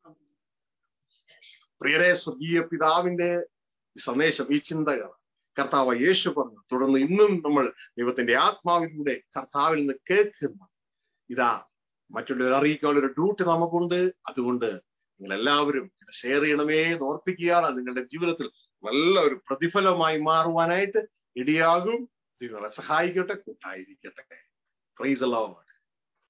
പ്രിയരെ സ്വർഗീയ പിതാവിന്റെ ഈ സന്ദേശം ഈ ചിന്തകൾ കർത്താവ് യേശു പറഞ്ഞു തുടർന്ന് ഇന്നും നമ്മൾ ദൈവത്തിന്റെ ആത്മാവിലൂടെ കർത്താവിൽ നിന്ന് കേൾക്കുന്നു ഇതാ മറ്റുള്ളവർ അറിയിക്കാനുള്ള ഒരു ഡ്യൂട്ടി നമുക്കുണ്ട് അതുകൊണ്ട് നിങ്ങൾ എല്ലാവരും ഇത് ഷെയർ ചെയ്യണമേ എന്ന് ഓർപ്പിക്കുകയാണ് അത് നിങ്ങളുടെ ജീവിതത്തിൽ നല്ല ഒരു പ്രതിഫലമായി മാറുവാനായിട്ട് ഇടിയാകും ദൈവങ്ങളെ സഹായിക്കട്ടെ കൂട്ടായിരിക്കട്ടെ പ്രൈസ് അല്ലാവട്ടെ